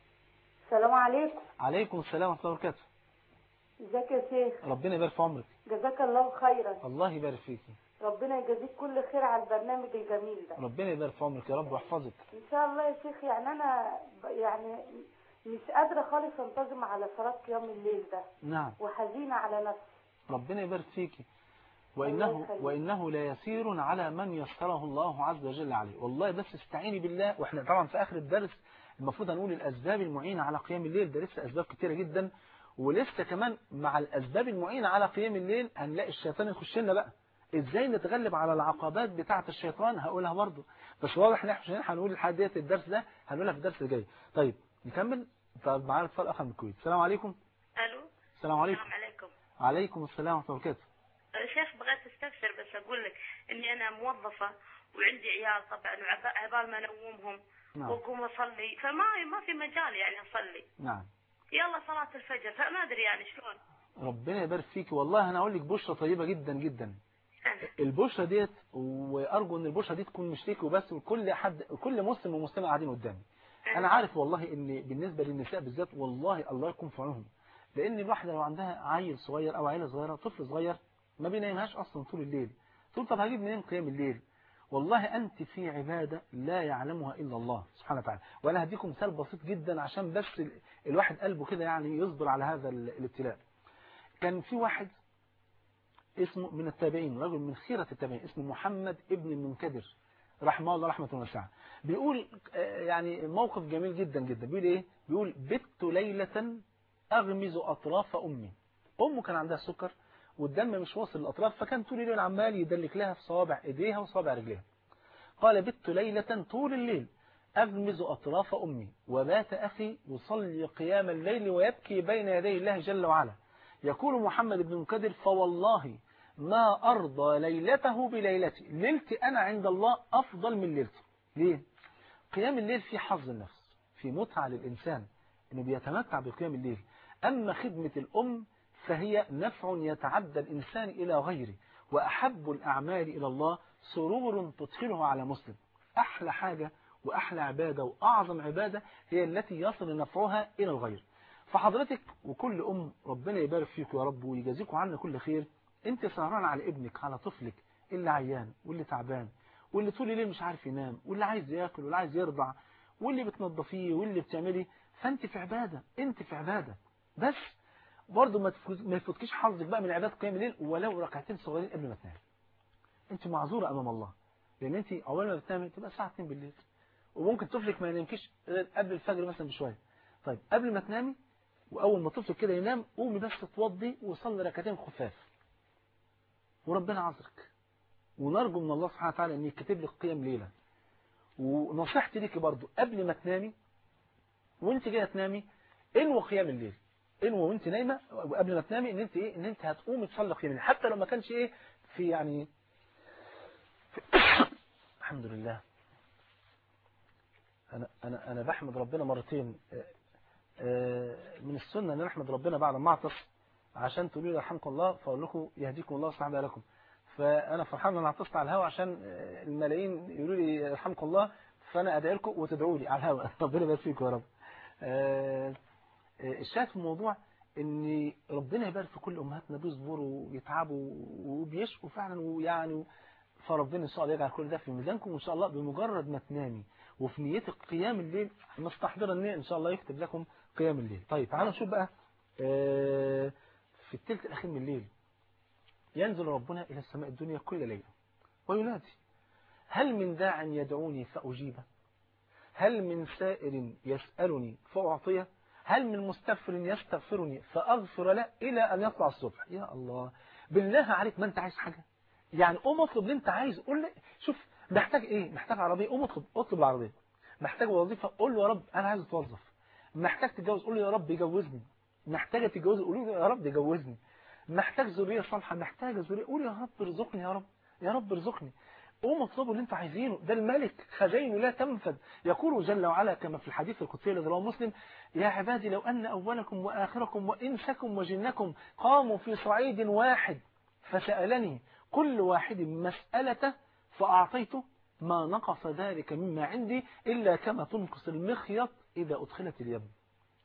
السلام عليكم عليكم السلام ورحمة الله وبركاته ازيك يا شيخ ربنا يبارك في عمرك جزاك الله خيرا الله يبارك فيكي ربنا يجازيك كل خير على البرنامج الجميل ده ربنا يبارك في عمرك يا رب ويحفظك ان شاء الله يا شيخ يعني انا ب- يعني مش قادرة خالص انتظم على صلاة قيام الليل ده نعم وحزينة على نفسي ربنا يبارك فيكي الله وإنه, يخليك. وإنه لا يسير على من يسره الله عز وجل عليه والله بس استعيني بالله وإحنا طبعا في آخر الدرس المفروض هنقول الأسباب المعينة على قيام الليل ده لسه أسباب كتيرة جدا ولسه كمان مع الأسباب المعينة على قيام الليل هنلاقي الشيطان يخش لنا بقى ازاي نتغلب على العقبات بتاعة الشيطان هقولها برضه بس واضح ان احنا مش هنقول لحد ديت الدرس ده هنقولها في الدرس الجاي طيب نكمل طب معانا اتصال اخر من الكويت السلام عليكم الو السلام عليكم السلام عليكم عليكم السلام ورحمه الله وبركاته شيخ بغيت استفسر بس اقول لك اني انا موظفه وعندي عيال طبعا وعب- عبال ما انومهم نعم واقوم اصلي فما ما في مجال يعني اصلي نعم يلا صلاه الفجر فما ادري يعني شلون ربنا يبارك فيك والله انا هقول لك بشرى طيبه جدا جدا البشرى ديت وارجو ان البشرى دي تكون مش ليك وبس وكل حد كل مسلم ومسلمه قاعدين قدامي انا عارف والله ان بالنسبه للنساء بالذات والله الله يكون في عونهم لان الواحده لو عندها عيل صغير او عيله صغيره طفل صغير ما بينامهاش اصلا طول الليل تقول طب هجيب منين قيام الليل والله أنت في عبادة لا يعلمها إلا الله سبحانه وتعالى وأنا هديكم مثال بسيط جدا عشان بس ال- الواحد قلبه كده يعني يصبر على هذا ال- الابتلاء كان في واحد اسمه من التابعين رجل من خيرة التابعين اسمه محمد ابن المنكدر رحمه الله رحمة واسعة بيقول آه، يعني موقف جميل جدا جدا بيقول ايه بيقول بت ليلة أغمز أطراف أمي أمه كان عندها سكر والدم مش واصل للأطراف فكان طول الليل عمال يدلك لها في صوابع إيديها وصوابع رجليها قال بت ليلة طول الليل أغمز أطراف أمي وبات أخي يصلي قيام الليل ويبكي بين يدي الله جل وعلا يقول محمد بن منكدر فوالله ما أرضى ليلته بليلتي ليلتي أنا عند الله أفضل من ليلته ليه؟ قيام الليل في حظ النفس في متعة للإنسان أنه بيتمتع بقيام الليل أما خدمة الأم فهي نفع يتعدى الإنسان إلى غيره وأحب الأعمال إلى الله سرور تدخله على مسلم أحلى حاجة وأحلى عبادة وأعظم عبادة هي التي يصل نفعها إلى الغير فحضرتك وكل أم ربنا يبارك فيك يا رب ويجازيكم عنا كل خير انت سهران على ابنك على طفلك اللي عيان واللي تعبان واللي طول الليل مش عارف ينام واللي عايز ياكل واللي عايز يرضع واللي بتنظفيه واللي بتعملي فانت في عبادة انت في عبادة بس برضه ما تفوت- ما يفوتكيش حظك بقى من عبادة قيام الليل ولو ركعتين صغيرين قبل ما تنام انت معذورة امام الله لان انت اول ما بتنامي تبقى الساعة 2 بالليل وممكن طفلك ما ينامكيش غير قبل الفجر مثلا بشوية طيب قبل ما تنامي واول ما طفلك كده ينام قومي بس توضي وصلي ركعتين خفاف وربنا عذرك ونرجو من الله سبحانه وتعالى ان يكتب لك قيام ليله ونصيحتي ليكي برضو قبل ما تنامي وانت جايه تنامي انوي قيام الليل انوي وانت نايمه وقبل ما تنامي ان انت ايه ان انت هتقومي تصلي قيام الليل حتى لو ما كانش ايه في يعني في الحمد لله انا انا انا بحمد ربنا مرتين آه، آه، من السنه ان أنا احمد ربنا بعد ما اعطس عشان تقولوا لي يرحمكم الله فاقول لكم يهديكم الله ويصلح بالكم فانا فرحان ان انا عطست على الهواء عشان آه، الملايين يقولوا لي يرحمكم الله فانا ادعي لكم وتدعوا لي على الهواء ربنا يبارك فيكم يا رب آه، آه، الشاهد في الموضوع ان ربنا يبارك في كل امهاتنا بيصبروا ويتعبوا وبيشقوا فعلا ويعني فربنا ان شاء الله يجعل كل ده في ميزانكم وان شاء الله بمجرد ما تنامي وفي نيتك قيام الليل مستحضرا النية ان شاء الله يكتب لكم قيام الليل طيب تعالوا نشوف بقى آه، في الثلث الاخير من الليل ينزل ربنا الى السماء الدنيا كل ليله وينادي هل من داع يدعوني فاجيبه هل من سائر يسالني فاعطيه هل من مستغفر يستغفرني فاغفر له الى ان يطلع الصبح يا الله بالله عليك ما انت عايز حاجه يعني قوم اطلب اللي انت عايزه قول لي شوف محتاج ايه محتاج عربيه قوم اطلب اطلب العربيه محتاج وظيفه قول له يا رب انا عايز اتوظف محتاج تتجوز قول له يا رب يجوزني محتاجه تتجوز قول له يا رب يجوزني محتاج ذريه صالحه محتاجه ذريه قول يا رب ارزقني يا رب يا رب ارزقني قوم اطلبوا اللي انتوا عايزينه ده الملك خزائنه لا تنفد يقول جل وعلا كما في الحديث القدسي الذي رواه مسلم يا عبادي لو ان اولكم واخركم وانسكم وجنكم قاموا في صعيد واحد فسالني كل واحد مسالته فاعطيته ما نقص ذلك مما عندي الا كما تنقص المخيط اذا ادخلت اليم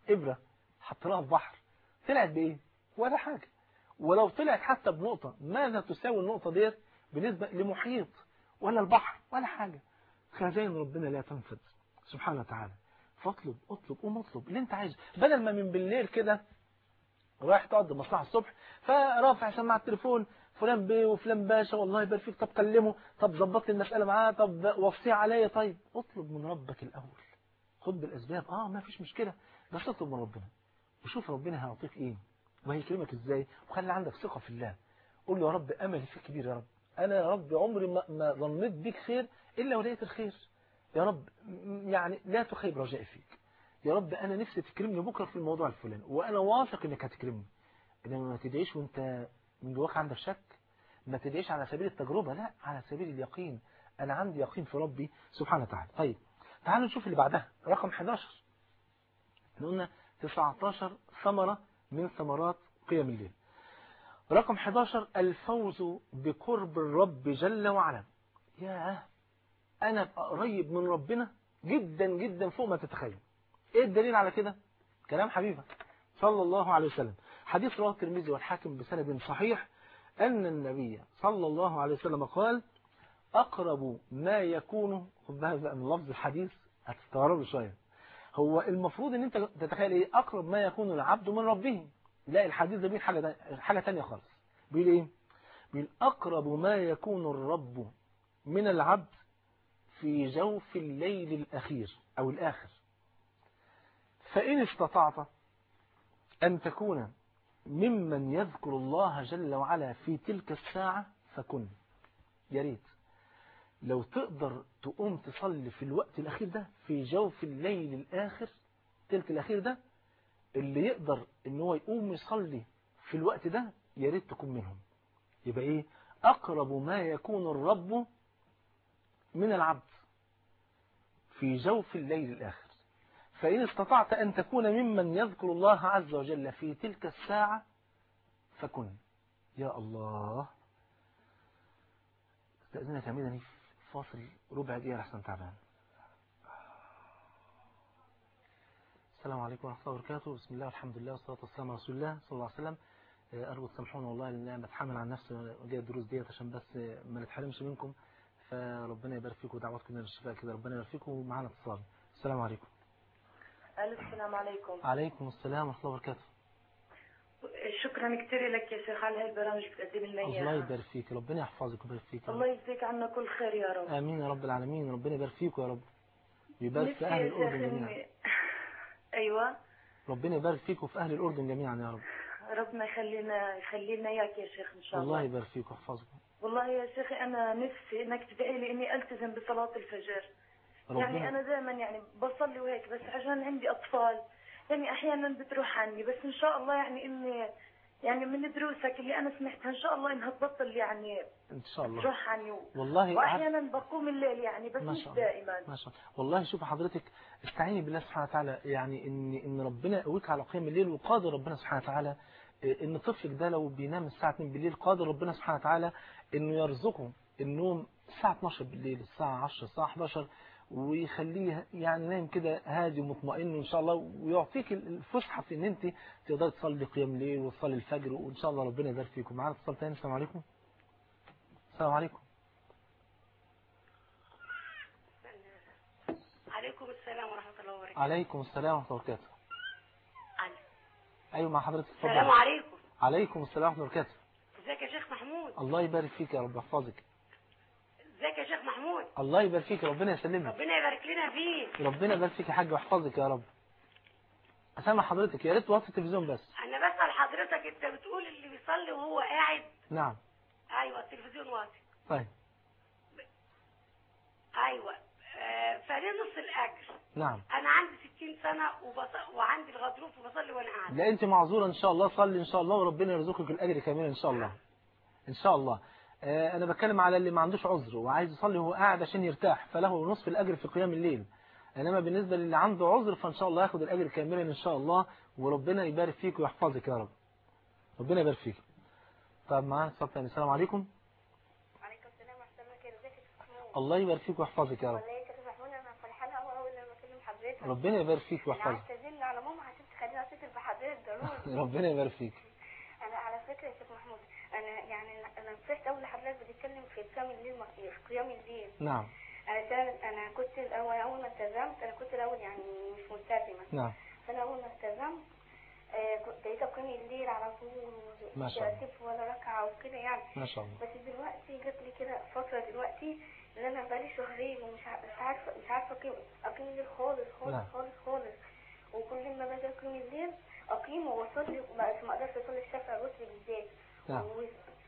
إبرة حطيناها في بحر طلعت بإيه ولا حاجة ولو طلعت حتى بنقطة ماذا تساوي النقطة ديت بالنسبة لمحيط ولا البحر ولا حاجة خزائن ربنا لا تنفذ سبحانه وتعالى فاطلب اطلب قوم اطلب اللي انت عايزه بدل ما من بالليل كده رايح تقعد مصلحة الصبح فرافع سماعة التليفون فلان بيه وفلان باشا والله يبارك فيك طب كلمه طب ظبط لي المسألة معاه طب وصيه عليا طيب اطلب من ربك الأول خد بالأسباب اه ما فيش مشكلة بس اطلب من ربنا وشوف ربنا هيعطيك ايه وهيكرمك ازاي وخلي عندك ثقة في الله قول له يا رب املي فيك كبير يا رب انا يا رب عمري ما, ما ظنيت بيك خير الا ولقيت الخير يا رب م- يعني لا تخيب رجائي فيك يا رب انا نفسي تكرمني بكره في الموضوع الفلاني وانا واثق انك هتكرمني انما ما تدعيش وانت من جواك عندك شك ما تدعيش على سبيل التجربة لا على سبيل اليقين انا عندي يقين في ربي سبحانه وتعالى طيب تعالوا نشوف اللي بعدها رقم 11 احنا قلنا 19 ثمرة من ثمرات قيام الليل رقم 11 الفوز بقرب الرب جل وعلا ياه انا أبقى قريب من ربنا جدا جدا فوق ما تتخيل ايه الدليل على كده كلام حبيبك صلى الله عليه وسلم حديث رواه الترمذي والحاكم بسند صحيح أن النبي صلى الله عليه وسلم قال أقرب ما يكون خد بالك بقى من لفظ الحديث هتستغربوا شوية هو المفروض ان انت تتخيل ايه اقرب ما يكون العبد من ربه لا الحديث ده بيقول حاجة دا- حاجة تانية خالص بيقول ايه بيقول اقرب ما يكون الرب من العبد في جوف الليل الاخير او الاخر فان استطعت ان تكون ممن يذكر الله جل وعلا في تلك الساعة فكن يا ريت لو تقدر تقوم تصلي في الوقت الأخير ده في جوف الليل الآخر تلك الأخير ده اللي يقدر ان هو يقوم يصلي في الوقت ده يا ريت تكون منهم يبقى ايه أقرب ما يكون الرب من العبد في جوف الليل الآخر فإن استطعت أن تكون ممن يذكر الله عز وجل في تلك الساعة فكن يا الله استأذنك يا ميداني فاصل ربع دقيقة لحسن تعبان السلام عليكم ورحمة الله وبركاته بسم الله والحمد لله والصلاة والسلام على رسول الله صلى الله عليه وسلم آه، أرجو تسامحونا والله لأن أنا بتحمل عن نفسي وجاي الدروس ديت عشان بس آه، ما نتحرمش منكم فربنا يبارك فيكم ودعواتكم من الشفاء كده ربنا يبارك فيكم ومعانا اتصال السلام عليكم ألف السلام عليكم عليكم السلام ورحمة الله وبركاته شكرا كثير لك يا شيخ على هالبرامج بتقدم لنا الله إياها يبارك فيك ربنا يحفظك ويبارك فيك يا رب. الله يجزيك عنا كل خير يا رب آمين يا رب العالمين ربنا يبارك فيك يا رب ويبارك نفسي في أهل يا شيخ الأردن جميعا إني أيوة ربنا يبارك فيك وفي أهل الأردن جميعا يا رب ربنا يخلينا يخلينا إياك يا شيخ إن شاء الله الله يبارك فيك ويحفظك والله يا شيخي أنا نفسي إنك تدعي لي إني ألتزم بصلاة الفجر يعني ربنا أنا دائما يعني بصلي وهيك بس عشان عندي أطفال يعني أحيانا بتروح عني بس إن شاء الله يعني إني يعني من دروسك اللي أنا سمعتها إن شاء الله إنها تبطل يعني إن شاء الله تروح عني و... والله عارف- وأحيانا بقوم الليل يعني بس ما مش شاء الله. دائما ما شاء الله والله شوف حضرتك استعيني بالله سبحانه وتعالى يعني ان ان ربنا يقويك على قيام الليل وقادر ربنا سبحانه وتعالى إيه، ان طفلك ده لو بينام الساعه 2 بالليل قادر ربنا سبحانه وتعالى انه يرزقه النوم الساعه 12 بالليل الساعه 10 الساعه 11 ويخليه يعني نايم كده هادي ومطمئن ان شاء الله ويعطيك الفسحه في ان انت تقدر تصلي قيام ليل وتصلي الفجر وان شاء الله ربنا يبارك فيكم معانا اتصال تاني السلام عليكم السلام عليكم عليكم السلام ورحمة الله وبركاته عليكم السلام ورحمه الله وبركاته علي. ايوه مع حضرتك اتفضل السلام عليكم عليكم السلام ورحمة الله وبركاته ازيك يا شيخ محمود الله يبارك فيك يا رب يحفظك ازيك يا شيخ محمود الله يبارك فيك ربنا يسلمك ربنا يبارك لنا فيك ربنا يبارك فيك يا حاج ويحفظك يا رب اسامع حضرتك يا ريت توطي التلفزيون بس انا بسأل حضرتك انت بتقول اللي بيصلي وهو قاعد نعم ايوه التلفزيون واطي طيب ايوه آه فليه نص الاجر نعم انا عندي 60 سنة وبص... وعندي الغضروف وبصلي وانا قاعد لا انت معذورة ان شاء الله صلي ان شاء الله وربنا يرزقك الاجر كاملا ان شاء الله ان شاء الله آه، انا بتكلم على اللي ما عندوش عذر وعايز يصلي وهو قاعد عشان يرتاح فله نصف الاجر في قيام الليل انما بالنسبة للي عنده عذر فان شاء الله ياخد الاجر كاملا ان شاء الله وربنا يبارك فيك ويحفظك يا رب ربنا يبارك فيك طب معانا اتصال تاني السلام عليكم وعليكم السلام ورحمة الله وبركاته ازيك يا شيخ محمود الله يبارك فيك ويحفظك يا رب والله يا شيخ محمود انا فرحانة قوي اول لما اكلم حضرتك ربنا يبارك فيك انا ويحفظك عايزة ادل على ماما عشان نوروني ربنا يبارك فيك انا على فكره يا شيخ محمود انا يعني انا فرحت اول حضرتك بتتكلم في قيام الليل في قيام الليل نعم علشان انا كنت الاول اول ما التزمت انا كنت الاول يعني مش ملتزمه نعم فانا اول ما التزمت آه، كنت بقيت اقيم الليل على طول ما شاء الله. اسيب ولا ركعه وكده يعني ما شاء الله بس دلوقتي جات لي كده فتره دلوقتي ان انا بقالي شهرين ومش ع- مش عارفه مش عارفه اقيم اقيم الليل خالص خالص نعم. خالص خالص وكل ما باجي اقيم الليل اقيم واصلي بس ما اقدرش اصلي الشفع الوتر بالذات نعم. و...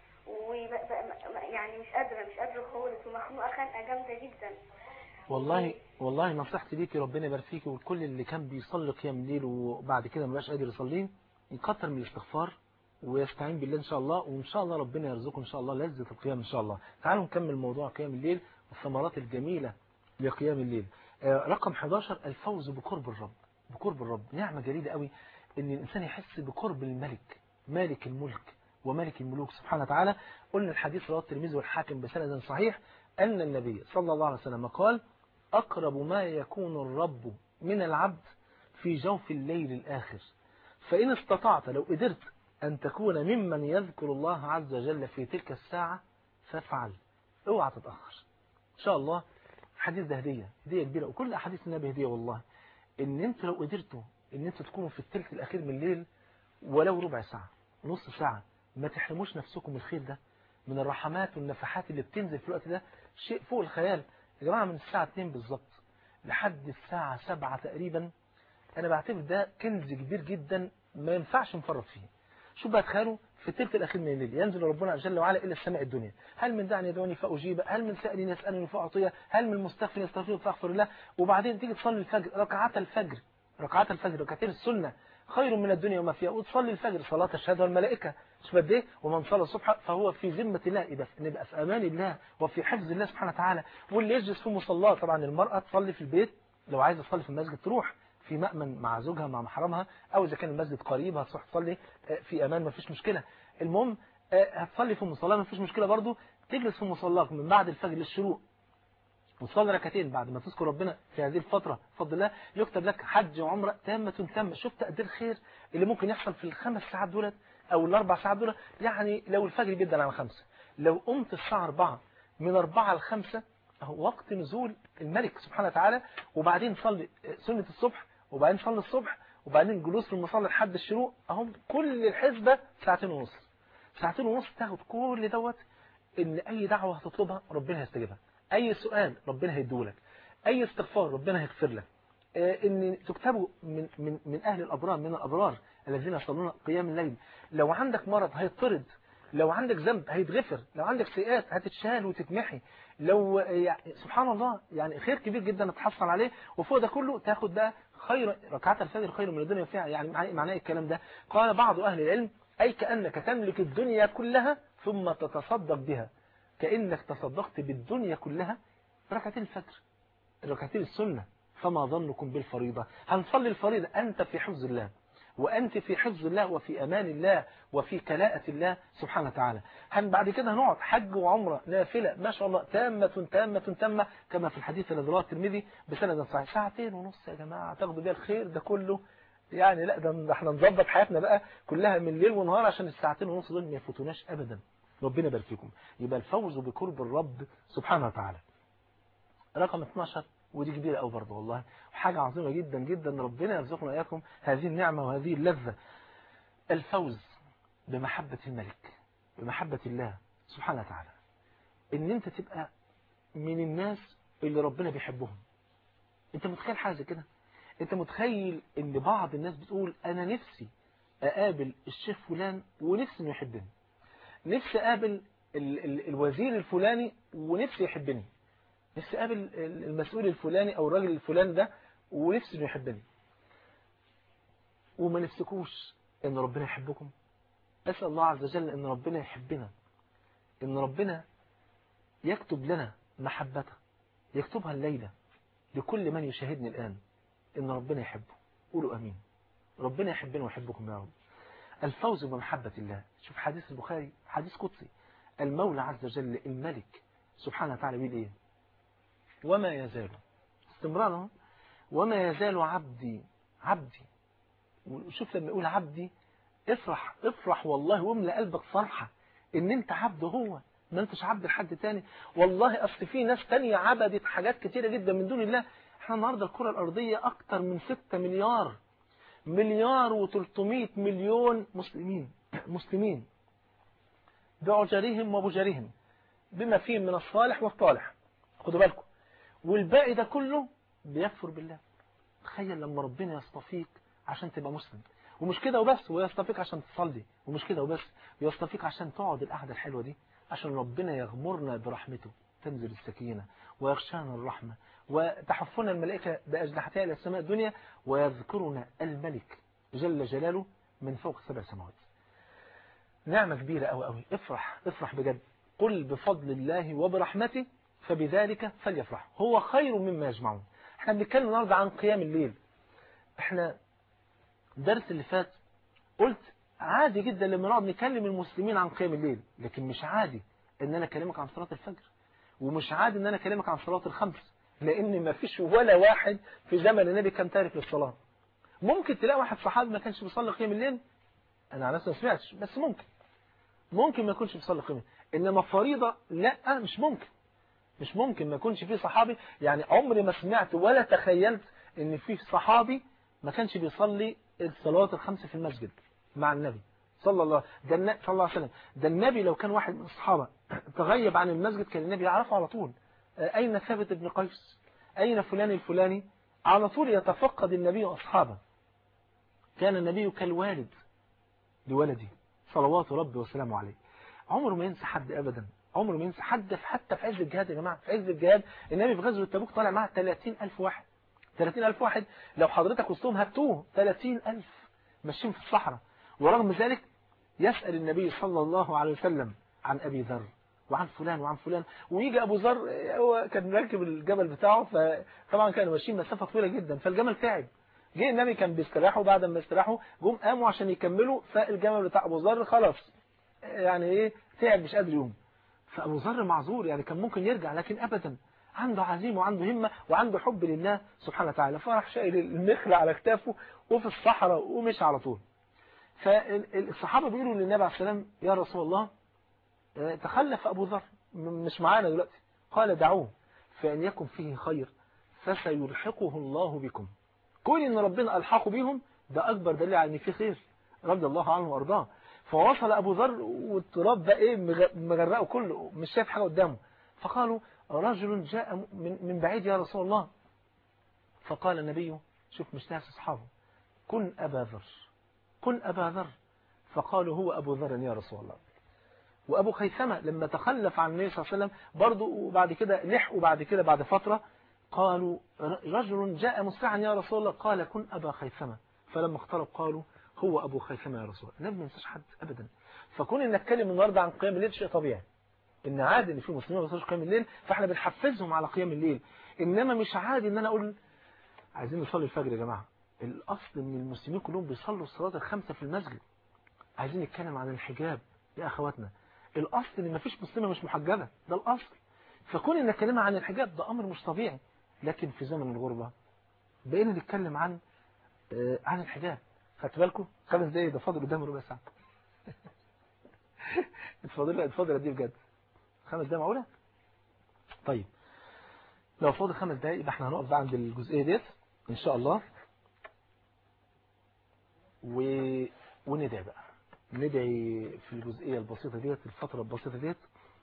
و... بق- بق- ما- يعني مش قادره مش قادره خالص ومخنوقه خنقه جامده جدا والله والله نصيحتي ليكي ربنا يبارك فيكي والكل اللي كان بيصلي قيام الليل وبعد كده ما بقاش قادر يصليه يكتر من الاستغفار ويستعين بالله ان شاء الله وان شاء الله ربنا يرزقه ان شاء الله لذة القيام ان شاء الله تعالوا نكمل موضوع قيام الليل والثمرات الجميلة لقيام الليل آه، رقم 11 الفوز بقرب الرب بقرب الرب نعمة جليلة قوي ان الانسان يحس بقرب الملك مالك الملك وملك الملوك سبحانه وتعالى قلنا الحديث رواه الترمذي والحاكم بسند صحيح ان النبي صلى الله عليه وسلم قال أقرب ما يكون الرب من العبد في جوف الليل الآخر فإن استطعت لو قدرت أن تكون ممن يذكر الله عز وجل في تلك الساعة فافعل اوعى تتأخر إن شاء الله حديث ده هدية هدية كبيرة وكل أحاديث النبي هدية والله إن أنت لو قدرتوا إن أنتوا تكونوا في الثلث الأخير من الليل ولو ربع ساعة نص ساعة ما تحرموش نفسكم من الخير ده من الرحمات والنفحات اللي بتنزل في الوقت ده شيء فوق الخيال يا جماعة من الساعة 2 بالظبط لحد الساعة 7 تقريبا أنا بعتبر ده كنز كبير جدا ما ينفعش نفرط فيه شوف بقى تخيلوا في الثلث الأخير من الليل ينزل ربنا جل وعلا إلى السماء الدنيا هل من دعني يدعوني فأجيب هل من سائل يسألني فأعطيه هل من مستغفر يستغفر فأغفر له وبعدين تيجي تصلي الفجر ركعات الفجر ركعات الفجر ركعتين السنة خير من الدنيا وما فيها وتصلي الفجر صلاة تشهدها الملائكة مش قد ايه ومن صلى الصبح فهو في ذمة الله يبقى نبقى في أمان الله وفي حفظ الله سبحانه وتعالى واللي يجلس في مصلاه طبعا المرأة تصلي في البيت لو عايزة تصلي في المسجد تروح في مأمن مع زوجها مع محرمها أو إذا كان المسجد قريب هتروح تصلي في أمان ما فيش مشكلة المهم هتصلي في مصلاه ما فيش مشكلة برضو تجلس في مصلاك من بعد الفجر للشروق وتصلي ركعتين بعد ما تذكر ربنا في هذه الفترة بفضل الله يكتب لك حج وعمرة تامة تامة شوف تقدير خير اللي ممكن يحصل في الخمس ساعات دولت أو الأربع ساعات دولت يعني لو الفجر جدا على خمسة لو قمت الساعة أربعة من أربعة لخمسة أهو وقت نزول الملك سبحانه وتعالى وبعدين صلي سنة الصبح وبعدين صلي الصبح وبعدين جلوس في المصلى لحد الشروق أهو كل الحسبة ساعتين ونص ساعتين ونص تاخد كل دوت إن أي دعوة هتطلبها ربنا هيستجيبها أي سؤال ربنا هيدولك أي استغفار ربنا هيغفر لك إن تكتبوا من, من, من أهل الأبرار من الأبرار الذين يصلون قيام الليل لو عندك مرض هيطرد لو عندك ذنب هيتغفر لو عندك سيئات هتتشال وتتمحي لو يعني سبحان الله يعني خير كبير جدا تحصل عليه وفوق ده كله تاخد بقى خير ركعات الفجر خير من الدنيا فيها يعني معناه الكلام ده قال بعض أهل العلم أي كأنك تملك الدنيا كلها ثم تتصدق بها كأنك تصدقت بالدنيا كلها ركعتين الفجر ركعتين السنة فما ظنكم بالفريضة هنصلي الفريضة أنت في حفظ الله وأنت في حفظ الله وفي أمان الله وفي كلاءة الله سبحانه وتعالى هن بعد كده هنقعد حج وعمرة نافلة ما شاء الله تامة تامة تامة كما في الحديث الذي رواه الترمذي بسند صحيح ساعتين ونص يا جماعة تاخدوا بيها الخير ده كله يعني لا ده احنا نظبط حياتنا بقى كلها من ليل ونهار عشان الساعتين ونص دول ما يفوتوناش أبدا ربنا يبارك فيكم يبقى الفوز بقرب الرب سبحانه وتعالى رقم 12 ودي كبيرة قوي برضه والله حاجة عظيمة جدا جدا ربنا يرزقنا إياكم هذه النعمة وهذه اللذة الفوز بمحبة الملك بمحبة الله سبحانه وتعالى ان انت تبقى من الناس اللي ربنا بيحبهم انت متخيل حاجة زي كده انت متخيل ان بعض الناس بتقول انا نفسي اقابل الشيخ فلان ونفسي انه يحبني نفسي اقابل ال ال الوزير الفلاني ونفسي يحبني نفسي اقابل المسؤول الفلاني او الراجل الفلاني ده ونفسي انه يحبني وما نفسكوش ان ربنا يحبكم اسال الله عز وجل ان ربنا يحبنا ان ربنا يكتب لنا محبته يكتبها الليلة لكل من يشاهدني الآن ان ربنا يحبه قولوا امين ربنا يحبنا ويحبكم يا رب الفوز بمحبة الله شوف حديث البخاري حديث قدسي المولى عز وجل الملك سبحانه وتعالى بيقول ايه وما يزال استمرارا وما يزال عبدي عبدي وشوف لما يقول عبدي افرح افرح والله واملى قلبك فرحة ان انت عبد هو ما انتش عبد لحد تاني والله اصل في ناس تانية عبدت حاجات كتيرة جدا من دون الله احنا النهاردة الكرة الارضية اكتر من 6 مليار مليار و300 مليون مسلمين مسلمين بعجرهم وبجرهم بما فيهم من الصالح والطالح خدوا بالكم والباقي ده كله بيكفر بالله تخيل لما ربنا يصطفيك عشان تبقى مسلم ومش كده وبس ويصطفيك عشان تصلي ومش كده وبس ويصطفيك عشان تقعد القعدة الحلوة دي عشان ربنا يغمرنا برحمته تنزل السكينة ويغشانا الرحمة وتحفنا الملائكة بأجنحتها إلى السماء الدنيا ويذكرنا الملك جل جلاله من فوق سبع سماوات نعمة كبيرة أوي أوي افرح افرح بجد قل بفضل الله وبرحمته فبذلك فليفرح هو خير مما يجمعون احنا بنتكلم النهارده عن قيام الليل احنا الدرس اللي فات قلت عادي جدا لما نقعد نكلم المسلمين عن قيام الليل لكن مش عادي ان انا اكلمك عن صلاة الفجر ومش عادي ان انا اكلمك عن صلاة الخمس لان ما فيش ولا واحد في زمن النبي كان تارك للصلاة ممكن تلاقي واحد صحابي ما كانش بيصلي قيام الليل انا على نفسي ما سمعتش بس ممكن ممكن ما يكونش بيصلي قيام انما فريضة لا مش ممكن مش ممكن ما يكونش في صحابي يعني عمري ما سمعت ولا تخيلت ان في صحابي ما كانش بيصلي الصلوات الخمس في المسجد مع النبي صلى الله ده النبي صلى الله عليه وسلم ده النبي لو كان واحد من الصحابة تغيب عن المسجد كان النبي يعرفه على طول أين ثابت بن قيس أين فلان الفلاني على طول يتفقد النبي وأصحابه كان النبي كالوالد لولده صلوات ربي وسلامه عليه عمره ما ينسى حد أبدا عمره ما ينسى حد في حتى في عز الجهاد يا جماعة في عز الجهاد النبي في غزوة تبوك طالع معاه 30000 واحد 30000 واحد لو حضرتك وسطهم هتوه 30000 ماشيين في الصحراء ورغم ذلك يسأل النبي صلى الله عليه وسلم عن أبي ذر وعن فلان وعن فلان ويجي أبو ذر هو كان راكب الجبل بتاعه فطبعا كانوا ماشيين مسافة طويلة جدا فالجمل تعب جه النبي كان بيستراحوا بعد ما استراحوا جم قاموا عشان يكملوا فالجمل بتاع أبو ذر خلاص يعني ايه تعب مش قادر يقوم فأبو ذر معذور يعني كان ممكن يرجع لكن أبدا عنده عزيمة وعنده همة وعنده حب لله سبحانه وتعالى فراح شايل النخل على كتافه وفي الصحراء ومشي على طول فالصحابة بيقولوا للنبي عليه السلام يا رسول الله تخلف أبو ذر مش معانا دلوقتي قال دعوه فإن يكن فيه خير فسيلحقه الله بكم كون إن ربنا ألحقه بهم ده أكبر دليل على إن فيه خير رضي الله عنه وأرضاه فوصل أبو ذر والتراب ده إيه مغرقه كله مش شايف حاجة قدامه فقالوا رجل جاء من من بعيد يا رسول الله فقال النبي شوف مش ناس أصحابه كن أبا ذر كن أبا ذر فقالوا هو أبو ذر يا رسول الله وأبو خيثمة لما تخلف عن النبي صلى الله عليه وسلم برضه وبعد كده لحقوا بعد كده بعد فترة قالوا رجل جاء مسرعا يا رسول الله قال كن أبا خيثمة فلما اختلف قالوا هو أبو خيثمة يا رسول الله النبي ما ينساش حد أبدا فكون إن نتكلم النهارده عن قيام الليل شيء طبيعي إن عادي إن في مسلمين ما بيصلوش قيام الليل فإحنا بنحفزهم على قيام الليل إنما مش عادي إن أنا أقول عايزين نصلي الفجر يا جماعة الأصل إن المسلمين كلهم بيصلوا الصلاة الخمسة في المسجد عايزين نتكلم عن الحجاب يا أخواتنا الأصل إن مفيش مسلمة مش محجبة ده الأصل فكون إن نتكلم عن الحجاب ده أمر مش طبيعي لكن في زمن الغربة بقينا نتكلم عن آه عن الحجاب خدت بالكم خمس دقايق ده فاضل قدام ربع ساعة اتفضل اتفضل دي بجد خمس دقايق معقولة طيب لو فاضل خمس دقايق يبقى احنا هنقف بقى عند الجزئية ديت ان شاء الله و... وندعي بقى ندعي في الجزئية البسيطة ديت الفترة البسيطة ديت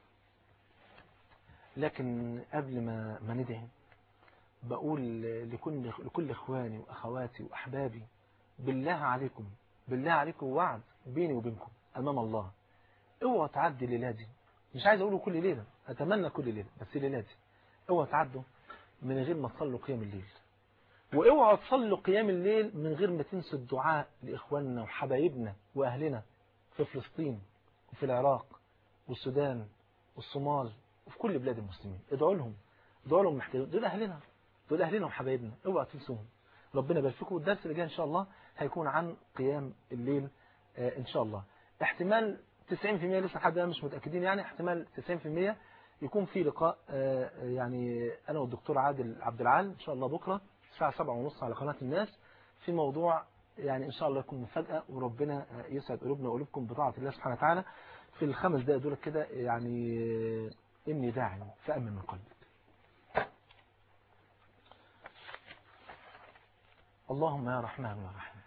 لكن قبل ما ما ندعي بقول لكل لكل اخواني واخواتي واحبابي بالله عليكم بالله عليكم وعد بيني وبينكم امام الله اوعوا تعدي الليله دي مش عايز اقوله كل ليله اتمنى كل ليله بس الليله دي اوعوا تعدوا من غير ما تصلوا قيام الليل واوعوا تصلوا قيام الليل من غير ما تنسوا الدعاء لاخواننا وحبايبنا واهلنا في فلسطين وفي العراق والسودان والصومال وفي كل بلاد المسلمين ادعوا لهم ادعوا لهم محتاجين دول اهلنا دول اهلنا وحبايبنا اوعوا تنسوهم ربنا يبارك فيكم والدرس اللي جاي ان شاء الله هيكون عن قيام الليل آه ان شاء الله احتمال 90% لسه لحد الان مش متاكدين يعني احتمال 90% يكون في لقاء آه يعني انا والدكتور عادل عبد العال ان شاء الله بكره الساعه 7:30 على قناه الناس في موضوع يعني إن شاء الله يكون مفاجأة وربنا يسعد قلوبنا وقلوبكم بطاعة الله سبحانه وتعالى في الخمس دقائق دول كده يعني إني داعي فأمن من قلبك اللهم يا رحمن يا رحيم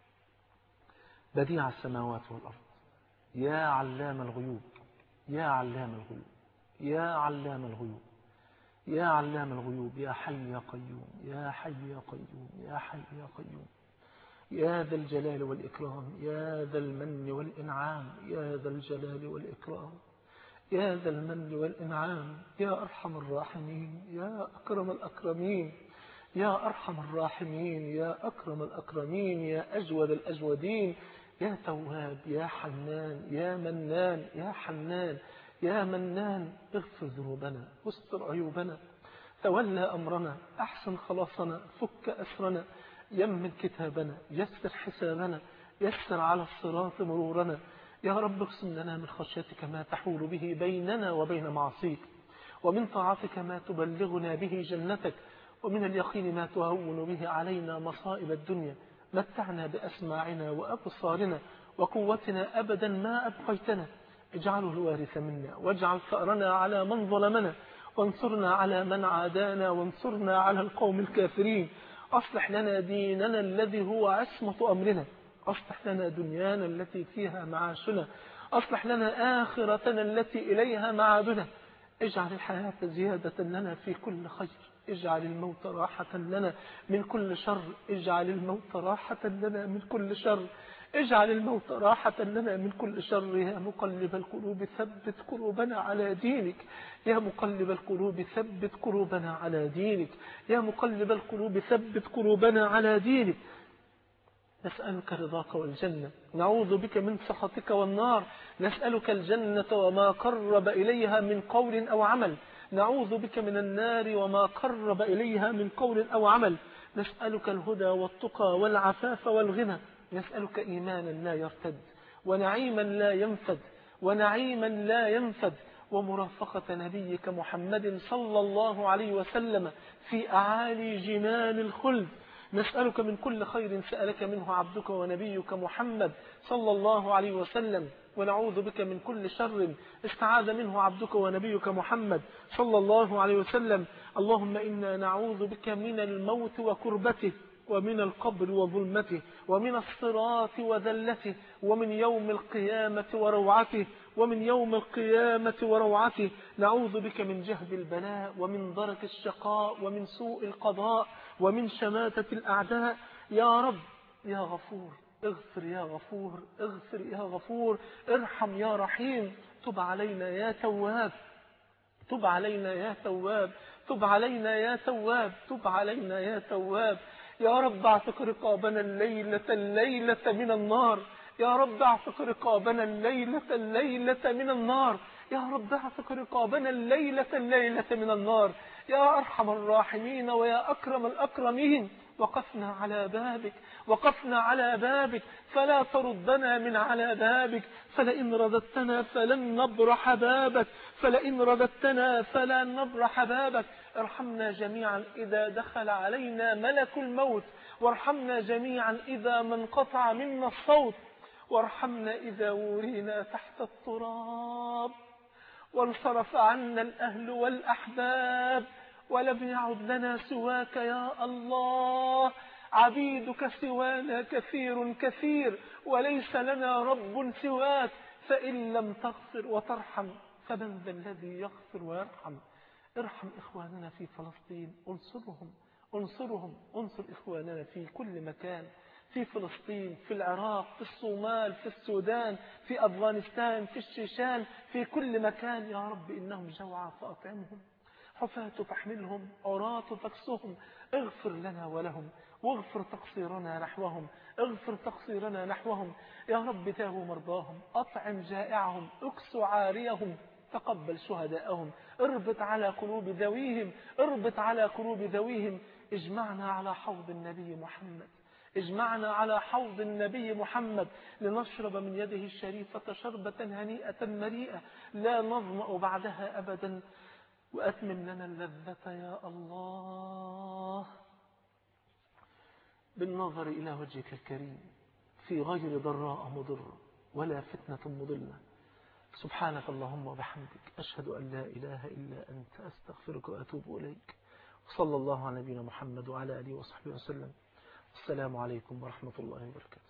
بديع السماوات والأرض يا علام الغيوب يا علام الغيوب يا علام الغيوب يا علام الغيوب يا حي يا قيوم يا حي يا قيوم يا حي يا قيوم يا ذا الجلال والإكرام يا ذا المن والإنعام يا ذا الجلال والإكرام يا ذا المن والإنعام يا أرحم الراحمين يا أكرم الأكرمين يا أرحم الراحمين يا أكرم الأكرمين يا أجود الأجودين يا تواب يا حنان يا منان يا حنان يا منان اغفر ذنوبنا واستر عيوبنا تولى أمرنا أحسن خلاصنا فك أسرنا يمن كتابنا يسر حسابنا يسر على الصراط مرورنا يا رب اقسم لنا من خشيتك ما تحول به بيننا وبين معصيك ومن طاعتك ما تبلغنا به جنتك ومن اليقين ما تهون به علينا مصائب الدنيا متعنا بأسماعنا وأبصارنا وقوتنا أبدا ما أبقيتنا اجعله الوارث منا واجعل ثأرنا على من ظلمنا وانصرنا على من عادانا وانصرنا على القوم الكافرين أصلح لنا ديننا الذي هو عصمة أمرنا أصلح لنا دنيانا التي فيها معاشنا أصلح لنا آخرتنا التي إليها معادنا اجعل الحياة زيادة لنا في كل خير اجعل الموت راحة لنا من كل شر اجعل الموت راحة لنا من كل شر اجعل الموت راحة لنا من كل شر يا مقلب القلوب ثبت قلوبنا على دينك يا مقلب القلوب ثبت قلوبنا على دينك يا مقلب القلوب ثبت قلوبنا على دينك نسألك رضاك والجنة نعوذ بك من سخطك والنار نسألك الجنة وما قرب إليها من قول أو عمل نعوذ بك من النار وما قرب إليها من قول أو عمل نسألك الهدى والتقى والعفاف والغنى نسألك إيمانا لا يرتد ونعيما لا ينفد ونعيما لا ينفد ومرافقة نبيك محمد صلى الله عليه وسلم في أعالي جنان الخلد نسألك من كل خير سألك منه عبدك ونبيك محمد صلى الله عليه وسلم ونعوذ بك من كل شر استعاذ منه عبدك ونبيك محمد صلى الله عليه وسلم اللهم إنا نعوذ بك من الموت وكربته ومن القبر وظلمته ومن الصراط وذلته ومن يوم القيامة وروعته ومن يوم القيامة وروعته نعوذ بك من جهد البلاء ومن درك الشقاء ومن سوء القضاء ومن شماتة الأعداء يا رب يا غفور اغفر يا غفور اغفر يا غفور ارحم يا رحيم تب علينا يا تواب تب علينا يا تواب تب علينا يا تواب تب علينا يا تواب يا رب اعتق رقابنا الليلة الليلة من النار يا رب اعتق رقابنا الليلة الليلة من النار يا رب اعتق رقابنا الليلة الليلة من النار يا أرحم الراحمين ويا أكرم الأكرمين وقفنا على بابك وقفنا على بابك فلا تردنا من على بابك فلئن رددتنا فلن نبرح بابك فلئن رددتنا فلن نبرح بابك ارحمنا جميعا إذا دخل علينا ملك الموت وارحمنا جميعا إذا ما انقطع منا الصوت وارحمنا إذا ورينا تحت التراب وانصرف عنا الأهل والأحباب ولم يعد لنا سواك يا الله عبيدك سوانا كثير كثير وليس لنا رب سواك فإن لم تغفر وترحم فمن ذا الذي يغفر ويرحم ارحم إخواننا في فلسطين انصرهم انصرهم انصر إخواننا في كل مكان في فلسطين في العراق في الصومال في السودان في أفغانستان في الشيشان في كل مكان يا رب إنهم جوعى فأطعمهم حفاة فاحملهم عراة فاكسهم اغفر لنا ولهم واغفر تقصيرنا نحوهم اغفر تقصيرنا نحوهم يا رب تاهوا مرضاهم أطعم جائعهم اكس عاريهم تقبل شهداءهم اربط على قلوب ذويهم اربط على قلوب ذويهم اجمعنا على حوض النبي محمد اجمعنا على حوض النبي محمد لنشرب من يده الشريفة شربة هنيئة مريئة لا نظمأ بعدها أبدا وأتمم لنا اللذة يا الله بالنظر إلى وجهك الكريم في غير ضراء مضرة ولا فتنة مضلة سبحانك اللهم وبحمدك أشهد أن لا إله إلا أنت أستغفرك وأتوب إليك وصلى الله على نبينا محمد وعلى آله وصحبه وسلم السلام عليكم ورحمة الله وبركاته